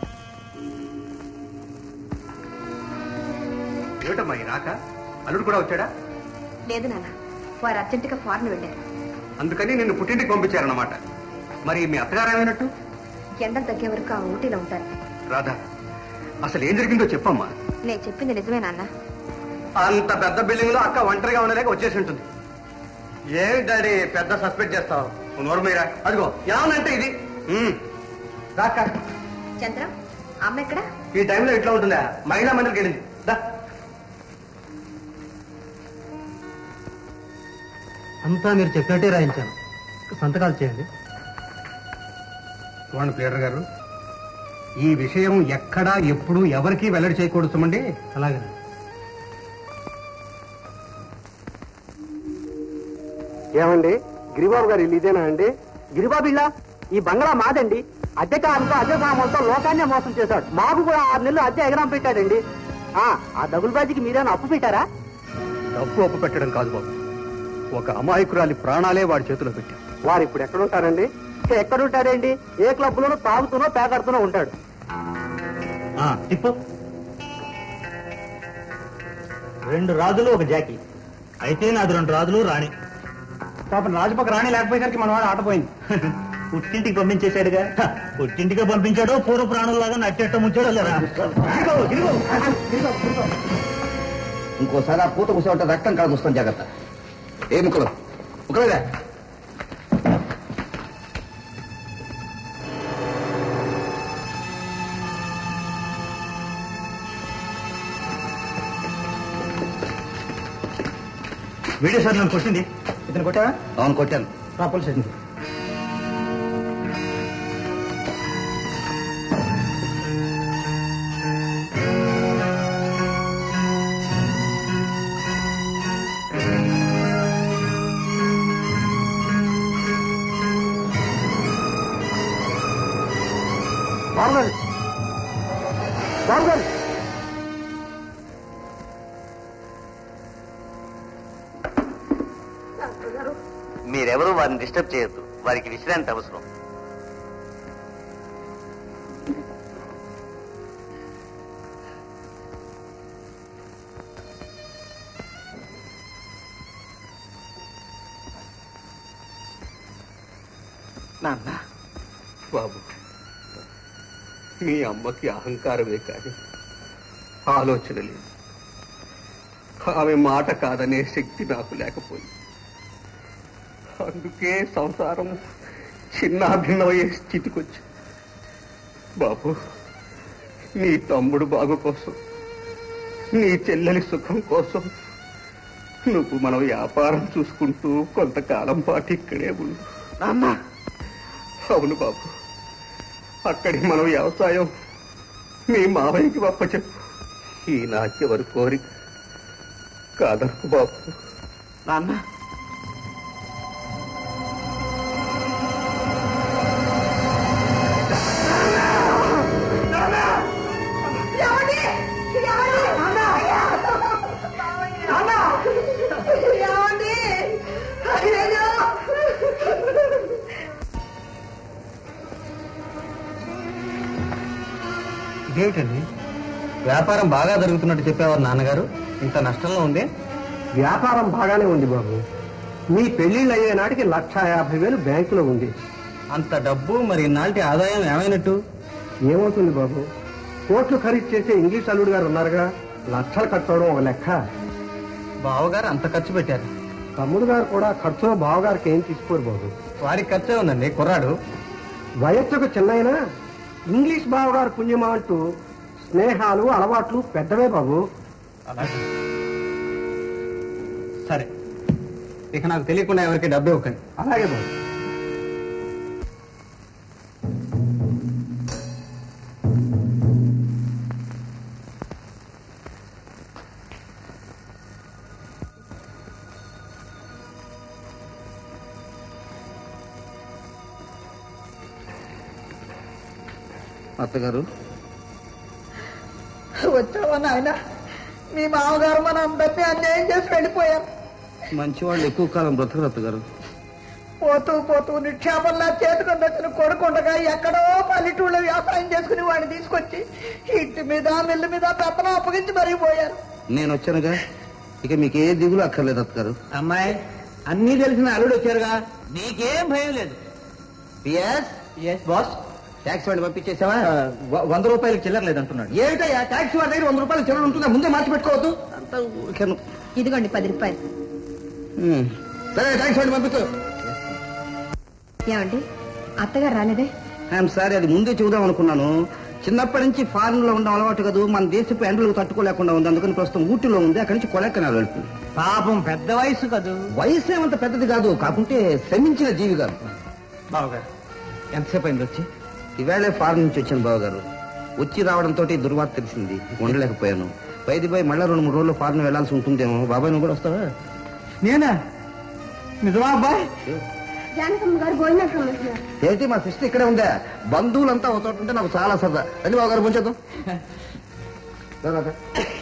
ఏమిటమ్మా ఈ రాక అల్లుడు కూడా వచ్చాడా లేదు నాన్న వారు అర్జెంటుగా ఫారెన్ వెళ్ళారు అందుకని నిన్ను పుట్టింటికి పంపించారన్నమాట మరి మీ అత్తగారు ఏమైనట్టు ఎండలు తగ్గే వరకు ఆ ఊటీలో ఉంటారు రాధా అసలు ఏం జరిగిందో చెప్పమ్మా నేను చెప్పింది నిజమే నాన్న అంత పెద్ద బిల్డింగ్ లో అక్క ఒంటరిగా ఉండలేక వచ్చేసి ఉంటుంది ఏమి డాడీ పెద్ద సస్పెక్ట్ చేస్తావు నువ్వు నోరు మీరా అదిగో ఏమనంటే ఇది ఉమ్. రాక చంద్రం అమ్మ ఎక్కడ ఈ టైంలో ఇట్లా ఉంటుందా మహిళా మండలికి వెళ్ళింది దా అంతా మీరు చెప్పినట్టే రాయించాను సంతకాలు చేయండి చూడండి ప్లేడర్ గారు ఈ విషయం ఎక్కడా ఎప్పుడు ఎవరికీ వెల్లడి చేయకూడదు సుమండి అలాగే ఏమండి గిరిబాబు గారు ఇల్లు ఇదేనా అండి గిరిబాబు ఇల్లా ఈ బంగ్లా మాదండి అద్దె కాలంతో అద్దె సామాన్తో లోకాన్నే మోసం చేశాడు మాకు కూడా ఆరు నెలలు అద్దె ఎగరం పెట్టాడండి ఆ ఆ డబుల్ బాజీకి మీరేమైనా అప్పు పెట్టారా డబ్బు అప్పు పెట్టడం కాదు బాబు ఒక అమాయకురాలి ప్రాణాలే వాడి చేతిలో పెట్టాం వారు ఇప్పుడు ఎక్కడుంటారండి ఎక్కడుంటాడండి ఏ క్లబ్ లోనో తాగుతూనో పేకాడుతూనో ఉంటాడు తిప్పు రెండు రాజులు ఒక జాకి అయితే నాది రెండు రాజులు రాణి పాపం రాజుపక్క రాణి లేకపోయేసరికి మన వాడు ఆటపోయింది పుట్టింటికి పంపించేశాడుగా హ, పుట్టింటికి పంపించాడో పూర్వ ప్రాణుల్లాగా నట్టేట ముంచాడో లేరా ఇంకోసారి ఆ పూత కూర్చోంటే రక్తం కాదు వస్తాం జాగ్రత్త ఏ ముక్కలు ముక్కలేదా వీడియో సార్ నన్ను కొట్టింది ఇతను కొట్టావా అవును కొట్టాను రా పోలీస్ స్టేషన్కి బాబు గారు బాబు గారు మీరెవరూ వారిని డిస్టర్బ్ చేయొద్దు వారికి విశ్రాంతి అవసరం నాన్న బాబు మీ అమ్మకి అహంకారమే కాదు ఆలోచన లేదు ఆమె మాట కాదనే శక్తి నాకు లేకపోయింది అందుకే సంసారం చిన్నాభిన్నమయ్యే స్థితికొచ్చి బాబు నీ తమ్ముడు బాగు కోసం నీ చెల్లెలి సుఖం కోసం నువ్వు మన వ్యాపారం చూసుకుంటూ కొంతకాలం పాటు ఇక్కడే ఉండు నాన్న అవును బాబు అక్కడి మన వ్యవసాయం మీ మావయ్యకి గొప్ప చెప్పు ఈ నాకెవరి కోరిక కాదనుకు బాబు నాన్న ఇదేమిటండి వ్యాపారం బాగా జరుగుతున్నట్టు చెప్పేవారు నాన్నగారు ఇంత నష్టంలో ఉంది వ్యాపారం బాగానే ఉంది బాబు మీ పెళ్లిళ్ళు అయ్యే నాటికి లక్ష యాభై వేలు బ్యాంకులో ఉంది అంత డబ్బు మరి ఇన్నాళ్ళటి ఆదాయం ఏమైనట్టు ఏమవుతుంది బాబు కోట్లు ఖరీదు చేసే ఇంగ్లీష్ అల్లుడు గారు ఉన్నారుగా లక్షలు కట్టడం ఒక లెక్క బావగారు అంత ఖర్చు పెట్టారు తమ్ముడు గారు కూడా ఖర్చులో బావగారికి ఏం తీసుకోరు బాబు వారికి ఖర్చే ఉందండి కుర్రాడు వయస్సుకు చిన్నైనా ఇంగ్లీష్ బావగారు పుణ్యమా అంటూ స్నేహాలు అలవాట్లు పెద్దవే బాబు అలాగే సరే ఇక నాకు తెలియకుండా ఎవరికి డబ్బు ఇవ్వకండి అలాగే బాబు అత్తగారు వచ్చావా నాయన మీ మామగారు మన అందరినీ అన్యాయం చేసి వెళ్ళిపోయారు మంచి వాళ్ళు ఎక్కువ కాలం బ్రతకరు అత్తగారు పోతూ పోతూ నిక్షేపంలా చేతుకొని వచ్చిన కొడుకుండగా ఎక్కడో పల్లెటూళ్ళ వ్యవసాయం చేసుకుని వాడిని తీసుకొచ్చి ఇంటి మీద మిల్లు మీద పెత్తనం అప్పగించి మరిగిపోయారు నేను వచ్చానుగా ఇక మీకు ఏ దిగులు అక్కర్లేదు అత్తగారు అమ్మాయి అన్నీ తెలిసిన అల్లుడు వచ్చారుగా నీకేం భయం లేదు పిఎస్ ఎస్ బాస్ ట్యాక్స్ వాడిని పంపించేసావా వంద రూపాయలకి చిల్లర లేదంటున్నాడు ఏమిటయ్యా ట్యాక్సీ వాడి దగ్గర వంద రూపాయలు చిల్లర ఉంటుందా ముందే మార్చి పెట్టుకోవద్దు అంత ఊరికేను. ఇదిగోండి పది రూపాయలు ఉమ్. సరే ట్యాక్సీ వాడిని పంపించు ఏమండి అత్తగారు రాలేదే ఐఎమ్ సారీ అది ముందే చూద్దాం అనుకున్నాను చిన్నప్పటి నుంచి ఫారెన్ లో ఉండడం అలవాటు కదా మన దేశపు ఎండలకు తట్టుకోలేకుండా ఉంది అందుకని ప్రస్తుతం ఊటీలో ఉంది అక్కడి నుంచి కొలెక్కనాలు వెళ్తుంది పాపం పెద్ద వయసు కదూ వయసు ఏమంత పెద్దది కాదు కాకుంటే శ్రమించిన జీవి కాదు బావగారు ఎంతసేపు అయింది వచ్చి ఈవేళే ఫారెన్ నుంచి వచ్చాను బావగారు వచ్చి రావడంతో దుర్వార్త తెలిసింది ఉండలేకపోయాను పైది పోయి మళ్ళీ రెండు మూడు రోజులు ఫారెన్ వెళ్లాల్సి ఉంటుందేమో బాబాయ్ నువ్వు కూడా వస్తావా నేనా నిజమా అబ్బాయి జానకమ్మ గారు భోజనం రమ్మంటున్నారు ఏంటి మా సిస్టర్ ఇక్కడే ఉందా బంధువులంతా ఒక చోట ఉంటే నాకు చాలా సరదా రండి బావగారు ముంచేద్దాం రా, రా, రా.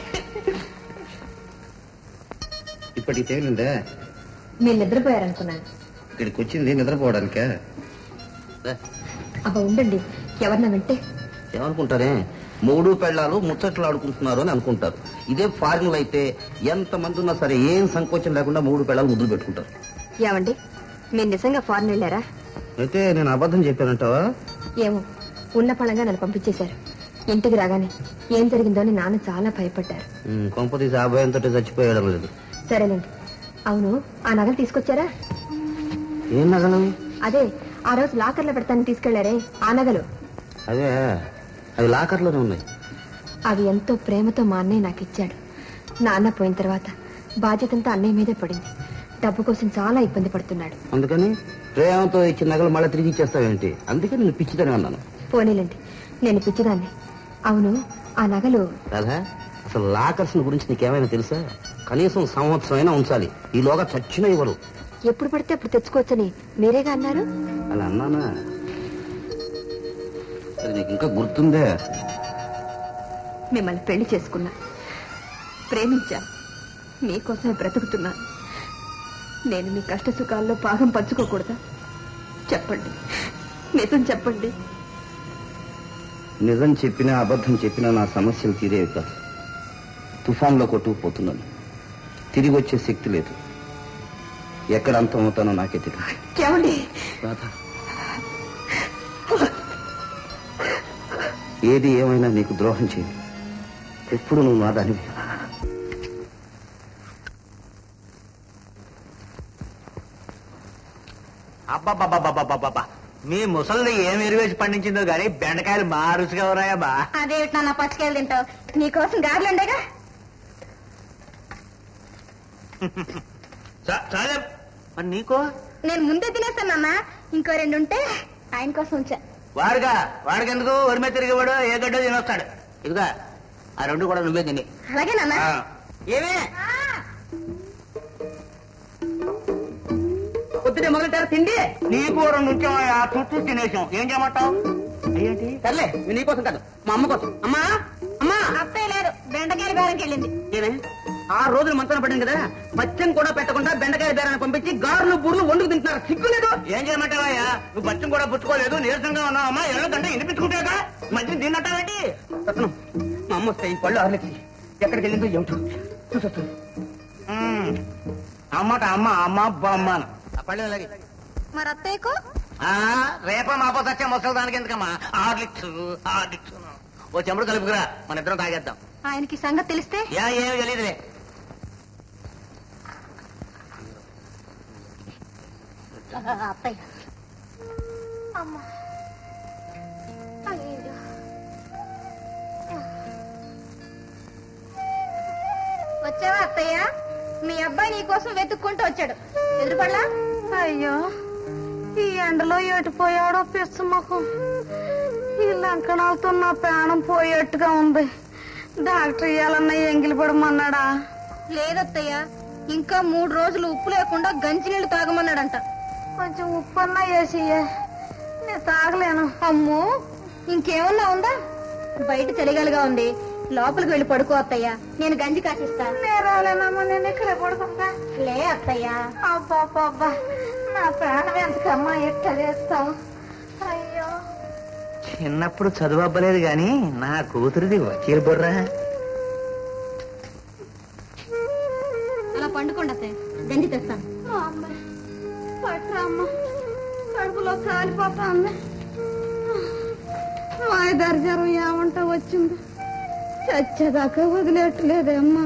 ఇప్పటికి తేలిందే మీరు నిద్రపోయారనుకున్నాను ఇక్కడికి వచ్చింది నిద్రపోవడానికే రా. అబ్బా ఉండండి ఎవరన్నా వింటే ఏమనుకుంటారే మూడు పెళ్ళాలు ముచ్చట్లు ఆడుకుంటున్నారు అని అనుకుంటారు ఇదే ఫారిన్ అయితే ఎంత మంది ఉన్నా సరే ఏం సంకోచం లేకుండా మూడు పెళ్ళాలు ముద్దులు పెట్టుకుంటారు ఏమండి మీరు నిజంగా ఫారెన్ వెళ్ళారా అయితే నేను అబద్ధం చెప్పానంటావా ఏమో ఉన్న పళంగా నన్ను పంపించేశారు ఇంటికి రాగానే ఏం జరిగిందో అని నాన్న చాలా భయపడ్డారు ఉమ్, కొంపతీసి ఆ భయంతో చచ్చిపోయాడు లేదు సరేనండి అవును ఆ నగలు తీసుకొచ్చారా ఏం నగలు అదే ఆ రోజు లాకర్లో పెడతాను తీసుకెళ్లారే ఆ నగలు అదే అవి లాకర్లోనే ఉన్నాయి అవి ఎంతో ప్రేమతో మా అన్నయ్య నాకు ఇచ్చాడు నాన్న పోయిన తర్వాత బాధ్యతంతా అన్నయ్య మీదే పడింది డబ్బు కోసం చాలా ఇబ్బంది పడుతున్నాడు అందుకని ప్రేమతో ఇచ్చిన నగలు మళ్ళీ తిరిగి ఇచ్చేస్తావేంటి అందుకే నేను పిచ్చిదని అన్నాను పోనీలండి నేను పిచ్చిదాన్ని అవును ఆ నగలు రాధా అసలు లాకర్స్ గురించి నీకేమైనా తెలుసా కనీసం సంవత్సరం అయినా ఉంచాలి ఈలోగా చచ్చిన ఇవ్వరు ఎప్పుడు పడితే అప్పుడు తెచ్చుకోవచ్చని మీరేగా అన్నారు అలా అన్నానా అది నీకు ఇంకా గుర్తుందే మిమ్మల్ని పెళ్లి చేసుకున్నా ప్రేమించాను మీకోసమే బ్రతుకుతున్నాను నేను మీ కష్ట సుఖాల్లో భాగం పంచుకోకూడదా చెప్పండి నిజం చెప్పండి నిజం చెప్పినా అబద్ధం చెప్పినా నా సమస్యలు తీరేవి కాదు తుఫాన్లో కొట్టుకుపోతున్నాను తిరిగి వచ్చే శక్తి లేదు ఎక్కడ అంతం అవుతానో నాకే తెలియదు ఏమండి రాధ ఏది ఏమైనా నీకు ద్రోహం చేయదు ఎప్పుడు నువ్వు నా దానివి అబ్బబ్బబ్బబ్బబ్బబ్బబ్బా మీ ముసలిని ఏం ఎరువేసి పండించిందో గానీ బెండకాయలు మా రుచిగా ఉన్నాయా బా అదేమిటి నాన్న పచ్చికాయలు తింటావు నీకోసం గారెలు ఉండేగా చా- చాలే మరి నీకో నేను ముందే తినేస్తాను నాన్న ఇంకో రెండు ఉంటే ఆయన కోసం ఉంచా వాడుగా వాడికి ఎందుకు వరిమే తిరిగేవాడు ఏ గడ్డో తినొస్తాడు ఇదిగా ఆ రెండు కూడా నువ్వే తిని అలాగే నాన్న ఆ. ఏమే పొద్దునే మొదలెట్టారా తిండి నీకు రెండు ఉంచామయ్యా చుట్టూ తినేసాం ఏం చేయమంటావు ఏంటి సర్లే ఇది నీకోసం కాదు మా అమ్మ కోసం అమ్మా అమ్మా అత్తయ్య లేదు బెండకాయల బేరంకి వెళ్ళింది ఏమే ఆ రోజులు మంత్రం పడింది కదా మత్స్యం కూడా పెట్టకుండా బెండకాయ బేరాన్ని పంపించి గారులు బుర్లు వండుకు తింటున్నారు సిగ్గులేదు ఏం చేయమంటావయ్యా నువ్వు బచ్చం కూడా పుచ్చుకోలేదు నీరసంగా ఉన్నావమ్మా ఎల్లకంటే వినిపించుకుంటాగా మధ్య తిన్నట్టావేంటి రత్నం మా అమ్మ వస్తే ఈ పళ్ళు ఆరలేసి ఎక్కడికి వెళ్ళిందో ఏమిటో చూసొచ్చు ఉమ్. అమ్మట అమ్మ అమ్మ బొమ్మ ఆ పళ్ళు అలాగే మరి అత్తయ్యకు ఆ, రేప మాపో సచ్చే ముసలి దానికి ఎందుకమ్మా హార్లిక్స్ హార్లిక్స్ ఓ చెంబుడు కలుపుకురా మన ఇద్దరం తాగేద్దాం ఆయనకి ఈ సంగతి తెలిస్తే యా ఏమి తెలియదులే అత్తయ్య అమ్మా అయ్యో వచ్చావా అత్తయ్య మీ అబ్బాయి నీ కోసం వెతుక్కుంటూ వచ్చాడు ఎదురుపడలా అయ్యో ఈ ఎండలో ఎటుపోయాడో పిచ్చ ముఖం ఈ లంకణాలతో నా ప్రాణం పోయేట్టుగా ఉంది డాక్టర్ ఇయ్యాలన్నా ఎంగిలి పడమన్నాడా లేదత్తయ్య ఇంకా మూడు రోజులు ఉప్పు లేకుండా గంజినీళ్ళు తాగమన్నాడంట కొంచెం ఉప్పు అన్నా వేసి నేను తాగలేను అమ్మో ఇంకేమన్నా ఉందా బయట చలిగాలిగా ఉంది లోపలికి వెళ్ళి పడుకో అత్తయ్య నేను గంజి కాసిస్తా నేను రాలేనమ్మా నేను ఇక్కడే పడుకుంటా లే అత్తయ్య అబ్బా అబ్బా, అబ్బా నా ప్రాణం ఎంతకమ్మా ఎట్లా చేస్తావు అయ్యో చిన్నప్పుడు చదువు అవ్వలేదు గాని నా కూతురిది వకీల్ బుర్రా అలా పండుకోండి అత్తయ్య గంజి తెస్తాను అమ్మ పట్రా అమ్మ కడుపులో కాలిపోతుంది వాయిదారి జ్వరం ఏమంటా వచ్చింది చచ్చేదాకా వదిలేట్లేదే అమ్మా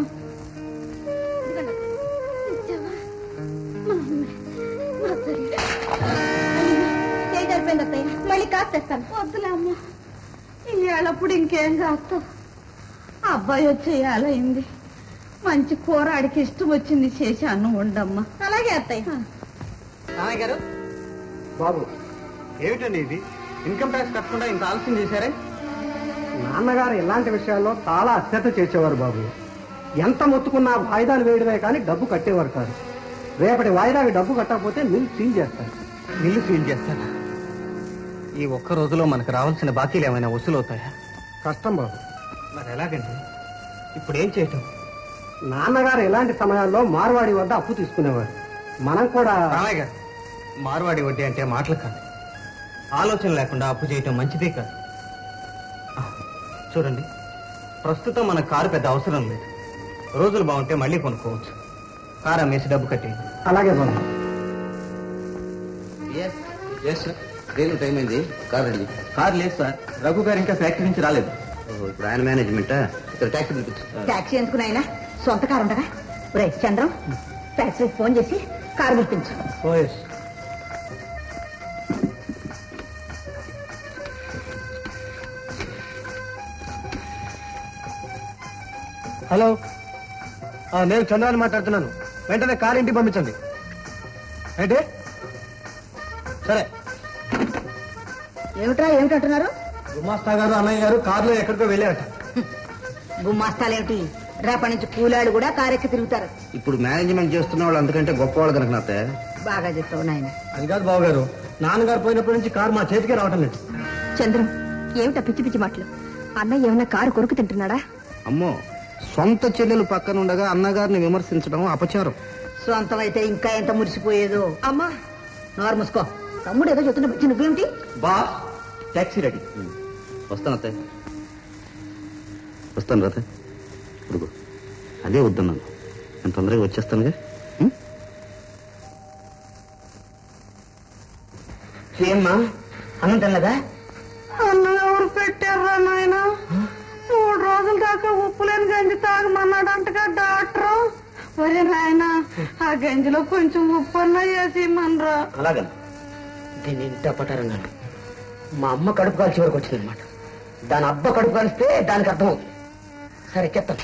ఇచ్చావా? మా అమ్మ, మా తల్లి. చేయి సరిపోయింది అత్తయ్య మళ్ళీ కాస్త తెస్తాను వద్దులే అమ్మా ఇవాళప్పుడు ఇంకేం చేస్తావు అబ్బాయి వచ్చే ఏలైంది మంచి కూర ఆడికి ఇష్టం వచ్చింది చేసి అన్నం ఉండమ్మా అలాగే అత్తయ్య రామయ్య గారు బాబు ఏమిటండి ఇది ఇన్కమ్ ట్యాక్స్ కట్టకుండా ఇంత ఆలస్యం చేశారే నాన్నగారు ఇలాంటి విషయాల్లో చాలా అశ్రద్ధ చేసేవారు బాబు ఎంత మొత్తుకున్నా వాయిదాలు వేయడమే కానీ డబ్బు కట్టేవారు కాదు రేపటి వాయిదాకి డబ్బు కట్టకపోతే మిల్ సీల్ చేస్తారు మిల్లు సీల్ చేస్తారా ఈ ఒక్క రోజులో మనకు రావాల్సిన బాకీలు ఏమైనా వసూలవుతాయా కష్టం బాబు మరి ఎలాగండి ఇప్పుడు ఏం చేయటం నాన్నగారు ఇలాంటి సమయాల్లో మార్వాడి వద్ద అప్పు తీసుకునేవారు మనం కూడా రామయ్య గారు మార్వాడి వడ్డీ అంటే మాటలు కాదు ఆలోచన లేకుండా అప్పు చేయటం మంచిదే కాదు ఆ, చూడండి ప్రస్తుతం మన కారు పెద్ద అవసరం లేదు రోజులు బాగుంటే మళ్ళీ కొనుక్కోవచ్చు కారు అమ్మేసి డబ్బు కట్టేయండి అలాగే బాబు ఎస్ సార్ దేనికి టైం అయింది కార్ రండి కారు లేదు సార్ రఘు గారు ఇంకా ఫ్యాక్టరీ నుంచి రాలేదు ఓహో, ఇప్పుడు ఆయన మేనేజ్మెంటా ఇక్కడ ట్యాక్సీ పిలిపించు టాక్సీ ఎందుకు నాయనా సొంత కారు ఉండగా రే చంద్రం టాక్సీకి ఫోన్ చేసి కారు పిలిపించు ఓ ఎస్ హలో ఆ, నేను చంద్రాన్ని మాట్లాడుతున్నాను వెంటనే కారు ఇంటికి పంపించండి ఏంటి సరే ఏమిట్రా ఏమిటంటున్నారు గుమాస్తా గారు అన్నయ్య గారు కారులో ఎక్కడికో వెళ్ళారట గుమ్మాస్తాలేమిటి రేపటి నుంచి కూలాడు కూడా కారెక్కి తిరుగుతారు ఇప్పుడు మేనేజ్మెంట్ చేస్తున్న వాళ్ళు అంతకంటే గొప్పవాళ్ళు కనుక నాతే బాగా చెప్తావు నాయన అది కాదు బాబు గారు నాన్నగారు పోయినప్పటి నుంచి కారు మా చేతికే రావటం లేదు చంద్రం ఏమిటా పిచ్చి పిచ్చి మాటలు అన్నయ్య ఏమైనా కారు కొరుకు తింటున్నాడా అమ్మో సొంత చెల్లెలు పక్కన ఉండగా అన్నగారిని విమర్శించడం అపచారం సొంతం అయితే ఇంకా ఎంత మురిసిపోయేదో అమ్మా నోరు మూసుకో తమ్ముడు ఏదో చెప్తున్నా పిచ్చి నువ్వేమిటి బాస్ టాక్సీ రెడీ వస్తాను అత్తయ్య వస్తాను రాత ఇదిగో అదే వద్దన్నాను నేను తొందరగా వచ్చేస్తానుగా ఉం? ఏమ్మా అన్నం తినలేదా అన్నం ఎవరు పెట్టారా నాయన దాకా ఉప్పు లేని గంజి తాగమన్నాడంటగా డాక్టర్ ఒరే నాయన ఆ గంజిలో కొంచెం ఉప్పు అన్నా వేసి మనరా అలాగా దీన్ని ఇంత పటారంగా మా అమ్మ కడుపు కాల్చి వరకు వచ్చిందనమాట దాని అబ్బ కడుపు కాలిస్తే దానికి అర్థం అవుతుంది సరే చెప్తాను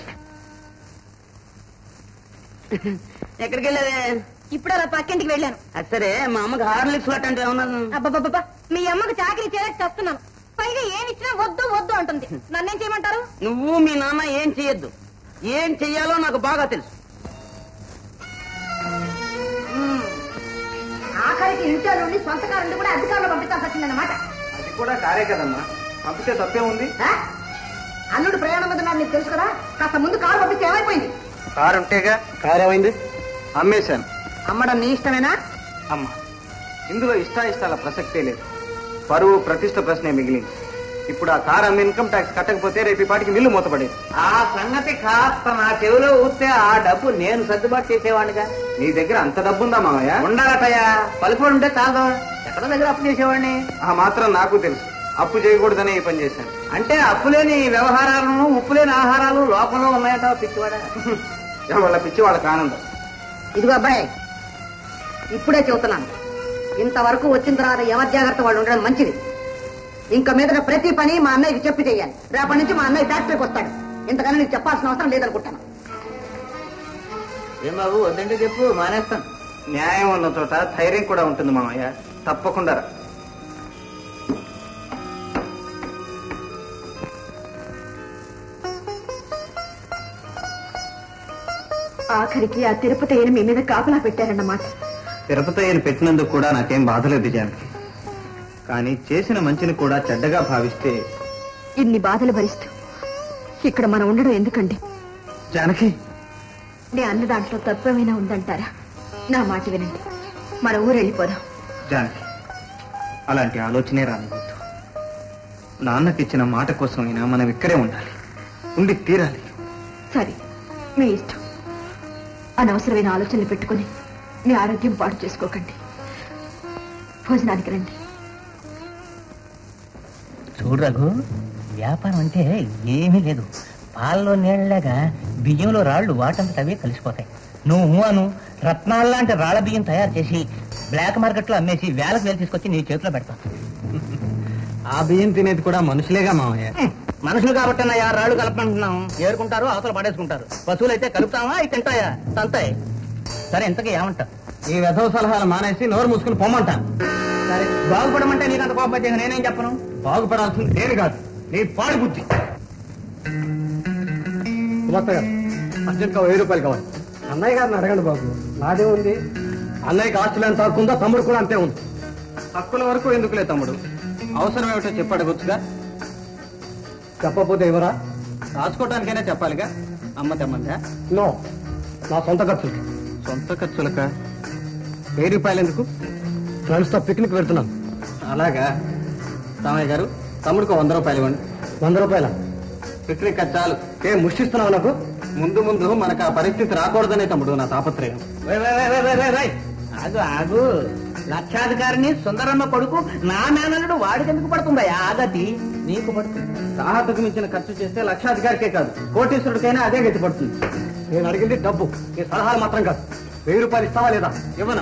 ఎక్కడికి వెళ్ళేదే ఇప్పుడు అలా పక్కింటికి వెళ్ళాను అది సరే మా అమ్మకి హార్లిక్స్ అంటే ఏమన్నా అబ్బబ్బబ్బా మీ అమ్మకు చాకరీ చేయలేక చేస్తున్నాను పైగా ఏమి ఇచ్చినా వద్దు వద్దు అంటుంది నన్నేం చేయమంటారు నువ్వు మీ నాన్న ఏం చెయ్యొద్దు ఏం చెయ్యాలో నాకు బాగా తెలుసు ఆఖరికి ఇంట్లో నుండి సొంత కారు కూడా అధికారులు పంపించాల్సి వచ్చిందన్నమాట అది కూడా కారే కదమ్మా పంపితే తప్పే ఉంది ఆ? అల్లుడు ప్రయాణం మీద ఉన్నాడు నీకు తెలుసు కదా కాస్త ముందు కారు పంపిస్తే ఏమైపోయింది కారు ఉంటేగా కారు ఏమైంది అమ్మేశాను అమ్మడం నీ ఇష్టమేనా అమ్మ ఇందులో ఇష్టాయిష్టాల ప్రసక్తే లేదు పరువు ప్రతిష్ట ప్రశ్నే మిగిలింది ఇప్పుడు ఆ కారు అమ్మి ఇన్కమ్ ట్యాక్స్ కట్టకపోతే రేపు ఈ పాటికి మిల్లు మూతపడేది ఆ సంగతి కాస్త నా చెవిలో ఊస్తే ఆ డబ్బు నేను సర్దుబాటు చేసేవాడిగా నీ దగ్గర అంత డబ్బుందా మామయ్య ఉండాలటయ్యా పలుకుబడి ఉంటే చాలు ఎక్కడ దగ్గర అప్పు చేసేవాడిని ఆ మాత్రం నాకు తెలుసు అప్పు చేయకూడదనే ఈ పని చేశాను అంటే అప్పులేని వ్యవహారాలను ఉప్పులేని ఆహారాలు లోకంలో ఉన్నాయట పిచ్చివాడా వాళ్ళ పిచ్చి వాళ్ళకి ఆనందం ఇదిగో అబ్బాయి ఇప్పుడే చెబుతున్నాను ఇంతవరకు వచ్చిన తర్వాత ఎవరి జాగ్రత్త వాళ్ళు ఉండడం మంచిది ఇంకా మీద ప్రతి పని మా అన్నయ్యకి చెప్పి చేయాలి రేపటి నుంచి మా అన్నయ్య ఫ్యాక్టరీకి వస్తాడు ఇంతకన్నా నీకు చెప్పాల్సిన అవసరం లేదనుకుంటాను ఏం బాబు వద్దంటే చెప్పు మానేస్తాను న్యాయం ఉన్న చోట ధైర్యం కూడా ఉంటుంది మామయ్య తప్పకుండా రా. ఆఖరికి ఆ తిరుపతి అయిన మీ మీద కాపలా పెట్టారన్నమాట తిరుపతి ఆయన పెట్టినందుకు కూడా నాకేం బాధలేదు జానకి కానీ చేసిన మంచిని కూడా చెడ్డగా భావిస్తే ఇన్ని బాధలు భరిస్తూ ఇక్కడ మనం ఉండడం ఎందుకండి జానకి నే అన్న దాంట్లో తత్వమైనా ఉందంటారా నా మాట వినండి మన ఊరు వెళ్ళిపోదాం జానకి అలాంటి ఆలోచనే రానివద్దు నాన్నకిచ్చిన మాట కోసమైనా మనం ఇక్కడే ఉండాలి ఉండి తీరాలి సరే మీ ఇష్టం అనవసరమైన ఆలోచనలు పెట్టుకుని మీ ఆరోగ్యం పాడు చేసుకోకండి భోజనానికి రండి చూడు రఘు వ్యాపారం అంటే ఏమీ లేదు పాలలో నీళ్ళగా బియ్యంలో రాళ్ళు వాటంతట అవే కలిసిపోతాయి నువ్వు అను రత్నాల్లాంటి రాళ్ళ బియ్యం తయారు చేసి బ్లాక్ మార్కెట్ లో అమ్మేసి వేలకు వేలు తీసుకొచ్చి నీ చేతిలో పెడతాను ఆ బియ్యం తినేది కూడా మనుషులేగా మామయ్య మనుషులు కాబట్టి అన్నయ్య రాళ్ళు కలపమంటున్నాం ఏరుకుంటారు అవతల పడేసుకుంటారు పశువులు అయితే కలుపుతామా అవి తింటాయా తంతాయి సరే ఇంతకీ ఏమంటావు ఈ వెధవ సలహాలు మానేసి నోరు మూసుకుని పొమ్మంటాను సరే బాగుపడమంటే నీకు అంత కోపం వచ్చాక నేనేం చెప్పను బాగుపడాల్సింది నేను కాదు నీ పాడు బుద్ధి సుమత్త గారు అర్జెంట్గా వెయ్యి రూపాయలు కావాలి అన్నయ్య గారిని అడగండి బాబు నాదే ఉంది అన్నయ్యకి ఆస్తులు ఎంత హక్కు ఉందో తమ్ముడు కూడా అంతే ఉంది హక్కుల వరకు ఎందుకులే తమ్ముడు అవసరం ఏమిటో చెప్పాడు గుర్తుగా చెప్పకపోతే ఎవరా రాసుకోవటానికైనా చెప్పాలిగా అమ్మ తెమ్మందా నో నా సొంత ఖర్చు సొంత ఖర్చులక వెయ్యి రూపాయలు ఎందుకు ఫ్రెండ్స్ తో పిక్నిక్ వెళ్తున్నాను అలాగా రామయ్య గారు తమ్ముడికి వంద రూపాయలు ఇవ్వండి వంద రూపాయల పిక్నిక్ అది చాలు ఏ ముష్టిస్తున్నావు నాకు ముందు ముందు మనకు ఆ పరిస్థితి రాకూడదనే తమ్ముడు నా తాపత్రయం why, why, why, why, why, why, why. ఆగు ఆగు లక్షాధికారిని సుందరమ్మ కొడుకు నా మేనల్లుడు వాడికి ఎందుకు పడుతుందా ఆగతి నీకు పడుతుంది రాహతకు మించిన ఖర్చు చేస్తే లక్షాధికారికే కాదు కోటీశ్వరుడికైనా అదే గతి పడుతుంది నేను అడిగింది డబ్బు నీ సలహాలు మాత్రం కాదు వెయ్యి రూపాయలు ఇస్తావా లేదా ఇవ్వను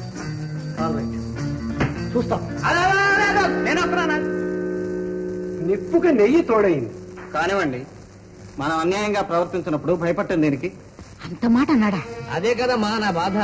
All right. చూస్తాం అలా, అలా, అలా, అలా. నేను వస్తున్నాను నిప్పుకి నెయ్యి తోడైంది కానివ్వండి మనం అన్యాయంగా ప్రవర్తించినప్పుడు భయపట్టం దీనికి అంత మాట అన్నాడా అదే కదమ్మా నా బాధ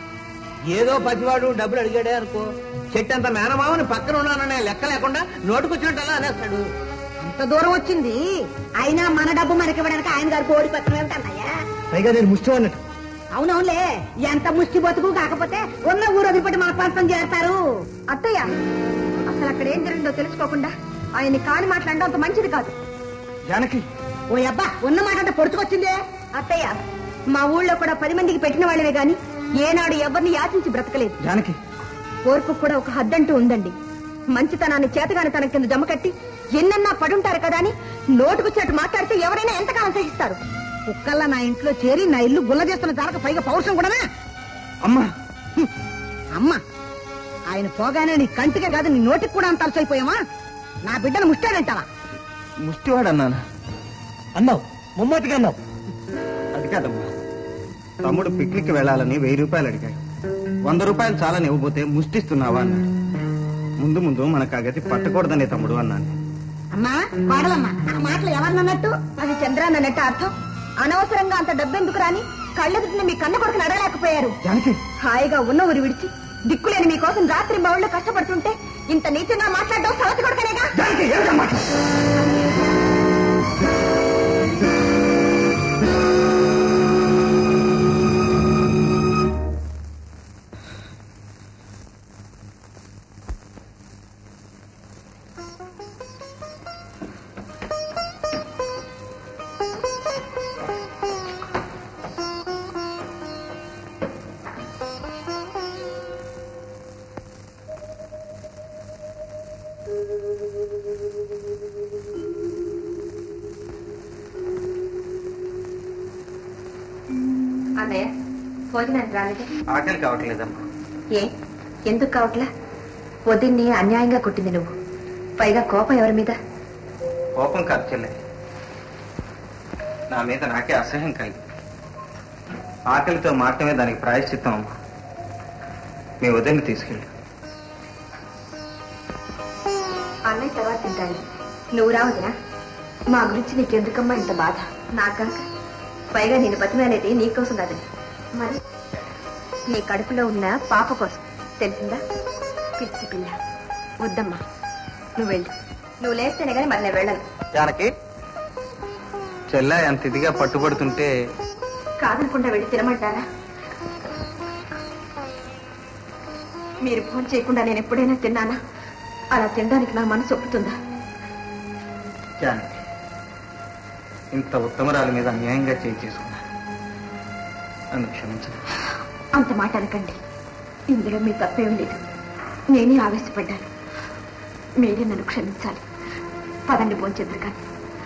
ఏదో పసివాడు డబ్బులు అడిగాడే అనుకో చెట్టు అంత మేనమావని పక్కన ఉన్నాననే లెక్క లేకుండా నోటుకొచ్చినట్టు అలా అనేస్తాడు అంత దూరం వచ్చింది అయినా మన డబ్బు మనకి ఇవ్వడానికి ఆయన గారు కోడి పత్రం ఏమిటన్నయ్యా పైగా నేను ముష్టి అన్నట్టు అవునవునులే ఎంత ముష్టి బతుకు కాకపోతే ఉన్న ఊరు వదిలిపెట్టి మన పంతం చేస్తారు అత్తయ్య అసలు అక్కడ ఏం జరిగిందో తెలుసుకోకుండా ఆయన్ని కాని మాట్లాడడం అంత మంచిది కాదు జానకి ఓ అబ్బా ఉన్న మాట అంటే పొడుచుకొచ్చిందే అత్తయ్య మా ఊళ్ళో కూడా పది మందికి పెట్టిన వాళ్ళమే గాని ఏనాడు ఎవరిని యాచించి బ్రతకలేదు జానకి ఓర్పు కూడా ఒక హద్దంటూ ఉందండి మంచితనాన్ని చేతగాని తన కింద జమ కట్టి ఎన్నన్నా పడుంటారు కదా అని నోటుకొచ్చినట్టు మాట్లాడితే ఎవరైనా ఎంతకాలం సహిస్తారు కుక్కల్లా నా ఇంట్లో చేరి నా ఇల్లు గుల్ల చేస్తున్న చాలక పైగా పౌరుషం కూడానా అమ్మా హ్మ్. అమ్మ ఆయన పోగానే నీ కంటికే కాదు నీ నోటికి కూడా అంత అలసైపోయామా నా బిడ్డను ముష్టాడంటావా ముష్టివాడు అన్నాను అన్నావు ముమ్మతిగా అన్నావు అది కాదమ్మా తమ్ముడు పిక్నిక్ వెళ్ళాలని వెయ్యి రూపాయలు అడిగాడు వంద రూపాయలు చాలని ఇవ్వబోతే ముష్టిస్తున్నావా అన్నాడు ముందు ముందు మనకు ఆ గతి పట్టకూడదనే తమ్ముడు అన్నాను అమ్మా పాడవమ్మా ఆ మాటలు ఎవరినన్నట్టు అది చంద్రాన్ని అన్నట్టు అర్థం అనవసరంగా అంత డబ్బెందుకు రాని కళ్ళెదుటిని మీ కన్న కొడుకు నడలేకపోయారు హాయిగా ఉన్న ఊరు విడిచి దిక్కులేని మీకోసం రాత్రి బౌళ్ళు కష్టపడుతుంటే ఇంత నీచంగా మాట్లాడడం సవతి కొడుకనేగా అన్నయ్య భోజనానికి రాలేదు ఆకలి కావట్లేదమ్మా ఏ ఎందుకు కావట్లా పొద్దున్నే అన్యాయంగా కొట్టింది నువ్వు పైగా కోపం ఎవరి మీద కోపం కాదు చెల్లె నా మీద నాకే అసహ్యం కలిగి ఆకలితో మాత్రమే దానికి ప్రాయశ్చిత్తం అమ్మా మీ ఉదయం తీసుకెళ్ళి అన్నయ్య తర్వాత తింటాడు నువ్వు రావద్దునా మా గురించి నీకెందుకమ్మా ఇంత బాధ నాకా పైగా నేను బతిమేనేది నీకోసం కాదని మరి నీ కడుపులో ఉన్న పాప కోసం తెలిసిందా పిచ్చి పిల్ల వద్దమ్మా నువ్వు వెళ్ళు నువ్వు లేస్తేనే కానీ మరి నేను వెళ్ళను జానకి చెల్ల ఎంత ఇదిగా పట్టుబడుతుంటే కాదనకుండా వెళ్ళి తినమంటారా మీరు ఫోన్ చేయకుండా నేను ఎప్పుడైనా తిన్నానా అలా తినడానికి నా మనసు ఒప్పుతుందా జానకి ఇంత ఉత్తమరాల మీద అన్యాయంగా చేయి చేసుకున్నా నన్ను క్షమించదు అంత మాట అనకండి ఇందులో మీ తప్పేం లేదు నేనే ఆవేశపడ్డాను మీరే నన్ను క్షమించాలి పదండి భోంచెద్దరు కానీ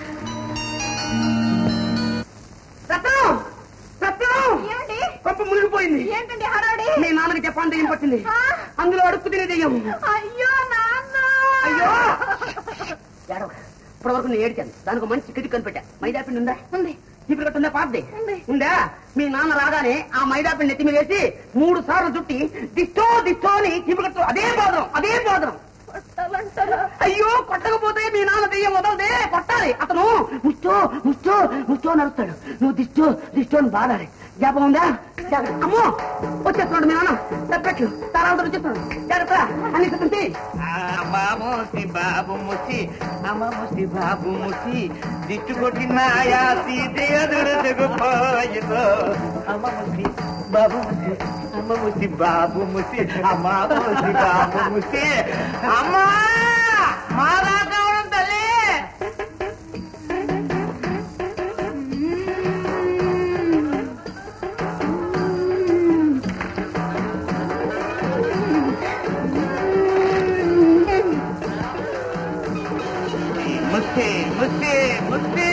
రత్నం రత్నం ఏమండి కొంప మునిగిపోయింది ఏంటండి హడాడి మీ నాన్నకి చెప్పాను దెయ్యం పట్టింది అందులో అడుక్కు తినే దెయ్యం అయ్యో నాన్న అయ్యో ఏడవ ఇప్పటి వరకు నేను ఏడిచాను దానికి ఒక మంచి కిటికీ కనిపెట్టా మైదా పిండి ఉందా ఉంది ఇప్పుడు కట్టుందా పాతది ఉందా మీ నాన్న రాగానే ఆ మైదా పిండి ఎత్తి మీద వేసి మూడు సార్లు చుట్టి దిష్టో దిష్టో అని ఇప్పుడు కట్టు అదే బోధనం అదే బోధనం అయ్యో కొట్టకపోతే మీ నాన్న దెయ్యం వదలదే కొట్టాలి అతను ముష్టో ముష్టో ముష్టో నడుస్తాడు నువ్వు దిష్టో దిష్టో అని బాడాలి జ్ఞాపకం ఉందా జాగ్రత్త. అమ్మో వచ్చేస్తున్నాడు మీ నాన్న తప్పట్లు తారాలతో వచ్చేస్తున్నాడు జాగ్రత్త అన్ని చెప్తుంది అమ్మామోసి బాబు ముసి అమ్మమోసి బాబు ముసి దిట్టు కొట్టిన యాసి దేదుడు పోయితో అమ్మమోసి బాబు ముసి అమ్మమోసి బాబు ముసి అమ్మామోసి బాబు ముసి అమ్మా మా దాకా ఉండడం తల్లి ముసి ముసి ముసి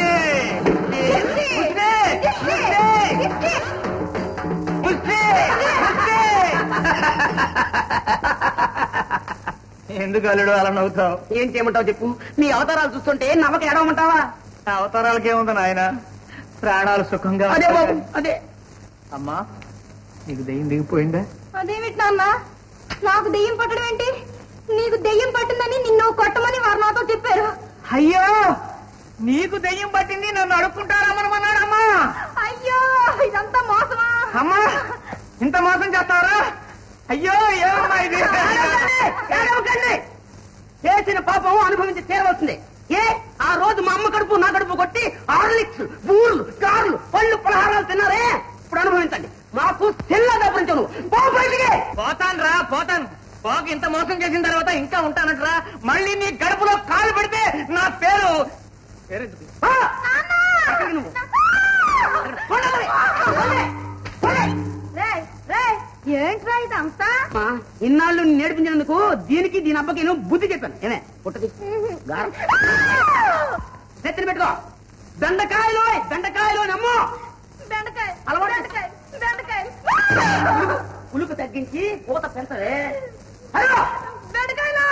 ఎందుకు అల్లుడు అలా నవ్వుతావు ఏం చేయమంటావు చెప్పు మీ అవతారాలు చూస్తుంటే నమ్మకం ఎడవమంటావా అవతారాలకి ఏముంది నాయన ప్రాణాలు సుఖంగా అదే బాబు అదే అమ్మా నీకు దెయ్యం దిగిపోయిందా అదేమిటి నాన్న నాకు దెయ్యం పట్టడం ఏంటి నీకు దెయ్యం పట్టిందని నిన్ను కొట్టమని వారు నాతో చెప్పారు అయ్యో నీకు దెయ్యం పట్టింది నన్ను అడుక్కుంటారమ్మనమన్నాడమ్మా అయ్యో ఇదంతా మోసమా అమ్మా ఇంత మోసం చేస్తావరా అయ్యో ఏమమ్మా ఇది ఏడవకండి. చేసిన పాపం అనుభవించి తీరవలసిందే ఏ ఆ రోజు మా అమ్మ కడుపు నా కడుపు కొట్టి హార్లిక్స్ బూర్లు కార్లు పళ్ళు పలహారాలు తిన్నారే ఇప్పుడు అనుభవించండి మాకు తెల్ల దప్పరించను పో బయటికి పోతాను రా పోతాను పోక ఇంత మోసం చేసిన తర్వాత ఇంకా ఉంటానంటరా మళ్ళీ నీ గడుపులో కాలు పెడితే నా పేరు పేరెందుకు? ఆ! ఎక్కడికి నువ్వు? పోండి, పోండి, పోండి. ఏంట్రా ఇదంతా అమ్మా, ఇన్నాళ్ళు నిన్ను నేర్పించినందుకు దీనికి దీని అబ్బకి నేను బుద్ధి చెప్పాను ఏమే పుట్టది గారం నెత్తిన పెట్టుకో బెండకాయలు బెండకాయలు నమ్మో బెండకాయ అలవాటు. బెండకాయ బెండకాయ ఉలుకు తగ్గించి పూత పెంచవే హలో బెండకాయలు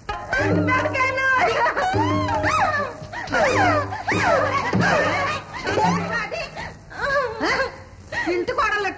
బెండకాయలు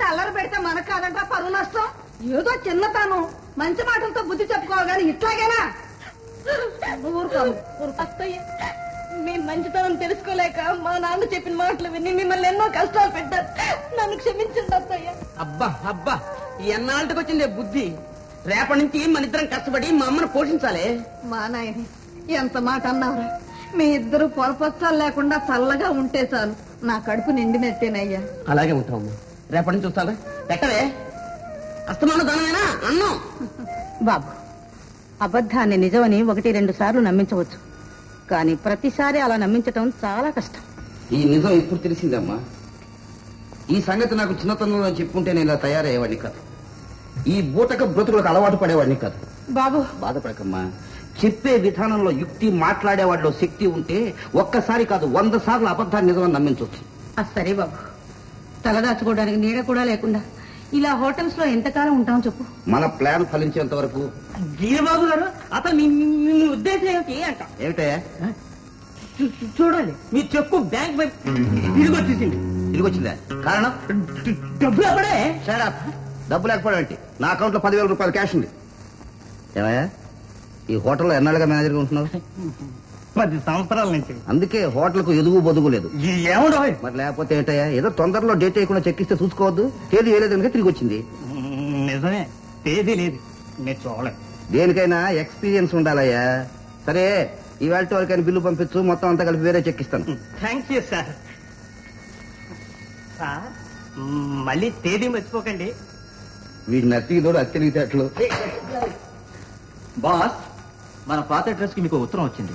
అల్లరి పెడితే మనకు కాదంట పరువు నష్టం ఏదో చిన్నతనం మంచి మాటలతో బుద్ధి చెప్పుకోవాలి కానీ ఇట్లాగేనా ఊరుకోము అత్తయ్య మీ మంచితనం తెలుసుకోలేక మా నాన్న చెప్పిన మాటలు విని మిమ్మల్ని ఎన్నో కష్టాలు పెట్టారు నన్ను క్షమించండి అత్తయ్య అబ్బా అబ్బా ఎన్నాళ్ళకి వచ్చిందే బుద్ధి రేపటి నుంచి మన ఇద్దరం కష్టపడి మా అమ్మను పోషించాలి మా నాయని ఎంత మాట అన్నావురా మీ ఇద్దరు పొరపచ్చాలు లేకుండా చల్లగా ఉంటే చాలు నా కడుపు నిండినట్టేనయ్యా అలాగే ఉంటాము రేపటి నుంచి చూస్తాను పెట్టవే అస్తమాన దానమేనా అన్నం బాబు అబద్ధాన్ని నిజమని ఒకటి రెండు సార్లు నమ్మించవచ్చు కానీ ప్రతిసారి అలా నమ్మించటం చాలా కష్టం ఈ నిజం ఇప్పుడు తెలిసిందమ్మా ఈ సంగతి నాకు చిన్నతనంలో చెప్పుంటే నేను ఇలా తయారయ్యేవాడిని కాదు ఈ బూటక బ్రతుకులకు అలవాటు పడేవాడిని కాదు బాబు బాధపడకమ్మా చెప్పే విధానంలో యుక్తి మాట్లాడేవాడిలో శక్తి ఉంటే ఒక్కసారి కాదు వంద సార్లు అబద్ధాన్ని నిజమని నమ్మించవచ్చు అది సరే బాబు తలదాచుకోవడానికి నీడ కూడా లేకుండా ఇలా హోటల్స్ లో ఎంతకాలం ఉంటాం చెప్పు మన ప్లాన్ ఫలించేంత వరకు గీరబాబు గారు అతను మీ మీ- మీ ఉద్దేశం ఏమిటి అంట ఏమిటయ్యా చూ- చూ- చూడండి మీ చెక్కు బ్యాంక్ వైపు తిరిగి వచ్చేసింది తిరిగి వచ్చిందా కారణం డబ్బులు అప్పుడే సరే డబ్బు లేకపోవడం ఏంటి నా అకౌంట్ లో పదివేల రూపాయలు క్యాష్ ఉంది ఏమయ్యా ఈ హోటల్లో ఎన్నాళ్ళుగా మేనేజర్గా ఉంటున్నావు పది సంవత్సరాల నుంచి అందుకే హోటల్ కు ఎదుగు బొదుగు లేదు ఏముండో మరి లేకపోతే ఏంటయ్యా ఏదో తొందరలో డేట్ వేయకుండా చెక్కిస్తే చూసుకోవద్దు తేదీ వేయలేదు కనుక తిరిగి వచ్చింది నిజమే తేదీ లేదు మీరు చూడలేదు దేనికైనా ఎక్స్పీరియన్స్ ఉండాలయ్యా సరే ఈవేళ వరకైనా బిల్లు పంపించు మొత్తం అంతా కలిపి వేరే చెక్కిస్తాను థ్యాంక్ యూ సార్ సార్ మ్, మళ్ళీ తేదీ మర్చిపోకండి వీడి నత్తికి తోడు అత్యలిగితేట్లు బాస్ మన పాత అడ్రస్ కి మీకు ఉత్తరం వచ్చింది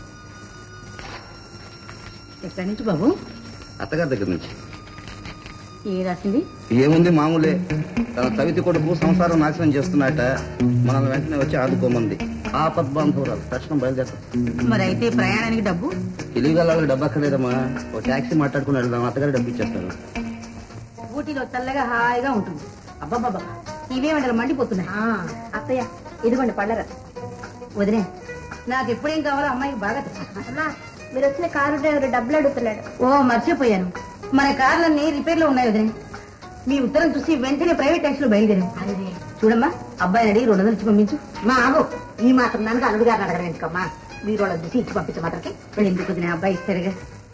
ఎక్కడి నుంచి బాబు అత్తగారి దగ్గర నుంచి ఏ రాసింది ఏముంది మామూలే తన తవితి కొడుకు సంసారం నాశనం చేస్తున్నట్ట మనం వెంటనే వచ్చి ఆదుకోమంది ఆపద్ బాంధవురాలు తక్షణం బయలుదేరుతాం మరి అయితే ప్రయాణానికి డబ్బు తెలియగల డబ్బు అక్కర్లేదమ్మా ఓ టాక్సీ మాట్లాడుకుని వెళ్దాం అత్తగారు డబ్బు ఇచ్చేస్తారు ఊటీలో చల్లగా హాయిగా ఉంటుంది అబ్బాబ్బా ఇవే వంటలు మండిపోతున్నాయి అత్తయ్య ఇదిగోండి పళ్ళరా వదిలే నాకు ఎప్పుడేం కావాలో అమ్మాయికి బాగా తెలుసు మీరు వచ్చిన కారు డ్రైవర్ డబ్బులు అడుగుతున్నాడు ఓ మర్చిపోయాను మన కార్లన్నీ రిపేర్ లో ఉన్నాయి వదిలే మీ ఉత్తరం చూసి వెంటనే ప్రైవేట్ ట్యాక్సీ లో బయలుదేరాం చూడమ్మా అబ్బాయిని అడిగి రెండు వందలు ఇచ్చి పంపించు మా ఆగు ఈ మాత్రం దానికి అల్లుడు గారిని అడగడం ఎందుకమ్మా మీరు వాళ్ళ చూసి ఇచ్చి పంపించ మాత్రకి ఎందుకు వదిలే అబ్బాయి ఇస్తారుగా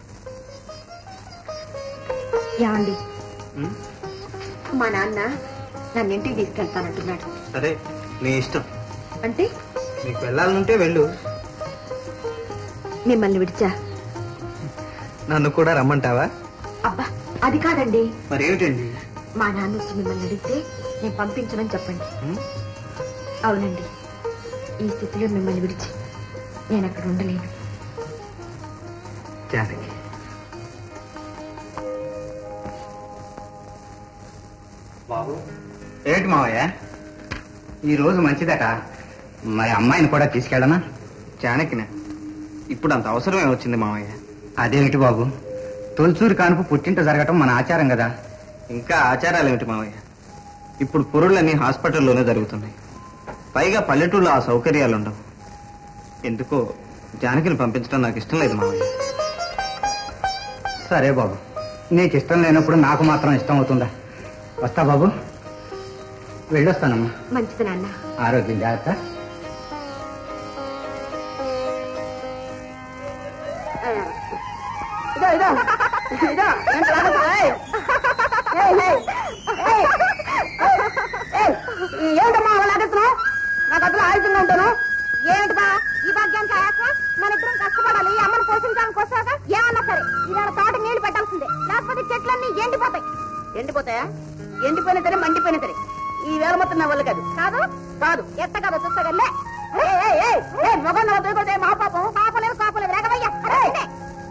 ఏమండి మా నాన్న నన్ను ఇంటికి తీసుకెళ్తానంటున్నాడు సరే నీ ఇష్టం అంటే నీకు వెళ్ళాలనుంటే వెళ్ళు మిమ్మల్ని విడిచా నన్ను కూడా రమ్మంటావా అబ్బా అది కాదండి మరి ఏమిటండి మా నాన్న వచ్చి మిమ్మల్ని అడిగితే నేను పంపించమని చెప్పండి అవునండి ఈ స్థితిలో మిమ్మల్ని విడిచి నేను అక్కడ ఉండలేను జానకి బాబు ఏంటి మావయ్య ఈ రోజు మంచిదట మరి అమ్మాయిని కూడా తీసుకెళ్ళనా జానకిన ఇప్పుడు అంత అవసరమే వచ్చింది మావయ్య అదేమిటి బాబు తొలిచూరు కానుపు పుట్టింట జరగటం మన ఆచారం కదా ఇంకా ఆచారాలు ఏమిటి మావయ్య ఇప్పుడు పురుళ్ళన్నీ హాస్పిటల్లోనే జరుగుతున్నాయి పైగా పల్లెటూళ్ళలో ఆ సౌకర్యాలు ఉండవు ఎందుకో జానకిని పంపించడం నాకు ఇష్టం లేదు మావయ్య సరే బాబు నీకు ఇష్టం లేనప్పుడు నాకు మాత్రం ఇష్టం అవుతుందా వస్తా బాబు వెళ్ళొస్తానమ్మా మంచిది నాన్న ఆరోగ్యం జాగ్రత్త ఇదో ఇదో ఇదో ఎంత లాగొద్దు, ఏయ్. ఏయ్, ఏయ్, ఏయ్, ఏయ్, ఏమిటమ్మా అలా లాగేస్తున్నావు నాకు అసలు ఆయుధంగా ఉంటాను ఏమిటిదా ఈ భాగ్యానికి ఆయాసం మన ఇద్దరం కష్టపడాలి అమ్మను పోషించడానికి వస్తాక ఏమన్నా సరే ఇవాళ తోట నీళ్లు పెట్టాల్సిందే లేకపోతే చెట్లన్నీ ఎండిపోతాయి ఎండిపోతాయా ఎండిపోయిన సరే మండిపోయిన సరే ఈ వేల మొత్తం నా వల్ల కాదు కాదు కాదు ఎత్త కాదు చూస్తాగల్లే మొగం నా దూకొతే మా పాపం పాపలేదు పాపలేదు రాగవయ్యా అరే, ఇదే.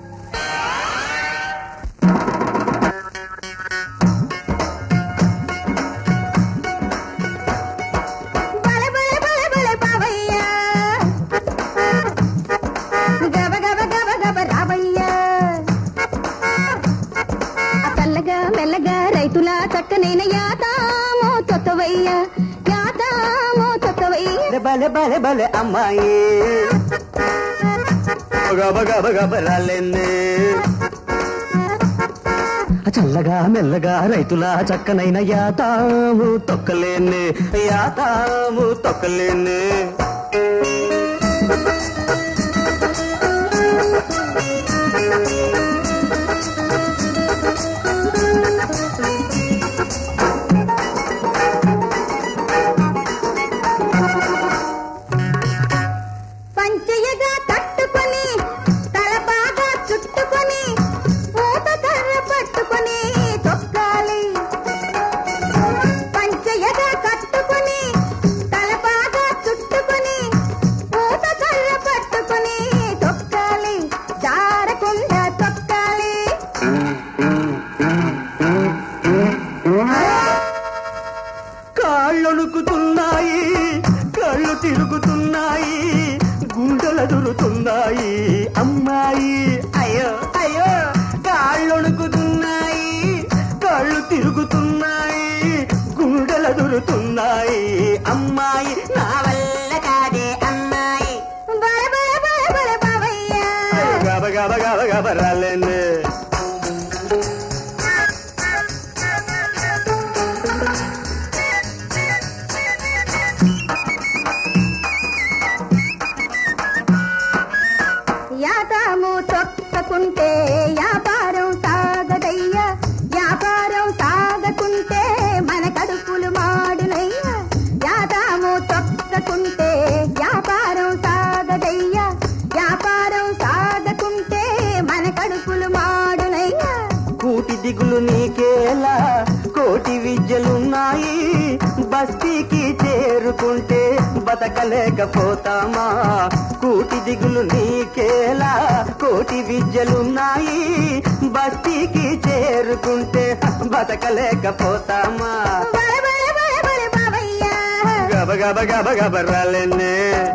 బలే బలే బలే బలే బావయ్యా గబ గబ గబ గబ రావయ్యా ఆ చల్లగా మెల్లగా రైతుల చక్కనైన యాతామో తొత్తవయ్యా యాతామో తొత్తవయ్యా బలే బలే బలే అమ్మాయి గబ గబ గబ రాలేంది చల్లగా మెల్లగా రైతుల చక్కనైన యాతాము తొక్కలేనే యాతాము తొక్కలేనే పంచయగా కట్టుకొని తల బాగా చుట్టుకొని పూత కర్ర పట్టుకొని తొక్కాలి పంచయగా కట్టుకొని తల బాగా చుట్టుకొని పూత కర్ర పట్టుకొని తొక్కాలి జారకుండా తొక్కాలి కాళ్ళొణుకుతున్నాయి కళ్ళు తిరుగుతున్నాయి గుండెలు దురుతున్నాయి అమ్మాయి అయ్యో అయ్యో కాళ్ళొణుకుతున్నాయి కళ్ళు తిరుగుతున్నాయి గుండెలు దురుతున్నాయి అమ్మాయి నా వల్ల కాదే అమ్మాయి బల బల బల బల బావయ్య గబ గబ గబ గబ రాలేనే యాతాము తొక్కకుంటే వ్యాపారం సాగదయ్యా వ్యాపారం సాగకుంటే మన కడుపులు మాడునయ్యా యాతాము తొక్కకుంటే వ్యాపారం సాగదయ్యా వ్యాపారం సాగకుంటే మన కడుపులు మాడునయ్యా కూటి దిగులు నీకేలా కోటి విద్యలున్నాయి బస్తీకి చేరుకుంటే బతకలేకపోతామా కూటి దిగులు నీకేలా కోటి విద్యలున్నాయి బస్తీకి చేరుకుంటే బతకలేకపోతామా బల బల బల బల బావయ్య గబ గబ గబ గబ రాలేనే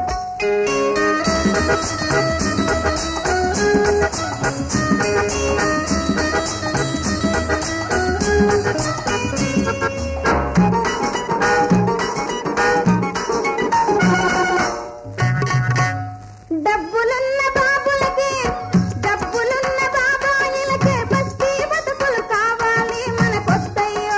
డబ్బులున్న బాబులకి డబ్బులున్న బాబాయిలకే బస్తీ బతుకులు కావాలి మన కొత్తయ్యో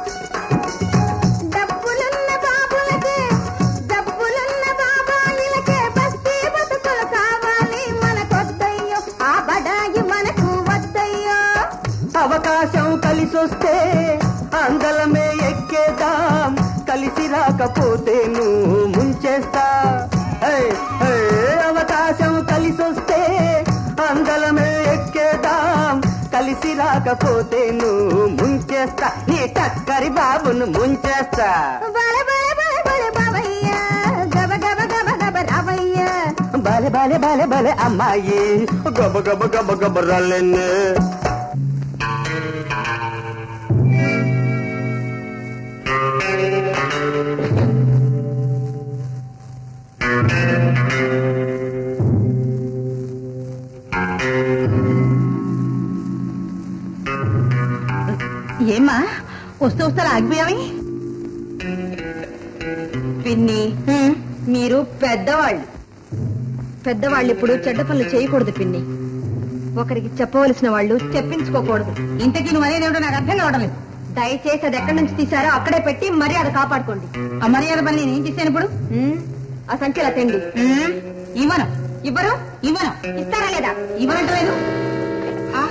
డబ్బులున్న బాబులకి డబ్బులున్న బాబాయిలకే బస్తీ బతుకులు కావాలి మన కొత్తయ్యో ఆ బడాయి మనకు వద్దయ్యో అవకాశం కలిసొస్తే అందలమే ఎక్కేదాం కలిసి రాకపోతే నువ్వు ముంచేస్తా ఏయ్, ఏయ్, అవకాశం కలిసొస్తే అందలమే ఎక్కేదాం కలిసి రాకపోతే నువ్వు ముంచేస్తా నీ టక్కరి బాబును ముంచేస్తా బల బల బల బల బావయ్య గబ గబ గబ గబ రావయ్య బాలే బాలే బాలే బాలే అమ్మాయి గబ గబ గబ గబ రాలేను ఏమ్మా వస్తూ వస్తా ఆగిపోయావి పిన్ని మీరు పెద్దవాళ్ళు పెద్దవాళ్ళు ఇప్పుడు చెడ్డ పనులు చేయకూడదు పిన్ని ఒకరికి చెప్పవలసిన వాళ్ళు చెప్పించుకోకూడదు ఇంతకీ నువ్వు అనేది ఏమిటో నాకు అర్థం కావడం లేదు దయచేసి అది ఎక్కడి నుంచి తీసారో అక్కడే పెట్టి మర్యాద కాపాడుకోండి ఆ మర్యాద పని నేను ఏం చేశాను ఇప్పుడు ఆ సంఖ్యల తెండి ఇవ్వను ఇవ్వరు ఇవ్వను ఇస్తారా లేదా ఇవ్వనంటలేదు ఆ.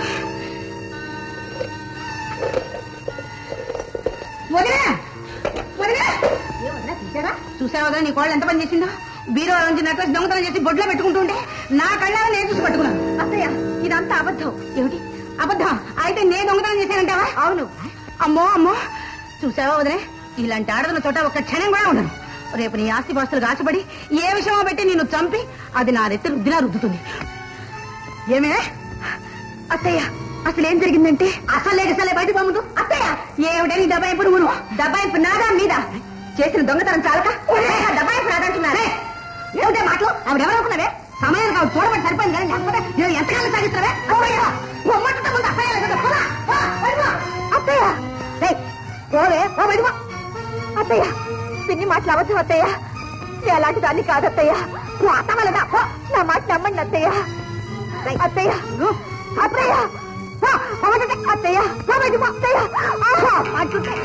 వదినా వదినా ఏ వదినా చూసారా చూసావా వదినా, నీ కోళ్ళు ఎంత పని చేసిందో బీరో నుంచి నెక్లెస్ దొంగతనం చేసి బొడ్లో పెట్టుకుంటుంటే నా కళ్ళ నేను చూసి పట్టుకున్నాను అత్తయ్య ఇదంతా అబద్ధం ఏమిటి అబద్ధం అయితే నేను దొంగతనం చేశానంటావా అవును అమ్మో అమ్మో చూసావా వదిలే ఇలాంటి ఆడదుల చోట ఒక్క క్షణం కూడా ఉండను రేపు నీ ఆస్తి పాస్తులు కాచబడి ఏ విషయమో పెట్టి నిన్ను చంపి అది నా నెత్తి రుద్దిలా రుద్దుతుంది ఏమే అత్తయ్య అసలు ఏం జరిగిందంటే అసలు లేక అసలే బయటకు పంపుతూ అత్తయ్య ఏమిటని దబాయింపు నువ్వు దబాయింపు నాదా మీద చేసిన దొంగతనం చాలక దబాయింపు నాదంటున్నారే ఏమిటే మాటలు ఆవిడ ఎవరనుకున్నావే సమయం కావు చూడబడి సరిపోయింది కానీ లేకపోతే నేను ఎంతకాలం సాగిస్తున్నావే అత్తయ్య బొమ్మట్టుతో ముందు అత్తయ్య లేకుండా పోరా, పో, బయటకు పో. అత్తయ్య రేయ్, పోవే, పో బయటకు పో. అత్తయ్య పిన్ని మాటలు అబద్ధం అత్తయ్య నేను అలాంటి దాన్ని కాదత్తయ్య నువ్వు అత్తమలదా పో, నా మాట నమ్మండి అత్తయ్య అత్తయ్య అత్తయ్య పో, పో బయటకు. అత్తయ్య పో బయటకు. మహిమ దయ ఆహా అచ్యుతే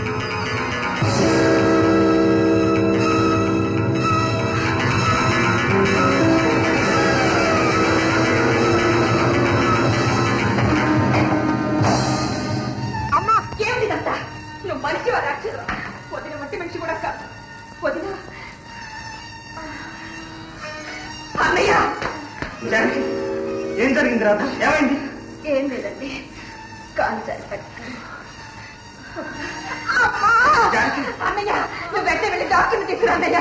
అమ్మా ఏమిటిదంతా నువ్వు మనిషి రాక్షసు వదిన మట్టి మనిషి కూడా కాదు వదిన అన్నయ్య ఏం జరిగింది రాధ ఏమైంది ఏం లేదండి కాలు సరిపడి అన్నయ్య నువ్వు వెంటనే వెళ్ళి డాక్టర్ని తీసుకురా అన్నయ్య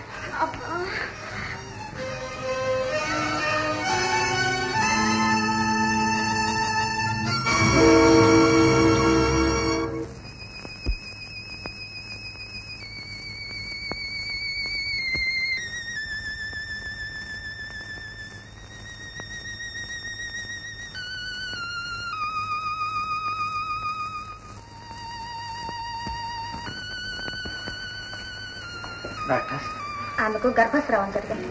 డాక్టర్ ఆమెకు గర్భస్రావం జరిగింది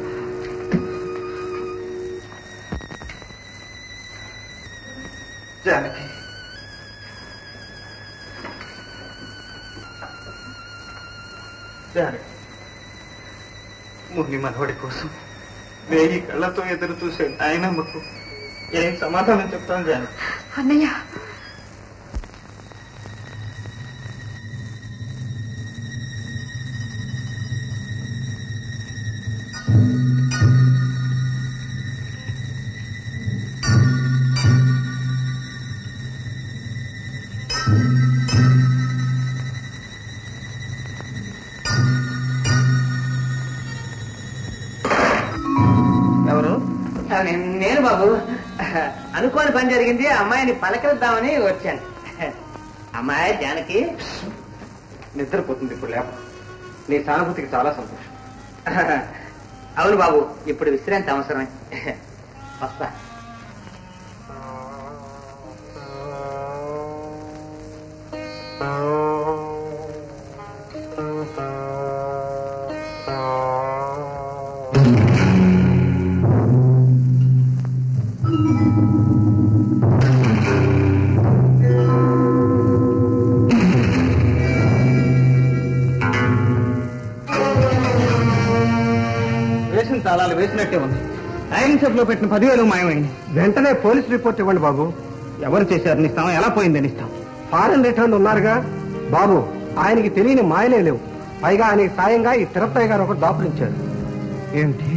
జానకి జానకి ముని మనవడి కోసం వేయి కళ్ళతో ఎదురు చూసే ఆయనమ్మకు ఏం సమాధానం చెప్తాను జానకి అన్నయ్య ఎవరు నేను బాబు అనుకోని పని జరిగింది అమ్మాయిని పలకరిద్దామని వచ్చాను అమ్మాయి జానకి నిద్రపోతుంది ఇప్పుడు లేప నీ సానుభూతికి చాలా సంతోషం అవును బాబు ఇప్పుడు విశ్రాంతి అవసరమే వస్తా వేసిన తాళాలు వేసినట్టే ఉంది ఐరన్ షాప్ లో పెట్టిన పదివేలు మాయమైంది వెంటనే పోలీస్ రిపోర్ట్ ఇవ్వండి బాబు ఎవరు చేశారు నీ ఇస్తాం ఎలా పోయిందని ఇస్తాం ఫారెన్ రిటర్న్ ఉన్నారుగా బాబు ఆయనకి తెలియని మాయలే లేవు పైగా ఆయనకి సాయంగా ఈ తిరుపతి గారు ఒక దాపులించారు ఏమిటి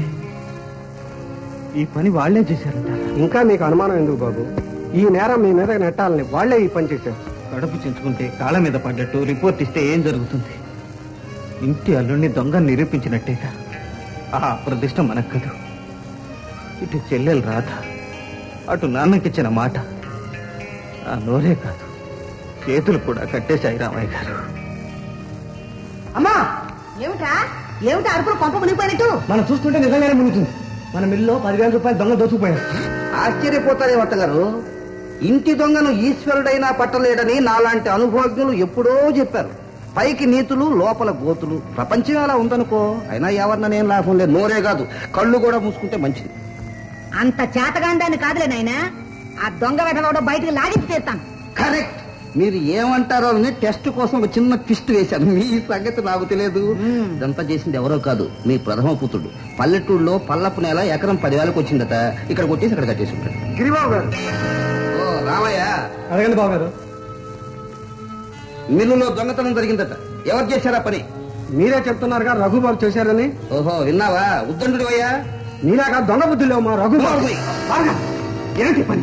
ఈ పని వాళ్లే చేశారంట ఇంకా మీకు అనుమానం ఎందుకు బాబు ఈ నేరం మీ మీద నెట్టాలని వాళ్లే ఈ పని చేశారు కడుపు చించుకుంటే కాళ్ళ మీద పడ్డట్టు రిపోర్ట్ ఇస్తే ఏం జరుగుతుంది ఇంటి అల్లుడిని దొంగ నిరూపించినట్టేగా ఆ అప్రదిష్టం మనకు కదు ఇటు చెల్లెలు రాధ అటు నాన్నకిచ్చిన మాట ఆ నోరే కాదు చేతులు కూడా కట్టేశాయి రామయ్య గారు అమ్మా ఏమిటా ఏమిటా అరుపులు కొంప మునిగిపోయినట్టు మనం చూస్తుంటే నిజంగానే మునుగుతుంది మన మిల్లో పదివేల రూపాయలు దొంగ దోచుకుపోయారు ఆశ్చర్యపోతారే గారు ఇంటి దొంగను ఈశ్వరుడైనా పట్టలేడని నాలాంటి అనుభవజ్ఞులు ఎప్పుడో చెప్పారు పైకి నీతులు లోపల గోతులు ప్రపంచం అలా ఉందనుకో అయినా ఎవరిన నేను లాభం లేదు నోరే కాదు కళ్ళు కూడా మూసుకుంటే మంచిది అంత చేతగాండాన్ని కాదులే నాయనా ఆ దొంగ వెధవడో బయటికి లాగించి తీస్తాను కరెక్ట్ మీరు ఏమంటారో అని టెస్ట్ కోసం ఒక చిన్న ట్విస్ట్ వేశాను మీ సంగతి నాకు తెలియదు ఇదంతా చేసింది ఎవరో కాదు మీ ప్రథమ పుత్రుడు పల్లెటూరులో పల్లపు నేల ఎకరం పదివేలకు వచ్చిందట ఇక్కడ కొట్టేసి ఇక్కడ కట్టేసి ఉంటాడు గిరిబాబు గారు ఓ రామయ్య అడగండి బాబు గారు మిల్లులో దొంగతనం జరిగిందట ఎవరు చేశారా పని మీరే చెప్తున్నారుగా రఘుబాబు చేశారని ఓహో విన్నావా ఉద్దండు అయ్యా నీలాగా దొంగ బుద్ధులు లేవు మా రఘుబాబు బాగా ఏంటి పని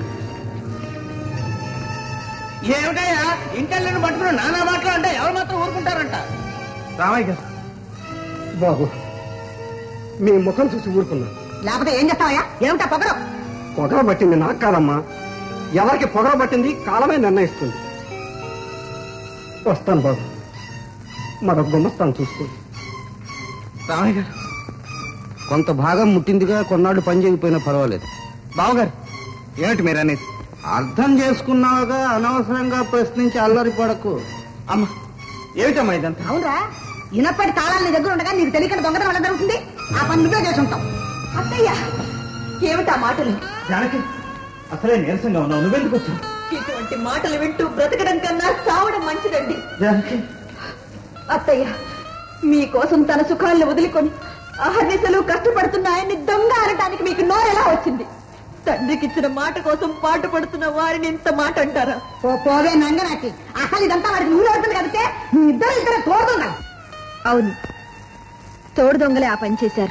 ఏమిటయ్యా ఇంటల్ని పట్టుకుని నానా మాటలు అంటే ఎవరు మాత్రం ఊరుకుంటారంట రామయ్య గారు బాబు మీ ముఖం చూసి ఊరుకున్నా లేకపోతే ఏం చేస్తావయ్యా ఏమిటా పొగరు పొగర పట్టింది నాకు కాదమ్మా ఎవరికి పొగర పట్టింది కాలమే నిర్ణయిస్తుంది వస్తాను బాబు మరొక గుమ్మస్తాను చూసుకోండి రామయ్య గారు కొంత భాగం ముట్టిందిగా కొన్నాళ్ళు పని చేయకపోయినా పర్వాలేదు బావగారు ఏమిటి మీరు అనేది అర్థం చేసుకున్నావుగా అనవసరంగా ప్రశ్నించి అల్లరి పడకు అమ్మా ఏమిటమ్మా ఇదంతా అవునరా ఇనప్పటి తాళాలు నీ దగ్గర ఉండగా నీకు తెలియకుండా దొంగతనం వల్ల జరుగుతుంది ఆ పని నువ్వే చేసి ఉంటావు అత్తయ్య ఏమిటా మాటలు జానకి అసలే నీరసంగా ఉన్నావు నువ్వెందుకు వచ్చావు ఇటువంటి మాటలు వింటూ బ్రతకడం కన్నా చావడం మంచిదండి జానకి అత్తయ్య మీకోసం తన సుఖాలను వదులుకొని అహర్నిశలు కష్టపడుతున్న ఆయన్ని దొంగ అనటానికి మీకు నోరెలా వచ్చింది తండ్రికి ఇచ్చిన మాట కోసం పాటు పడుతున్న వారిని ఇంత మాట అంటారా ఓ పోవే నంగనాకి అసలు ఇదంతా వాడికి నువ్వు అవుతుంది కడితే మీ ఇద్దరు ఇద్దరు తోడుగా అవును తోడు దొంగలే ఆ పని చేశారు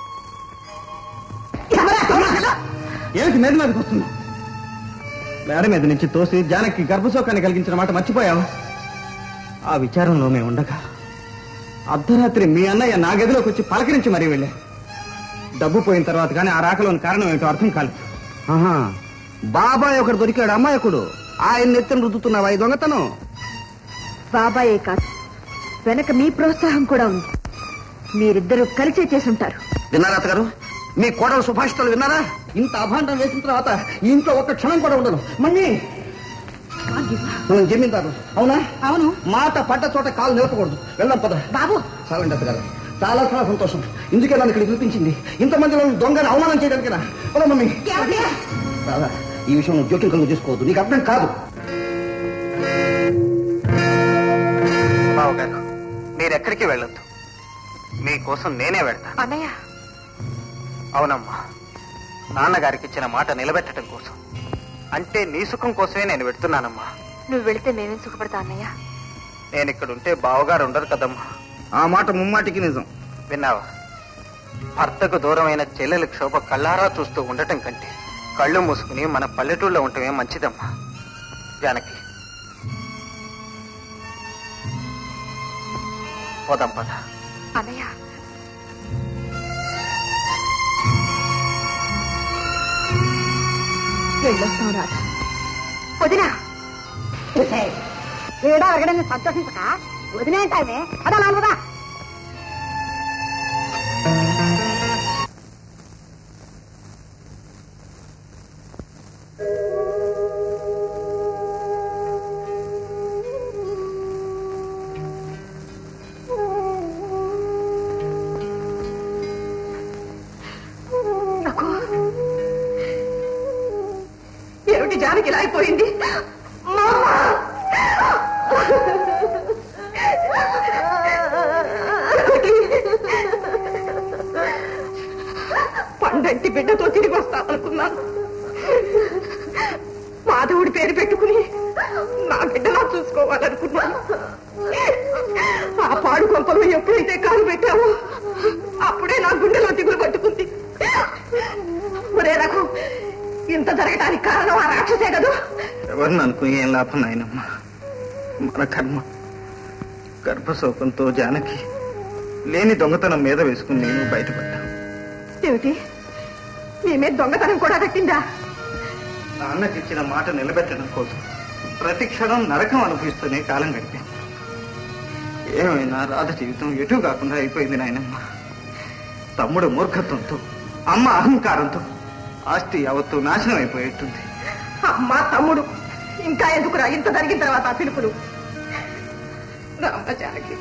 ఏమిటి మీద మీదకి వస్తుంది మేడ మీద నుంచి తోసి జానకి గర్భశోకాన్ని కలిగించిన మాట మర్చిపోయావు ఆ విచారంలో మేము ఉండగా అర్ధరాత్రి మీ అన్నయ్య నా గదిలోకి వచ్చి పలకరించి మరీ వెళ్ళా డబ్బు పోయిన తర్వాత కానీ ఆ రాకలోని కారణం ఏమిటో అర్థం కాలేదు ఆహా బాబాయ్ ఒకడు దొరికాడు అమ్మాయకుడు ఆయన నెత్తిన రుద్దుతున్నావా ఈ దొంగతనం బాబాయే కాదు వెనక మీ ప్రోత్సాహం కూడా ఉంది మీరిద్దరూ కలిసే చేసుంటారు విన్నారా అత్తగారు మీ కోడలు సుభాషితాలు విన్నారా ఇంత అభాండం వేసిన తర్వాత ఈ ఇంట్లో ఒక్క క్షణం కూడా ఉండను మళ్ళీ జమీందారు అవునా అవును మాట పడ్డ చోట కాలు నిలపకూడదు వెళ్దాం పద బాబు చాలండి అత్తగారు చాలా చాలా సంతోషం ఇందుకే నన్ను ఇక్కడ పిలిపించింది ఇంతమందిలో దొంగని అవమానం చేయడానికి పద మమ్మీ రాదా ఈ విషయం నువ్వు జోక్యం కలుగు చేసుకోవద్దు నీకు అర్థం కాదు బావగారు మీరెక్కడికి వెళ్ళొద్దు మీకోసం నేనే వెళ్తా అన్నయ్య అవునమ్మా నాన్నగారికి ఇచ్చిన మాట నిలబెట్టడం కోసం అంటే నీ సుఖం కోసమే నేను పెడుతున్నానమ్మా నువ్వు వెళితే మేమేం సుఖపడతా అన్నయ్య నేను ఇక్కడ ఉంటే బావగారు ఉండరు కదమ్మా ఆ మాట ముమ్మాటికి నిజం విన్నావా భర్తకు దూరమైన చెల్లెల క్షోభ కళ్ళారా చూస్తూ ఉండటం కంటే కళ్ళు మూసుకుని మన పల్లెటూళ్ళలో ఉండటమే మంచిదమ్మా జానకి పోదాం పద అన్నయ్య వెళ్ళొస్తాం రాధా వదినా ఏడో అరగడని సంతోషించక వదిలేంటామే అదా నాలుగుదా ఏమిటి జానకి ఇలా అయిపోయింది మామా! పండంటి బిడ్డతో తిరిగి వస్తామనుకున్నాను మాధవుడి పేరు పెట్టుకుని నా బిడ్డలా చూసుకోవాలనుకున్నాను ఆ పాడు కొంపలో ఎప్పుడైతే కాలు పెట్టావో అప్పుడే నా గుండెలో దిగులు పట్టుకుంది ఒరే రఘు ఇంత జరగటానికి కారణం ఆ రాక్షసే కదూ ఎవరిని అనుకుని ఏం లాభం నాయనమ్మా మన కర్మ గర్భశోకంతో జానకి లేని దొంగతనం మీద వేసుకుని నేను బయటపడ్డా ఏమిటి నీ మీద దొంగతనం కూడా కట్టిందా నాన్నకి ఇచ్చిన మాట నిలబెట్టడం కోసం ప్రతి క్షణం నరకం అనుభవిస్తూనే కాలం గడిపాను ఏమైనా రాధ జీవితం ఎటు కాకుండా అయిపోయింది నాయనమ్మ తమ్ముడు మూర్ఖత్వంతో అమ్మ అహంకారంతో ఆస్తి యావత్తు నాశనం అయిపోయేట్టుంది అమ్మ తమ్ముడు ఇంకా ఎందుకురా ఇంత జరిగిన తర్వాత ఆ పిలుపులు రామ జానకి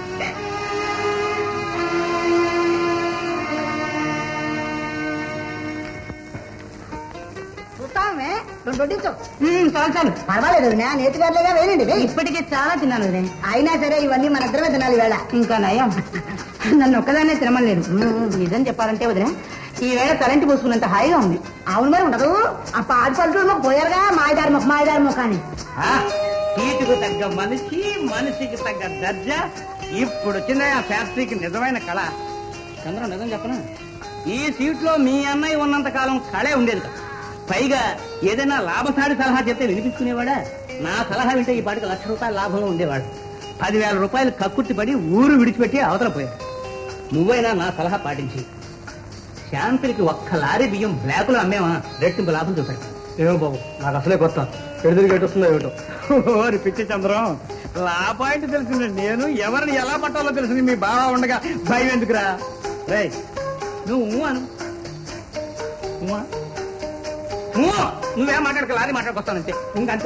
చూస్తామే రెండు వడ్డించు చాలు చాలు పర్వాలేదు వదినా, నేతిగారులేగా వేయండి వేయి. ఇప్పటికే చాలా తిన్నాను వదినే. అయినా సరే ఇవన్నీ మన ఇద్దరమే తినాలి వేళ ఇంకా నయం నన్ను ఒక్కదాన్నే తినమలేదు నిజం చెప్పాలంటే వదిలే ఈ వేళ కరెంటు పోసుకున్నంత హాయిగా ఉంది అవును మరి ఉండదు ఆ పాడి పల్లెటూరు మొక్క పోయారుగా మాయదారి మొక్క మాయదారి మొక్క అని ఆ, సీటుకు తగ్గ మనిషి మనిషికి తగ్గ దర్జా ఇప్పుడు వచ్చిన ఆ ఫ్యాక్టరీకి నిజమైన కళ చంద్రం నిజం చెప్పనా ఈ సీట్లో మీ అన్నయ్య ఉన్నంత కాలం కళే ఉండేది కాదు. పైగా ఏదైనా లాభసాడి సలహా చెప్తే వినిపించుకునేవాడా నా సలహా వింటే ఈ పాటికి లక్ష రూపాయల లాభంలో ఉండేవాడు పదివేల రూపాయలు కక్కుర్తి పడి ఊరు విడిచిపెట్టి అవతల పోయాడు నువ్వైనా నా సలహా పాటించి శాంతికి ఒక్క లారీ బియ్యం బ్లాకులో అమ్మేవా రెట్టింపు లాభం చూపాడు ఏమో బాబు నాకు అసలే కొత్త ఎడుదిరి గేట్ వస్తుందో ఏమిటో ఓరి పిచ్చి చంద్రం లా పాయింట్ తెలిసింది నేను ఎవరిని ఎలా పట్టాలో తెలిసింది మీ బావ ఉండగా భయం ఎందుకురా రేయ్ నువ్వు ఊ అను ఊ అను. ఊ. నువ్వేం మాట్లాడక లారీ మాట్లాడుకొస్తానంతే ఇంకంతే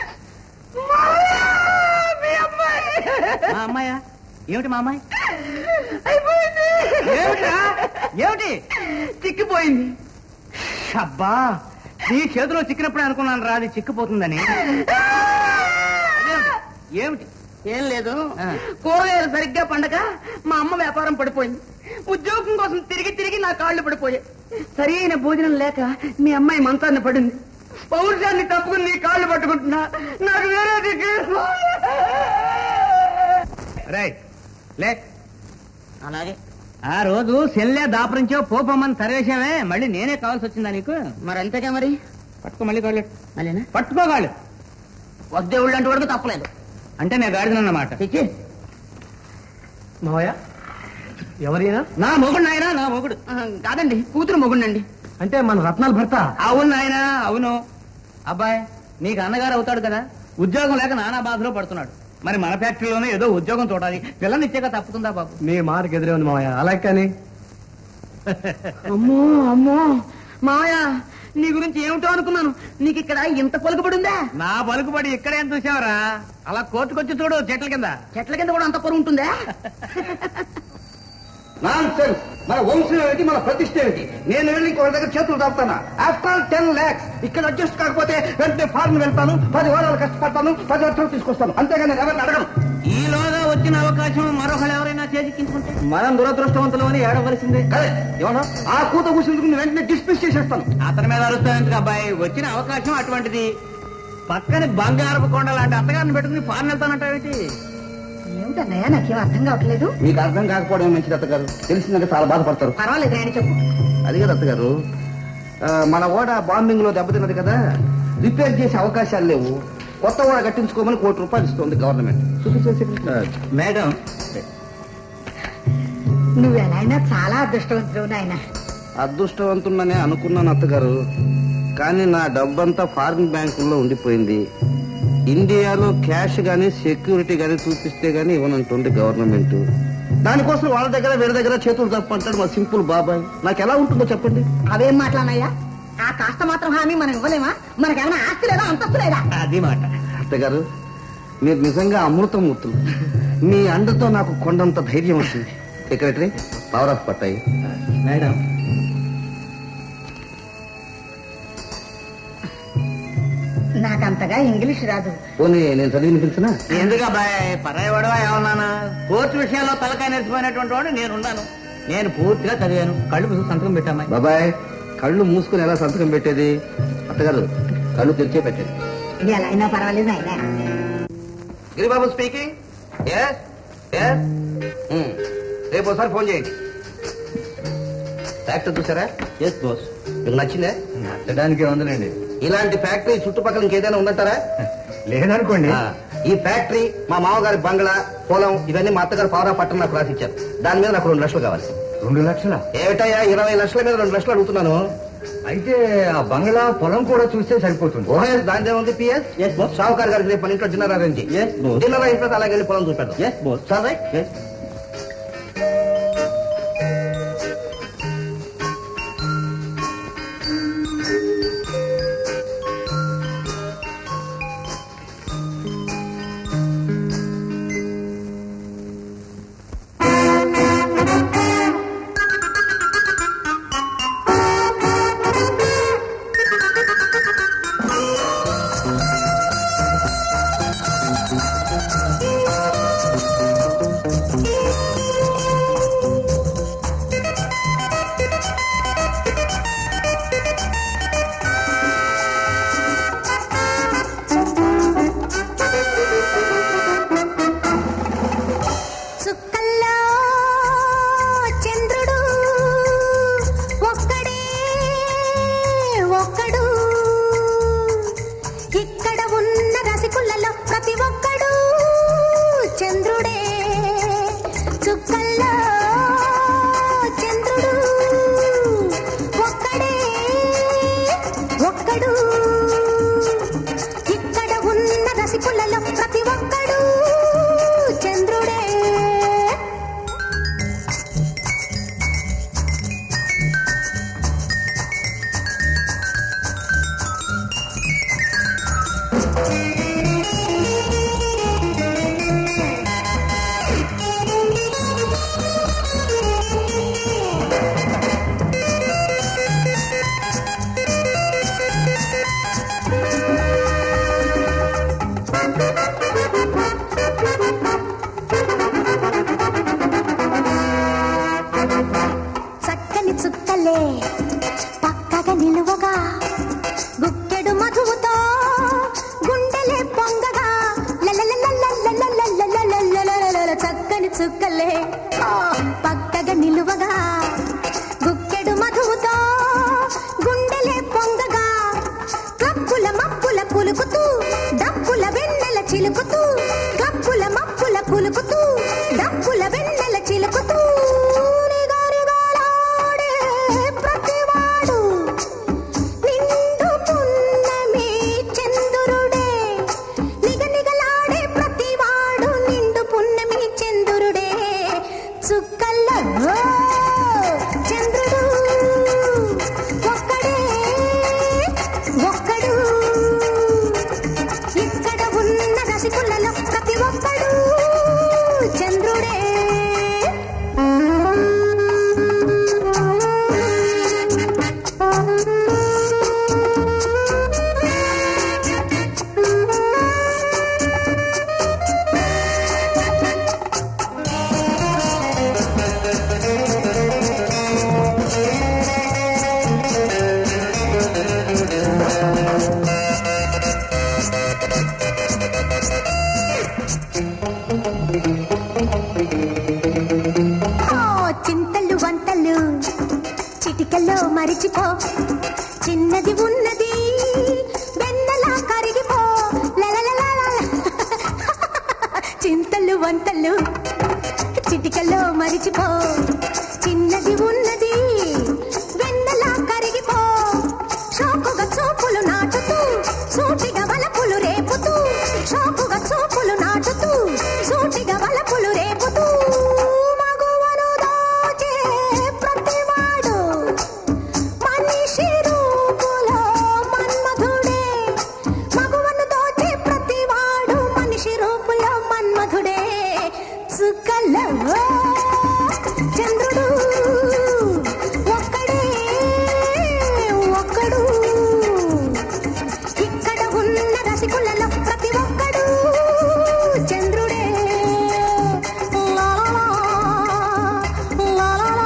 మా అమ్మాయ ఏమిటి మా అమ్మాయి ఏమిటి చిక్కిపోయింది అబ్బా నీ చేతిలో చిక్కినప్పుడే అనుకున్నాను రా అది చిక్కిపోతుందని అదేమిటి? ఏమిటి ఏం లేదు కూరగాయలు సరిగ్గా పండగ మా అమ్మ వ్యాపారం పడిపోయింది ఉద్యోగం కోసం తిరిగి తిరిగి నా కాళ్ళు పడిపోయాయి సరైన భోజనం లేక మీ అమ్మాయి మంచాన్ని పడింది పౌరుషాన్ని తప్పుకుని నీ కాళ్ళు పట్టుకుంటున్నా నాకు వేరే దిక్కు రైట్ లే అలాగే ఆ రోజు సెల్లే దాపరించో పోపమ్మని తరివేశామే మళ్ళీ నేనే కావాల్సి వచ్చిందా నీకు మరి అంతేగా మరి పట్టుకో మళ్ళీ కాళ్ళు మళ్ళీనా పట్టుకోగాళ్ళు వద్దేవుళ్ళు అంటే వరకు తప్పలేదు అంటే నేను గాడిదనన్నమాట తెచ్చి మావయ్య ఎవరైనా నా మొగుడు నాయనా నా మొగుడు కాదండి కూతురు మొగుండండి అంటే మన రత్నాల భర్త అవును నాయనా అవును అబ్బాయి నీకు అన్నగారు అవుతాడు కదా ఉద్యోగం లేక నానా బాధలో పడుతున్నాడు మరి మన ఫ్యాక్టరీలోనే ఏదో ఉద్యోగం చూడాలి పిల్లనిచ్చాక తప్పుతుందా బాబు నీ మాటకి ఎదురే ఉంది మావయ్య అలాగే కానీ అమ్మో అమ్మో మావయ్య నీ గురించి ఏమిటో అనుకున్నాను నీకు ఇక్కడ ఇంత పలుకుబడిందా నా పలుకుబడి ఇక్కడేం చూసావరా అలా కోర్టుకొచ్చి చూడు చెట్ల కింద చెట్ల కింద కూడా అంత పొరుగు ఉంటుందా నాన్ సెన్స్ మన వంశం ఏమిటి మన ప్రతిష్ట ఏమిటి నేను వెళ్ళి ఇంకో దగ్గర చేతులు దాపుతానా ఆఫ్టర్ టెన్ లాక్స్ ఇక్కడ అడ్జస్ట్ కాకపోతే వెంటనే ఫారెన్ వెళ్తాను పది వారాలు కష్టపడతాను పది లక్షలు తీసుకొస్తాను అంతేగాని నేను ఎవరిని అడగను ఈలోగా వచ్చిన అవకాశం మరొకరు ఎవరైనా చేజిక్కించుకుంటే మనం దురదృష్టవంతులు అని ఏడవలసిందే కదే ఏమన్నా ఆ కూత కూసిందుకు నేను వెంటనే డిస్మిస్ చేసేస్తాను అతని మీద అరుస్తావు అబ్బాయి వచ్చిన అవకాశం అటువంటిది పక్కన బంగారపు కొండ లాంటి అత్తగారిని పెట్టుకుని ఫారెన్ వెళ్తానంటావేంటి ఏమిటన్నయ్య నాకేం అర్థం కావట్లేదు మీకు అర్థం కాకపోవడం మంచిది అత్తగారు తెలిసిందంటే చాలా బాధపడతారు పర్వాలేదు ఆయన చెప్పు అది కదా అత్తగారు ఆ, మన ఓడ బాంబింగ్ లో దెబ్బతిన్నది కదా రిపేర్ చేసే అవకాశాలు లేవు కొత్త ఓడ కట్టించుకోమని కోటి రూపాయలు ఇస్తుంది గవర్నమెంట్ మేడం నువ్వు ఎలా అయినా చాలా అదృష్టవంతుడు నాయన అదృష్టవంతుడనే అనుకున్నాను అత్తగారు కానీ నా డబ్బంతా ఫారిన్ బ్యాంకుల్లో ఉండిపోయింది ఇండియాలో క్యాష్ గానీ సెక్యూరిటీ గానీ చూపిస్తే గానీ ఇవ్వనంటుంది గవర్నమెంట్ దానికోసం వాళ్ళ దగ్గర వీళ్ళ దగ్గర చేతులు తప్పంటాడు మా సింపుల్ బాబాయ్ నాకు ఎలా ఉంటుందో చెప్పండి అవేం మాట్లాడినయ్యా ఆ కాస్త మాత్రం హామీ మనం ఇవ్వలేమా మనకేమైనా ఆస్తి లేదా అంతస్తు లేదా అది మాట అత్తగారు మీరు నిజంగా అమృతమూర్తులు మీ అండతో నాకు కొండంత ధైర్యం వచ్చింది సెక్రటరీ పవర్ ఆఫ్ పట్టాయి మేడం నాకంతగా ఇంగ్లీష్ రాదు పోనీ నేను చదివి వినిపించినా ఎందుకు అబ్బాయి పరాయవాడవా ఏమన్నానా కోర్టు విషయాల్లో తలకాయ నెరిసిపోయినటువంటి వాడు నేనున్నాను నేను పూర్తిగా చదివాను కళ్ళు మూసి సంతకం పెట్టామా బాబాయ్ కళ్ళు మూసుకుని ఎలా సంతకం పెట్టేది అత్తగారు కళ్ళు తెరిచే పెట్టేది ఎలా అయినా పర్వాలేదు నాయన గిరిబాబు స్పీకింగ్ ఎస్ ఎస్ రేపు ఒకసారి ఫోన్ చేయండి ఫ్యాక్టరీ చూసారా ఎస్ బాస్ మీకు నచ్చిందే నచ్చడానికి ఉందిలేండి ఇలాంటి ఫ్యాక్టరీ చుట్టుపక్కల ఇంకేదైనా ఉందంటారా లేదనుకోండి ఆ, ఈ ఫ్యాక్టరీ మా మామగారి బంగ్లా పొలం ఇవన్నీ మా అత్తగారు పవరా పట్టణం నాకు రాసిచ్చారు దాని మీద నాకు రెండు లక్షలు కావాలి రెండు లక్షల ఏమిటయ్యా ఇరవై లక్షల మీద రెండు లక్షలు అడుగుతున్నాను అయితే ఆ బంగ్లా పొలం కూడా చూస్తే సరిపోతుంది ఓఎస్ దాని ఏముంది పిఎస్ ఎస్ బాస్ షావుకార్ గారికి రేపు మన ఇంట్లో dinner arrange Yes, boss. Dinner అయిన తర్వాత అలాగే వెళ్ళి పొలం చూపెడతాం yes boss sir right Thank you. చుక్కలే పక్కగా నిలువగా గుక్కెడు మధువుతో గుండెలే పొంగగా లలలలలలలలలలలలలలలల చక్కని చుక్కలే ఆ, పక్కగా నిలువగా గుక్కెడు మధువుతో గుండెలే పొంగగా కప్పుల మప్పుల కులుకుతూ డప్పుల వెన్నెల చిలుకుతూ కప్పుల మప్పుల కులుకుతూ డప్పుల వెన్నెల చిలుకుతూ నిగనిగలాడే ప్రతివాడు నిండు పున్నమి చంద్రుడే నిగనిగలాడే ప్రతివాడు నిండు పున్నమి చంద్రుడే చుక్కల్లో చంద్రుడు ఒక్కడే ఒక్కడు ఇక్కడ ఉన్న రసికులలో ప్రతి ఒక్కడు చంద్రుడే ఓ చింతలు వంటలు చిటికల్లో మరిచిపో చిన్నది ఉన్నది వెన్నలా కరిగిపో లలలలలల. చింతలు వంటలు చిటికల్లో మరిచిపో చిన్నది ఉన్నది వెన్నలా కరిగిపో షోకుగా చూపులు నాటుతూ సూటిగా వలపులు రేపుతూ షోకుగా చూపులు నాటుతూ సూటిగా వలపులు రేపుతూ మగువను దాచే ప్రతివాడు మనిషి రూపులో మన్మధుడే మగువను దోచే ప్రతివాడు మనిషి రూపులో మన్మధుడే చుక్కల్లో చంద్రుడు ఒక్కడే ఒక్కడు ఇక్కడ ఉన్న రసికులలో ప్రతి ఒక్కడు చంద్రుడే లాలాలా, లాలాలా.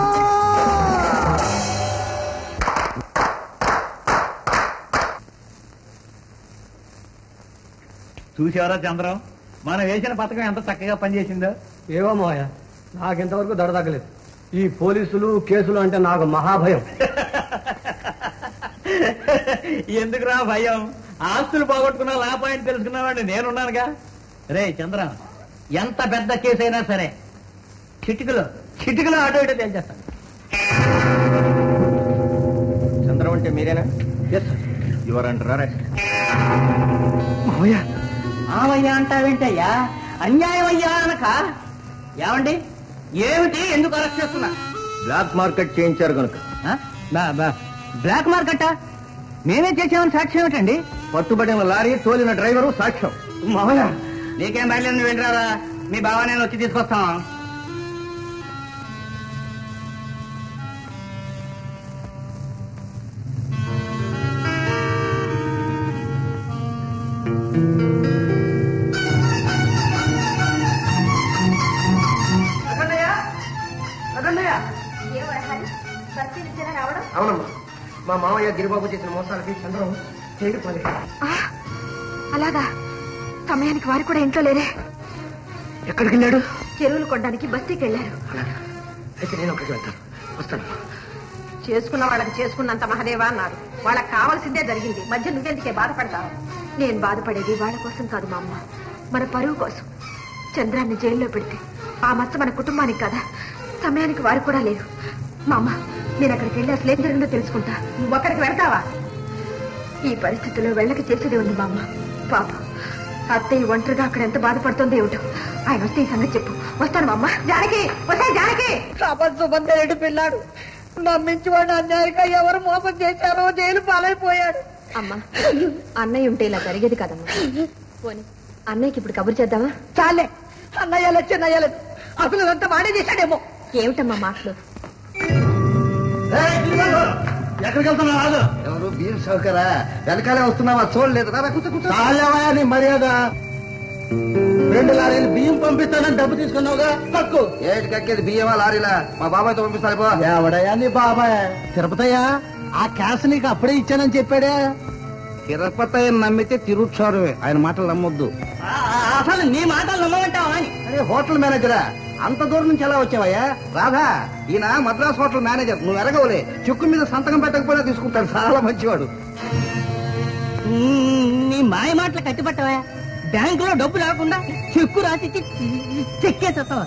చూసావరా చంద్రం మనం వేసిన పథకం ఎంత చక్కగా పనిచేసిందో ఏవో మావయ్య నాకింతవరకు దడ తగ్గలేదు ఈ పోలీసులు కేసులు అంటే నాకు మహాభయం ఎందుకురా భయం ఆస్తులు పోగొట్టుకున్నా లాభాయింట్ తెలుసుకున్నావాడిని నేనున్నానుగా రే చంద్రం ఎంత పెద్ద కేసు అయినా సరే చిటికలో చిటికలో అటు ఇటు తేల్చేస్తాను చంద్రం అంటే మీరేనా ఎస్ యువర్ అంటారా మావయ్య ఆవయ్యా అంటావేంటయ్యా అన్యాయం అయ్యా అనక ఏమండి ఏమిటి ఎందుకు అరెస్ట్ చేస్తున్నా బ్లాక్ మార్కెట్ చేయించారు కనుక ఆ? బా- బా- బ్లాక్ మార్కెట్టా మేమే చేసామని సాక్ష్యం ఏమిటండి పట్టుబడిన లారీ తోలిన డ్రైవరు సాక్ష్యం మామయ్య నీకేం బయలుదేరి నువ్వు వెళ్ళరారా మీ బావ నేను వచ్చి తీసుకొస్తాం అవునమ్మా మా మామయ్య గిరిబాబు చేసిన మోసాలకి చంద్రం జైలు పని అలాగా సమయానికి వారు కూడా ఇంట్లో లేరే ఎక్కడికి వెళ్ళాడు చెరువులు కొనడానికి బస్తీకి వెళ్ళారు అయితే నేను అక్కడికి వెళ్తాను వస్తాను చేసుకున్న వాళ్ళకి చేసుకున్నంత మహదేవా అన్నారు వాళ్ళకి కావాల్సిందే జరిగింది మధ్య నువ్వెందుకే బాధపడతావు నేను బాధపడేది వాళ్ళ కోసం కాదు మా అమ్మ మన పరువు కోసం చంద్రాన్ని జైల్లో పెడితే ఆ మచ్చ మన కుటుంబానికి కదా సమయానికి వారు కూడా లేరు మా అమ్మ నేను అక్కడికి వెళ్ళి అసలు ఏం జరిగిందో తెలుసుకుంటా నువ్వు అక్కడికి వెళ్తావా ఈ పరిస్థితుల్లో వెళ్ళక చేసేది ఉంది మా అమ్మ పాప అత్తయ్య ఒంటరిగా అక్కడ ఎంత బాధపడుతుందో ఏమిటో ఆయన వస్తే ఈ సంగతి చెప్పు వస్తాను మా అమ్మ జానకి వస్తే జానకి సుబంధరెడ్డి పిల్లాడు నమ్మించి వాడిని అన్యాయంగా ఎవరు మోసం చేశారో జైలు పాలైపోయాడు అమ్మా అన్నయ్య ఉంటే ఇలా జరిగేది కదమ్మా పోనీ అన్నయ్యకి ఇప్పుడు కబురు చేద్దామా చాలే అన్నయ్యలు చిన్నయ్యలు అసలు అంతా వాడే చేశాడేమో ఏమిటమ్మా మాటలు ఎక్కడికి వెళ్తున్నా రాదు ఎవరు వీరు సౌకరా వెనకాలే వస్తున్నావా చూడలేదు రా కూర్చో కూర్చో చాలేవా నీ మర్యాద ఆ రెండు లారీలు బియ్యం పంపిస్తానని డబ్బు తీసుకున్నావుగా కక్కు ఏటి కక్కేది బియ్యమా లారీలా మా బాబాయ్తో పంపిస్తాను పో ఎవడయ్యా నీ బాబాయ్ తిరుపతయ్యా ఆ క్యాష్ నీకు అప్పుడే ఇచ్చానని చెప్పాడే తిరుపతి నమ్మితే తిరుక్షోరమే ఆయన మాటలు నమ్మొద్దు అసలు నీ మాటలు నమ్మమంటావా అని అరే హోటల్ మేనేజరా అంత దూరం నుంచి ఎలా వచ్చావయ్యా రాధా ఈయన మద్రాస్ హోటల్ మేనేజర్ నువ్వు ఎరగవులే చెక్కు మీద సంతకం పెట్టకపోయినా తీసుకుంటాడు చాలా మంచివాడు నీ- నీ మాయ మాటలు కట్టిపట్టవా బ్యాంకులో డబ్బు లేకుండా చెక్కు రాసిచ్చి చెక్కేసేస్తావా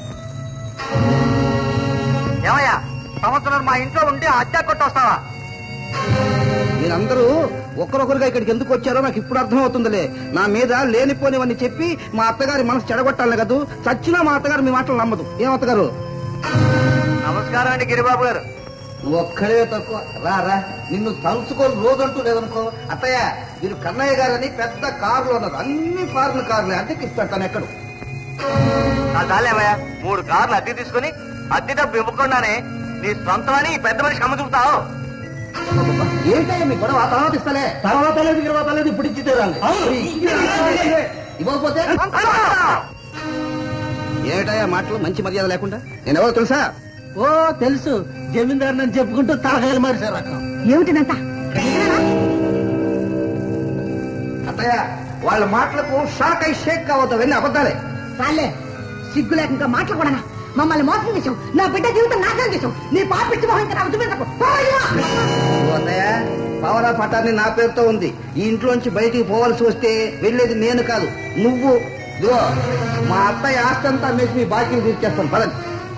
ఏమయ్యా సంవత్సరం మా ఇంట్లో ఉండి అద్దె కొట్టొస్తావా మీరందరూ ఒకరొకరుగా ఇక్కడికి ఎందుకు వచ్చారో నాకు ఇప్పుడు అర్థమవుతుందిలే నా మీద లేనిపోనివన్నీ చెప్పి మా అత్తగారి మనసు చెడగొట్టాలి కదూ చచ్చినా మా అత్తగారు మీ మాటలు నమ్మదు ఏం అత్తగారు నమస్కారం అండి గిరిబాబు గారు నువ్వు ఒక్కడే తక్కువ రా రా నిన్ను తలుచుకోని రోజంటూ లేదనుకో అత్తయ్య మీరు కన్నయ్య గారని పెద్ద కారులో ఉన్నారు అన్ని ఫారిన్ కార్లు అద్దెకి ఇస్తాను ఎక్కడ నా చాలేమయ్యా మూడు కార్లు అద్దె తీసుకుని అద్దె డబ్బు ఇవ్వకుండానే నీ సొంతమని ఈ పెద్ద మనిషి అమ్మ చూపుతావు ఏంటయ్యా మీ గొడవ తర్వాత ఇస్తలే తర్వాత లేదు తర్వాత లేదు ఇప్పుడు ఇచ్చి తీరాలి ఇవ్వకపోతే ఏమిటయ్యా మాటలు మంచి మర్యాద లేకుండా నేను ఎవరో తెలుసా ఓ తెలుసు జమీందారు నన్ను చెప్పుకుంటూ తలకాయలు మారిసారు రకం ఏమిటిదంతా అత్తయ్య వాళ్ళ మాటలకు షాక్ అయి షేక్ కావద్దు అవన్నీ అబద్ధాలే చాలే సిగ్గు లేక ఇంకా మాటలు కూడా మమ్మల్ని మోసం చేసావు నా బిడ్డ జీవితం నాశనం చేసావు నీ పాపిచ్చి మొహం ఇంకా నాకు చూపించకు పోవయ్యా! ఓ అత్తయ్య పవరా పటాన్ని నా పేరుతో ఉంది ఈ ఇంట్లోంచి బయటికి పోవాల్సి వస్తే వెళ్ళేది నేను కాదు నువ్వు ఇదిగో మా అత్తయ్య ఆస్తి అంతా అమ్మేసి మీ బాకీలు తీర్చేస్తాను పదండి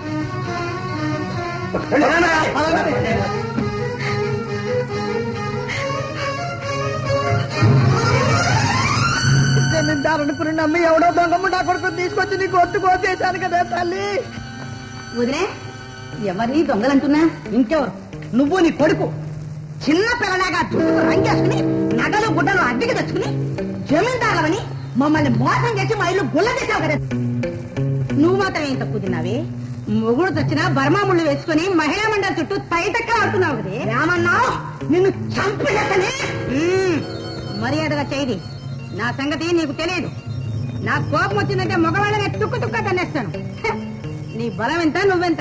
జమీందారు అనుకుని నమ్మి ఎవడో దొంగ నా కొడుకు తీసుకొచ్చి నీ గొంతు కోసేశాను కదా తల్లి వదిలే ఎవరిని దొంగలంటున్నా ఇంకెవరు నువ్వు నీ కొడుకు చిన్న పిల్లలాగా జుట్టు రంగేసుకుని నగలు గుడ్డలు అద్దెకి తెచ్చుకుని జమీందారులని మమ్మల్ని మోసం చేసి మా ఇల్లు గుల్ల చేసావు కదా నువ్వు మాత్రం ఏం తక్కువ తిన్నావే మొగుడు తెచ్చిన బర్మా ముళ్ళు వేసుకుని మహిళా మండలి చుట్టూ తైతక్క ఆడుతున్నావు కదే ఏమన్నావు నిన్ను చంపినట్టనే మర్యాదగా చేయది నా సంగతి నీకు తెలియదు నా కోపం వచ్చిందంటే మగవాళ్ళని తుక్కు తుక్క తన్నేస్తాను హ! నీ బలం ఎంత నువ్వెంత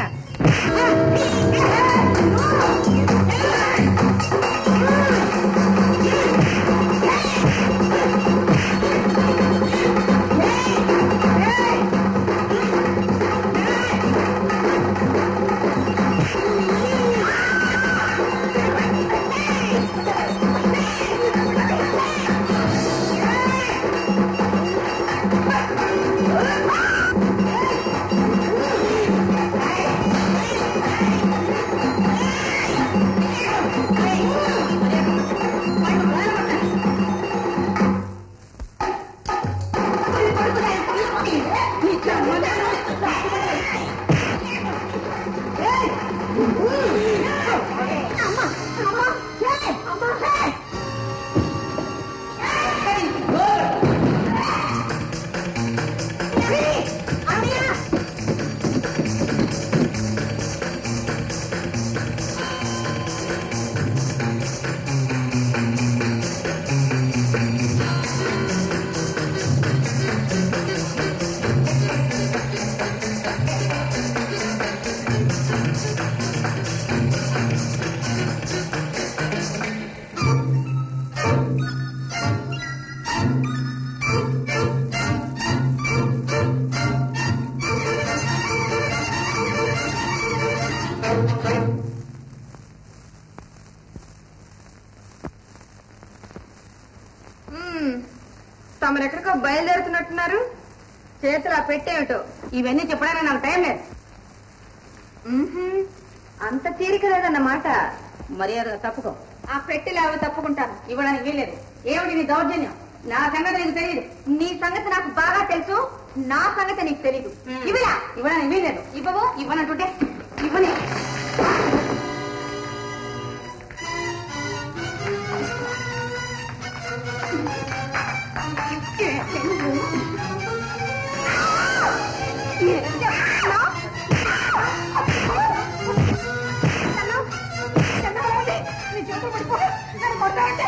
తమరు ఎక్కడికో బయలుదేరుతున్నట్టున్నారు చేతులు ఆ పెట్టేమిటో ఇవన్నీ చెప్పడానికి నాకు టైం లేదు మ్మ్హ్మ్. అంత తీరిక లేదన్నమాట మర్యాదగా తప్పుకో ఆ పెట్టెలు అవి తప్పుకుంటాను ఇవ్వడానికి వీల్లేదు ఏమిటి నీ దౌర్జన్యం నా సంగతి నీకు తెలియదు నీ సంగతి నాకు బాగా తెలుసు నా సంగతి నీకు తెలియదు ఇవ్వలా ఇవ్వడానికి వీల్లేదు ఇవ్వవు ఇవ్వనంటుంటే ఇవ్వని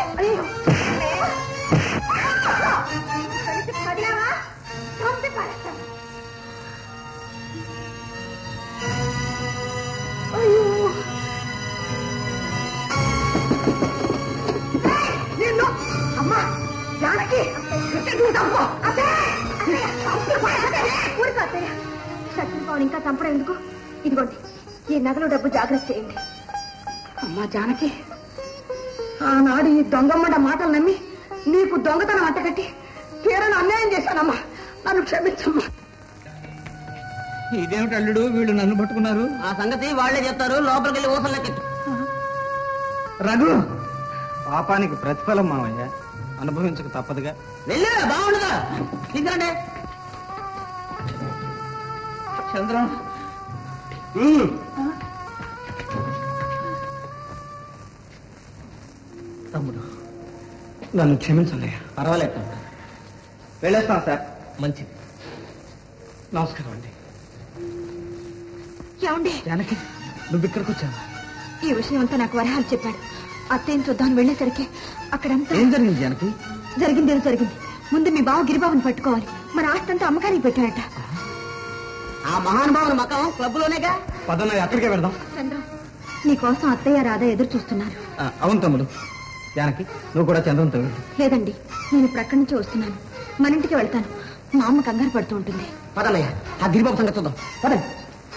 అయ్యో నిన్ను అమ్మా జానకి నువ్వు చంపు ఊరుకో అత్తయ్య సత్యపావుని ఇంకా చంపడం ఎందుకు ఇదిగోండి ఈ నగలు డబ్బు జాగ్రత్త చేయండి అమ్మా జానకి ఆనాడు ఈ దొంగమ్మడ మాటలు నమ్మి నీకు దొంగతనం అంటగట్టి తీరని అన్యాయం చేశానమ్మా నన్ను క్షమించమ్మా ఇదేమిటి అల్లుడు వీళ్ళు నన్ను పట్టుకున్నారు ఆ సంగతి వాళ్ళే చెప్తారు లోపలికి వెళ్ళి ఊసలు లెక్కెట్టు రఘు పాపానికి ప్రతిఫలం మావయ్య అనుభవించక తప్పదుగా వెళ్ళరా బాగుండదా తీసుకురండి చంద్రం తమ్ముడు నన్ను క్షమించండి పర్వాలేదు తమ్ముడు. వెళ్ళేస్తాను సార్ మంచిది నమస్కారం అండి ఏమండి జానకి నువ్వు ఇక్కడికి వచ్చావు ఈ విషయం అంతా నాకు వరహాలు చెప్పాడు అత్తయ్యని చూద్దాం వెళ్ళేసరికి అక్కడంతా ఏం జరిగింది జానకి జరిగింది ఏదో జరిగింది ముందు మీ బావ గిరిబాబుని పట్టుకోవాలి మన ఆస్తంతా అమ్మకానికి పెట్టాడట ఆ మహానుభావుని మకం క్లబ్ లోనేగా పదన్నది అక్కడికే వెళ్దాం చంద్రం నీకోసం అత్తయ్య రాధా ఎదురు చూస్తున్నారు ఆ, అవును తమ్ముడు జానకి నువ్వు కూడా చంద్రంతో వెళ్ళు లేదండి నేను ఇప్పుడు అక్కడి నుంచి వస్తున్నాను మన ఇంటికి వెళ్తాను మా అమ్మ కంగారు పడుతూ ఉంటుంది పదన్నయ్య ఆ గిరిబాబు సంగతి చూద్దాం పదండి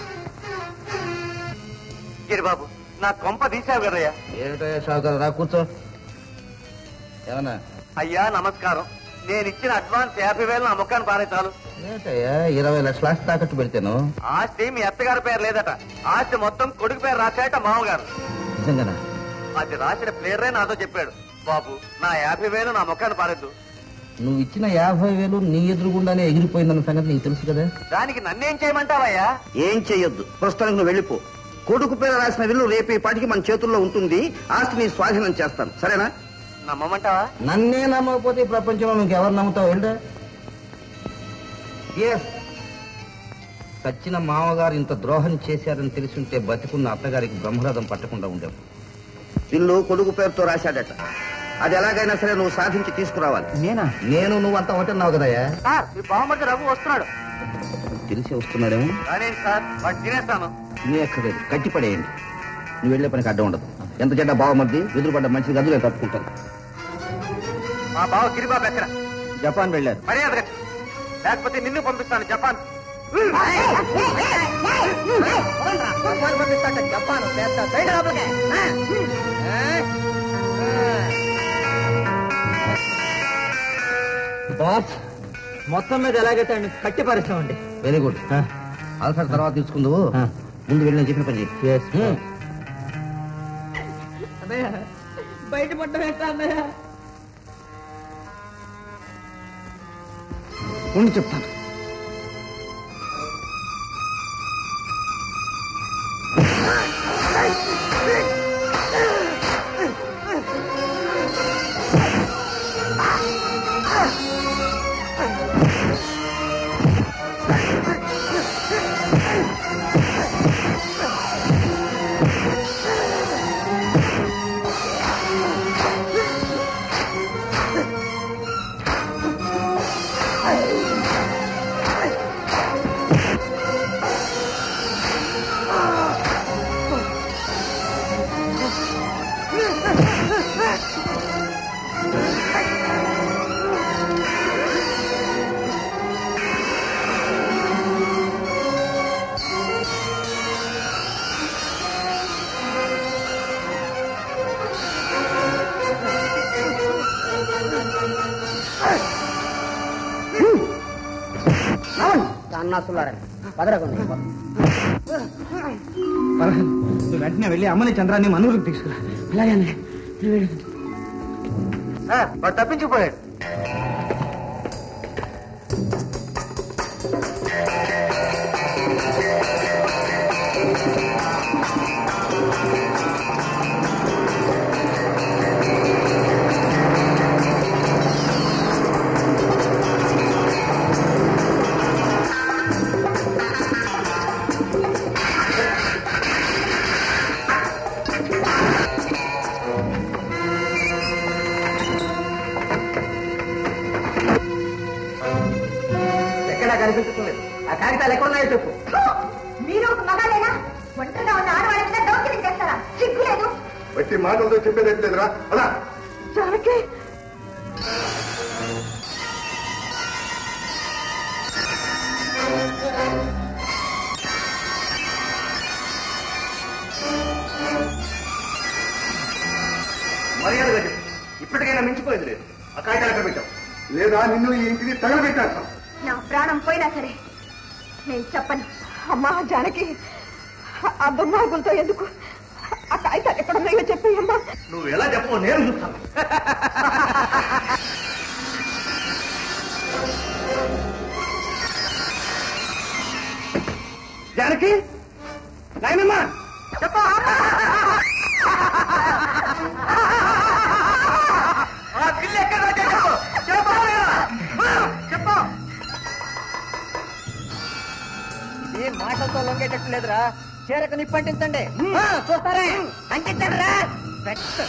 గిరిబాబు నా కొంప తీసావు కదయ్యా ఏమిటయ్యా షావుకారు రా కూర్చో ఏమన్నా అయ్యా నమస్కారం నేను ఇచ్చిన అడ్వాన్స్ యాభై వేలు నా ముఖాన్ని పారే చాలు ఏమిటయ్యా ఇరవై లక్షల ఆస్తి తాకట్టు పెడితేను ఆస్తి మీ అత్తగారి పేరు లేదట ఆస్తి మొత్తం కొడుకు పేరు రాశాట మామగారు నిజంగానా అది రాసిన ప్లేయరే నాతో చెప్పాడు బాబు నా యాభై వేలు నా ముఖాన్ని పారద్దు నువ్వు ఇచ్చిన యాభై వేలు నీ ఎదురుగుండానే ఎగిరిపోయిందన్న సంగతి నీకు తెలుసు కదా దానికి నన్నేం చేయమంటావయ్యా ఏం చెయ్యొద్దు ప్రస్తుతానికి నువ్వు వెళ్ళిపో కొడుకు పేరు రాసిన విల్లు రేపు ఈ పాటికి మన చేతుల్లో ఉంటుంది ఆస్తి నీ స్వాధీనం చేస్తాను సరేనా నమ్మమంటావా నన్నే నమ్మకపోతే ఈ ప్రపంచంలో ఇంకెవరు నమ్ముతావు వెళ్ళా ఎస్ సచ్చిన మామగారు ఇంత ద్రోహం చేశారని తెలిసింటే బతికున్న అత్తగారికి బ్రహ్మరథం పట్టకుండా ఉండేవు ఇల్లు కొడుకు పేరుతో రాశాడట అది ఎలాగైనా సరే నువ్వు సాధించి తీసుకురావాలి నేనా నేను నువ్వు అంతా ఒకటన్నావు కదయ్యా సార్ మీ బామ్మకి రఘు వస్తున్నాడు తెలిసి వస్తున్నాడేమో రానేంటి సార్ వాడు తినేస్తాను నీ ఎక్కలేదు కట్టిపడేయండి నువ్వు వెళ్ళే పనికి అడ్డం ఉండదు ఎంత చెడ్డ బావమద్ది ఎదురుపడ్డ మంచి గదులు నేను తట్టుకుంటాను మా బావ గిరిబాబు ఎక్కడ జపాన్ వెళ్ళారు మర్యాద కట్టి. లేకపోతే నిన్ను పంపిస్తాను జపాన్ జపాన్ పెద్ద బయట లోపలికి బాస్ మొత్తం మీద ఎలాగైతే ఆయన కట్టి పరిచామండి వెరీ గుడ్ అలసట తర్వాత తీసుకుందువు ముందు వెళ్ళి నేను చెప్పిన పని చెయ్యి. హ్మ్. బయట పడ్డం ఎట్లా అన్నయ్య ఉండి చెప్తాను అన్నాసులారని పదరకండి నువ్వు వెంటనే వెళ్ళి అమ్మని చంద్రాన్ని మనూరుకు తీసుకురా అలాగే అన్నయ్య సార్ వాడు తప్పించుకుపోయాడు ఎక్కడా కనిపించట్లేదు ఆ కాగితాలు ఎక్కడ ఉన్నాయో చెప్పు మీరు ఒక మగాలేనా ఒంటరిగా ఉన్న ఆడవాళ్ళ మీద దౌర్జన్యం చేస్తారా సిగ్గు లేదు ప్రతి మాటలతో చెప్పేదట్లేదురా అలా జానకి మర్యాదగా చెప్పు ఇప్పటికైనా మించిపోయింది లేదు ఆ కాగితాలు ఎక్కడ పెట్టావు లేదా నిన్ను ఈ ఇంటిని తగలబెట్టాను నా ప్రాణం పోయినా సరే నేను చెప్పను అమ్మా జానకి ఆ దుర్మార్గులతో ఎందుకు ఆ కాగితాలు ఎక్కడున్నాయో చెప్పేయమ్మా నువ్వు ఎలా చెప్పవు నేను చూస్తాను జానకి నాయనమ్మా చెప్పు ఆ పిల్ల ఎక్కడ చెప్పు చెప్పు చెప్పు ఏ మాటలతో లొంగేటట్టు లేదురా చీరకు నిప్పంటించండి ఆ, చూస్తారే అంటించండి రా పెట్టు.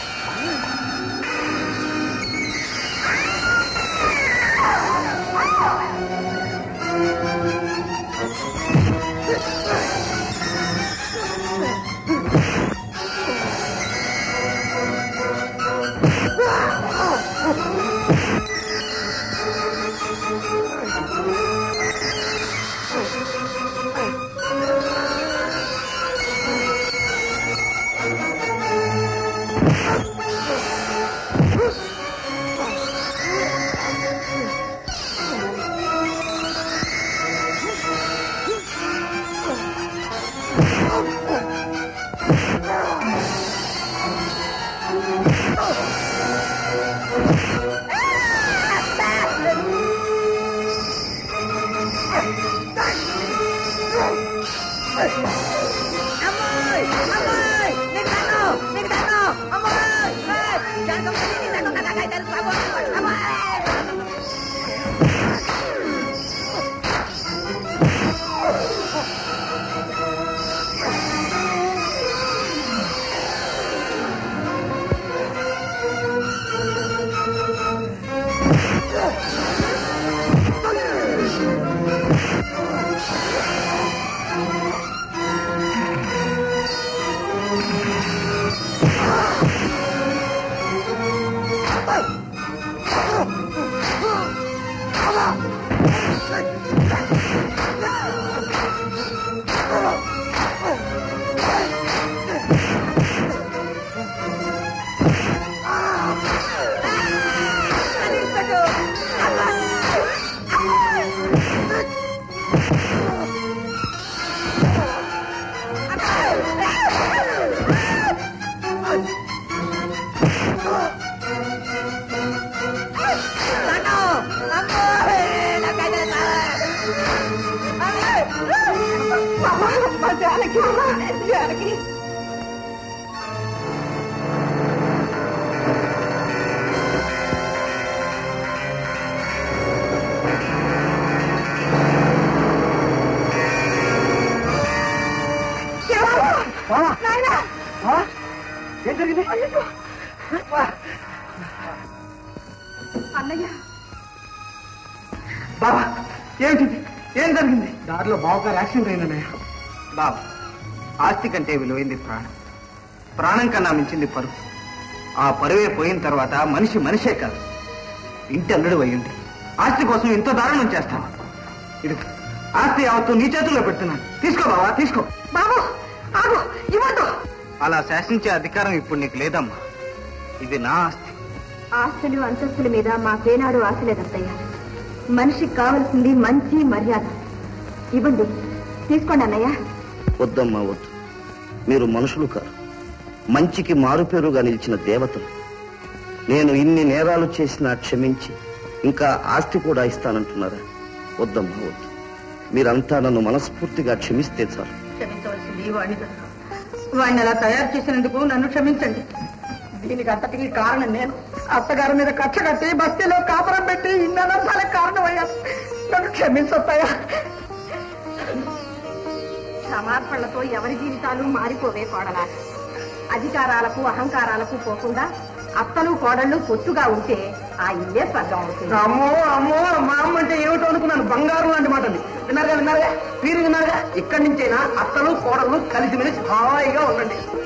అమ్మా జానకి అమ్మా జానకి ఏం జరిగింది అన్నయ్య బాబా ఏమిటిది ఏం జరిగింది దారిలో బావగారు యాక్సిడెంట్ అయిందన్నయ్య బాబు ఆస్తి కంటే విలువైంది ప్రాణం ప్రాణం కన్నా మించింది పరువు ఆ పరువే పోయిన తర్వాత మనిషి మనిషే కాదు ఇంటి అల్లుడు అయ్యుండి ఆస్తి కోసం ఇంత దారుణం చేస్తాను ఇది ఆస్తి యావత్తు నీ చేతుల్లో పెడుతున్నాను తీసుకో బావా తీసుకో బాబు ఆగు ఇవ్వద్దు అలా శాసించే అధికారం ఇప్పుడు నీకు లేదమ్మా ఇది నా ఆస్తి ఆస్తులు అంతస్తుల మీద మాకేనాడు ఆశ లేదత్తయ్య మనిషికి కావలసింది మంచి మర్యాద ఇవ్వండి తీసుకోండి అన్నయ్య వద్దమ్మా వద్దు మీరు మనుషులు కారు మంచికి మారుపేరుగా నిలిచిన దేవతలు నేను ఇన్ని నేరాలు చేసినా క్షమించి ఇంకా ఆస్తి కూడా ఇస్తానంటున్నారా వద్దమ్మా వద్దు మీరంతా నన్ను మనస్ఫూర్తిగా క్షమిస్తే చాలు క్షమించవలసింది వాడిని కాదు. వాడిని అలా తయారు చేసినందుకు నన్ను క్షమించండి దీనికి అంతటికి కారణం నేను అత్తగారి మీద కక్ష కట్టి బస్తీలో కాపురం పెట్టి ఇన్ని అనర్థాలకు కారణమయ్యాను నన్ను క్షమించొస్తాయా క్షమార్పణలతో ఎవరి జీవితాలు మారిపోవే కోడలా అధికారాలకు అహంకారాలకు పోకుండా అత్తలు కోడళ్ళు పొత్తుగా ఉంటే ఆ ఇల్లే స్వర్గం అవుతుంది అమ్మో అమ్మో మా అమ్మ అంటే ఏమిటో అనుకున్నాను బంగారం లాంటి మాట అది విన్నారుగా విన్నారుగా మీరు విన్నారుగా ఇక్కడి నుంచైనా అత్తలు కోడలు కలిసి మెలిసి హాయిగా ఉండండి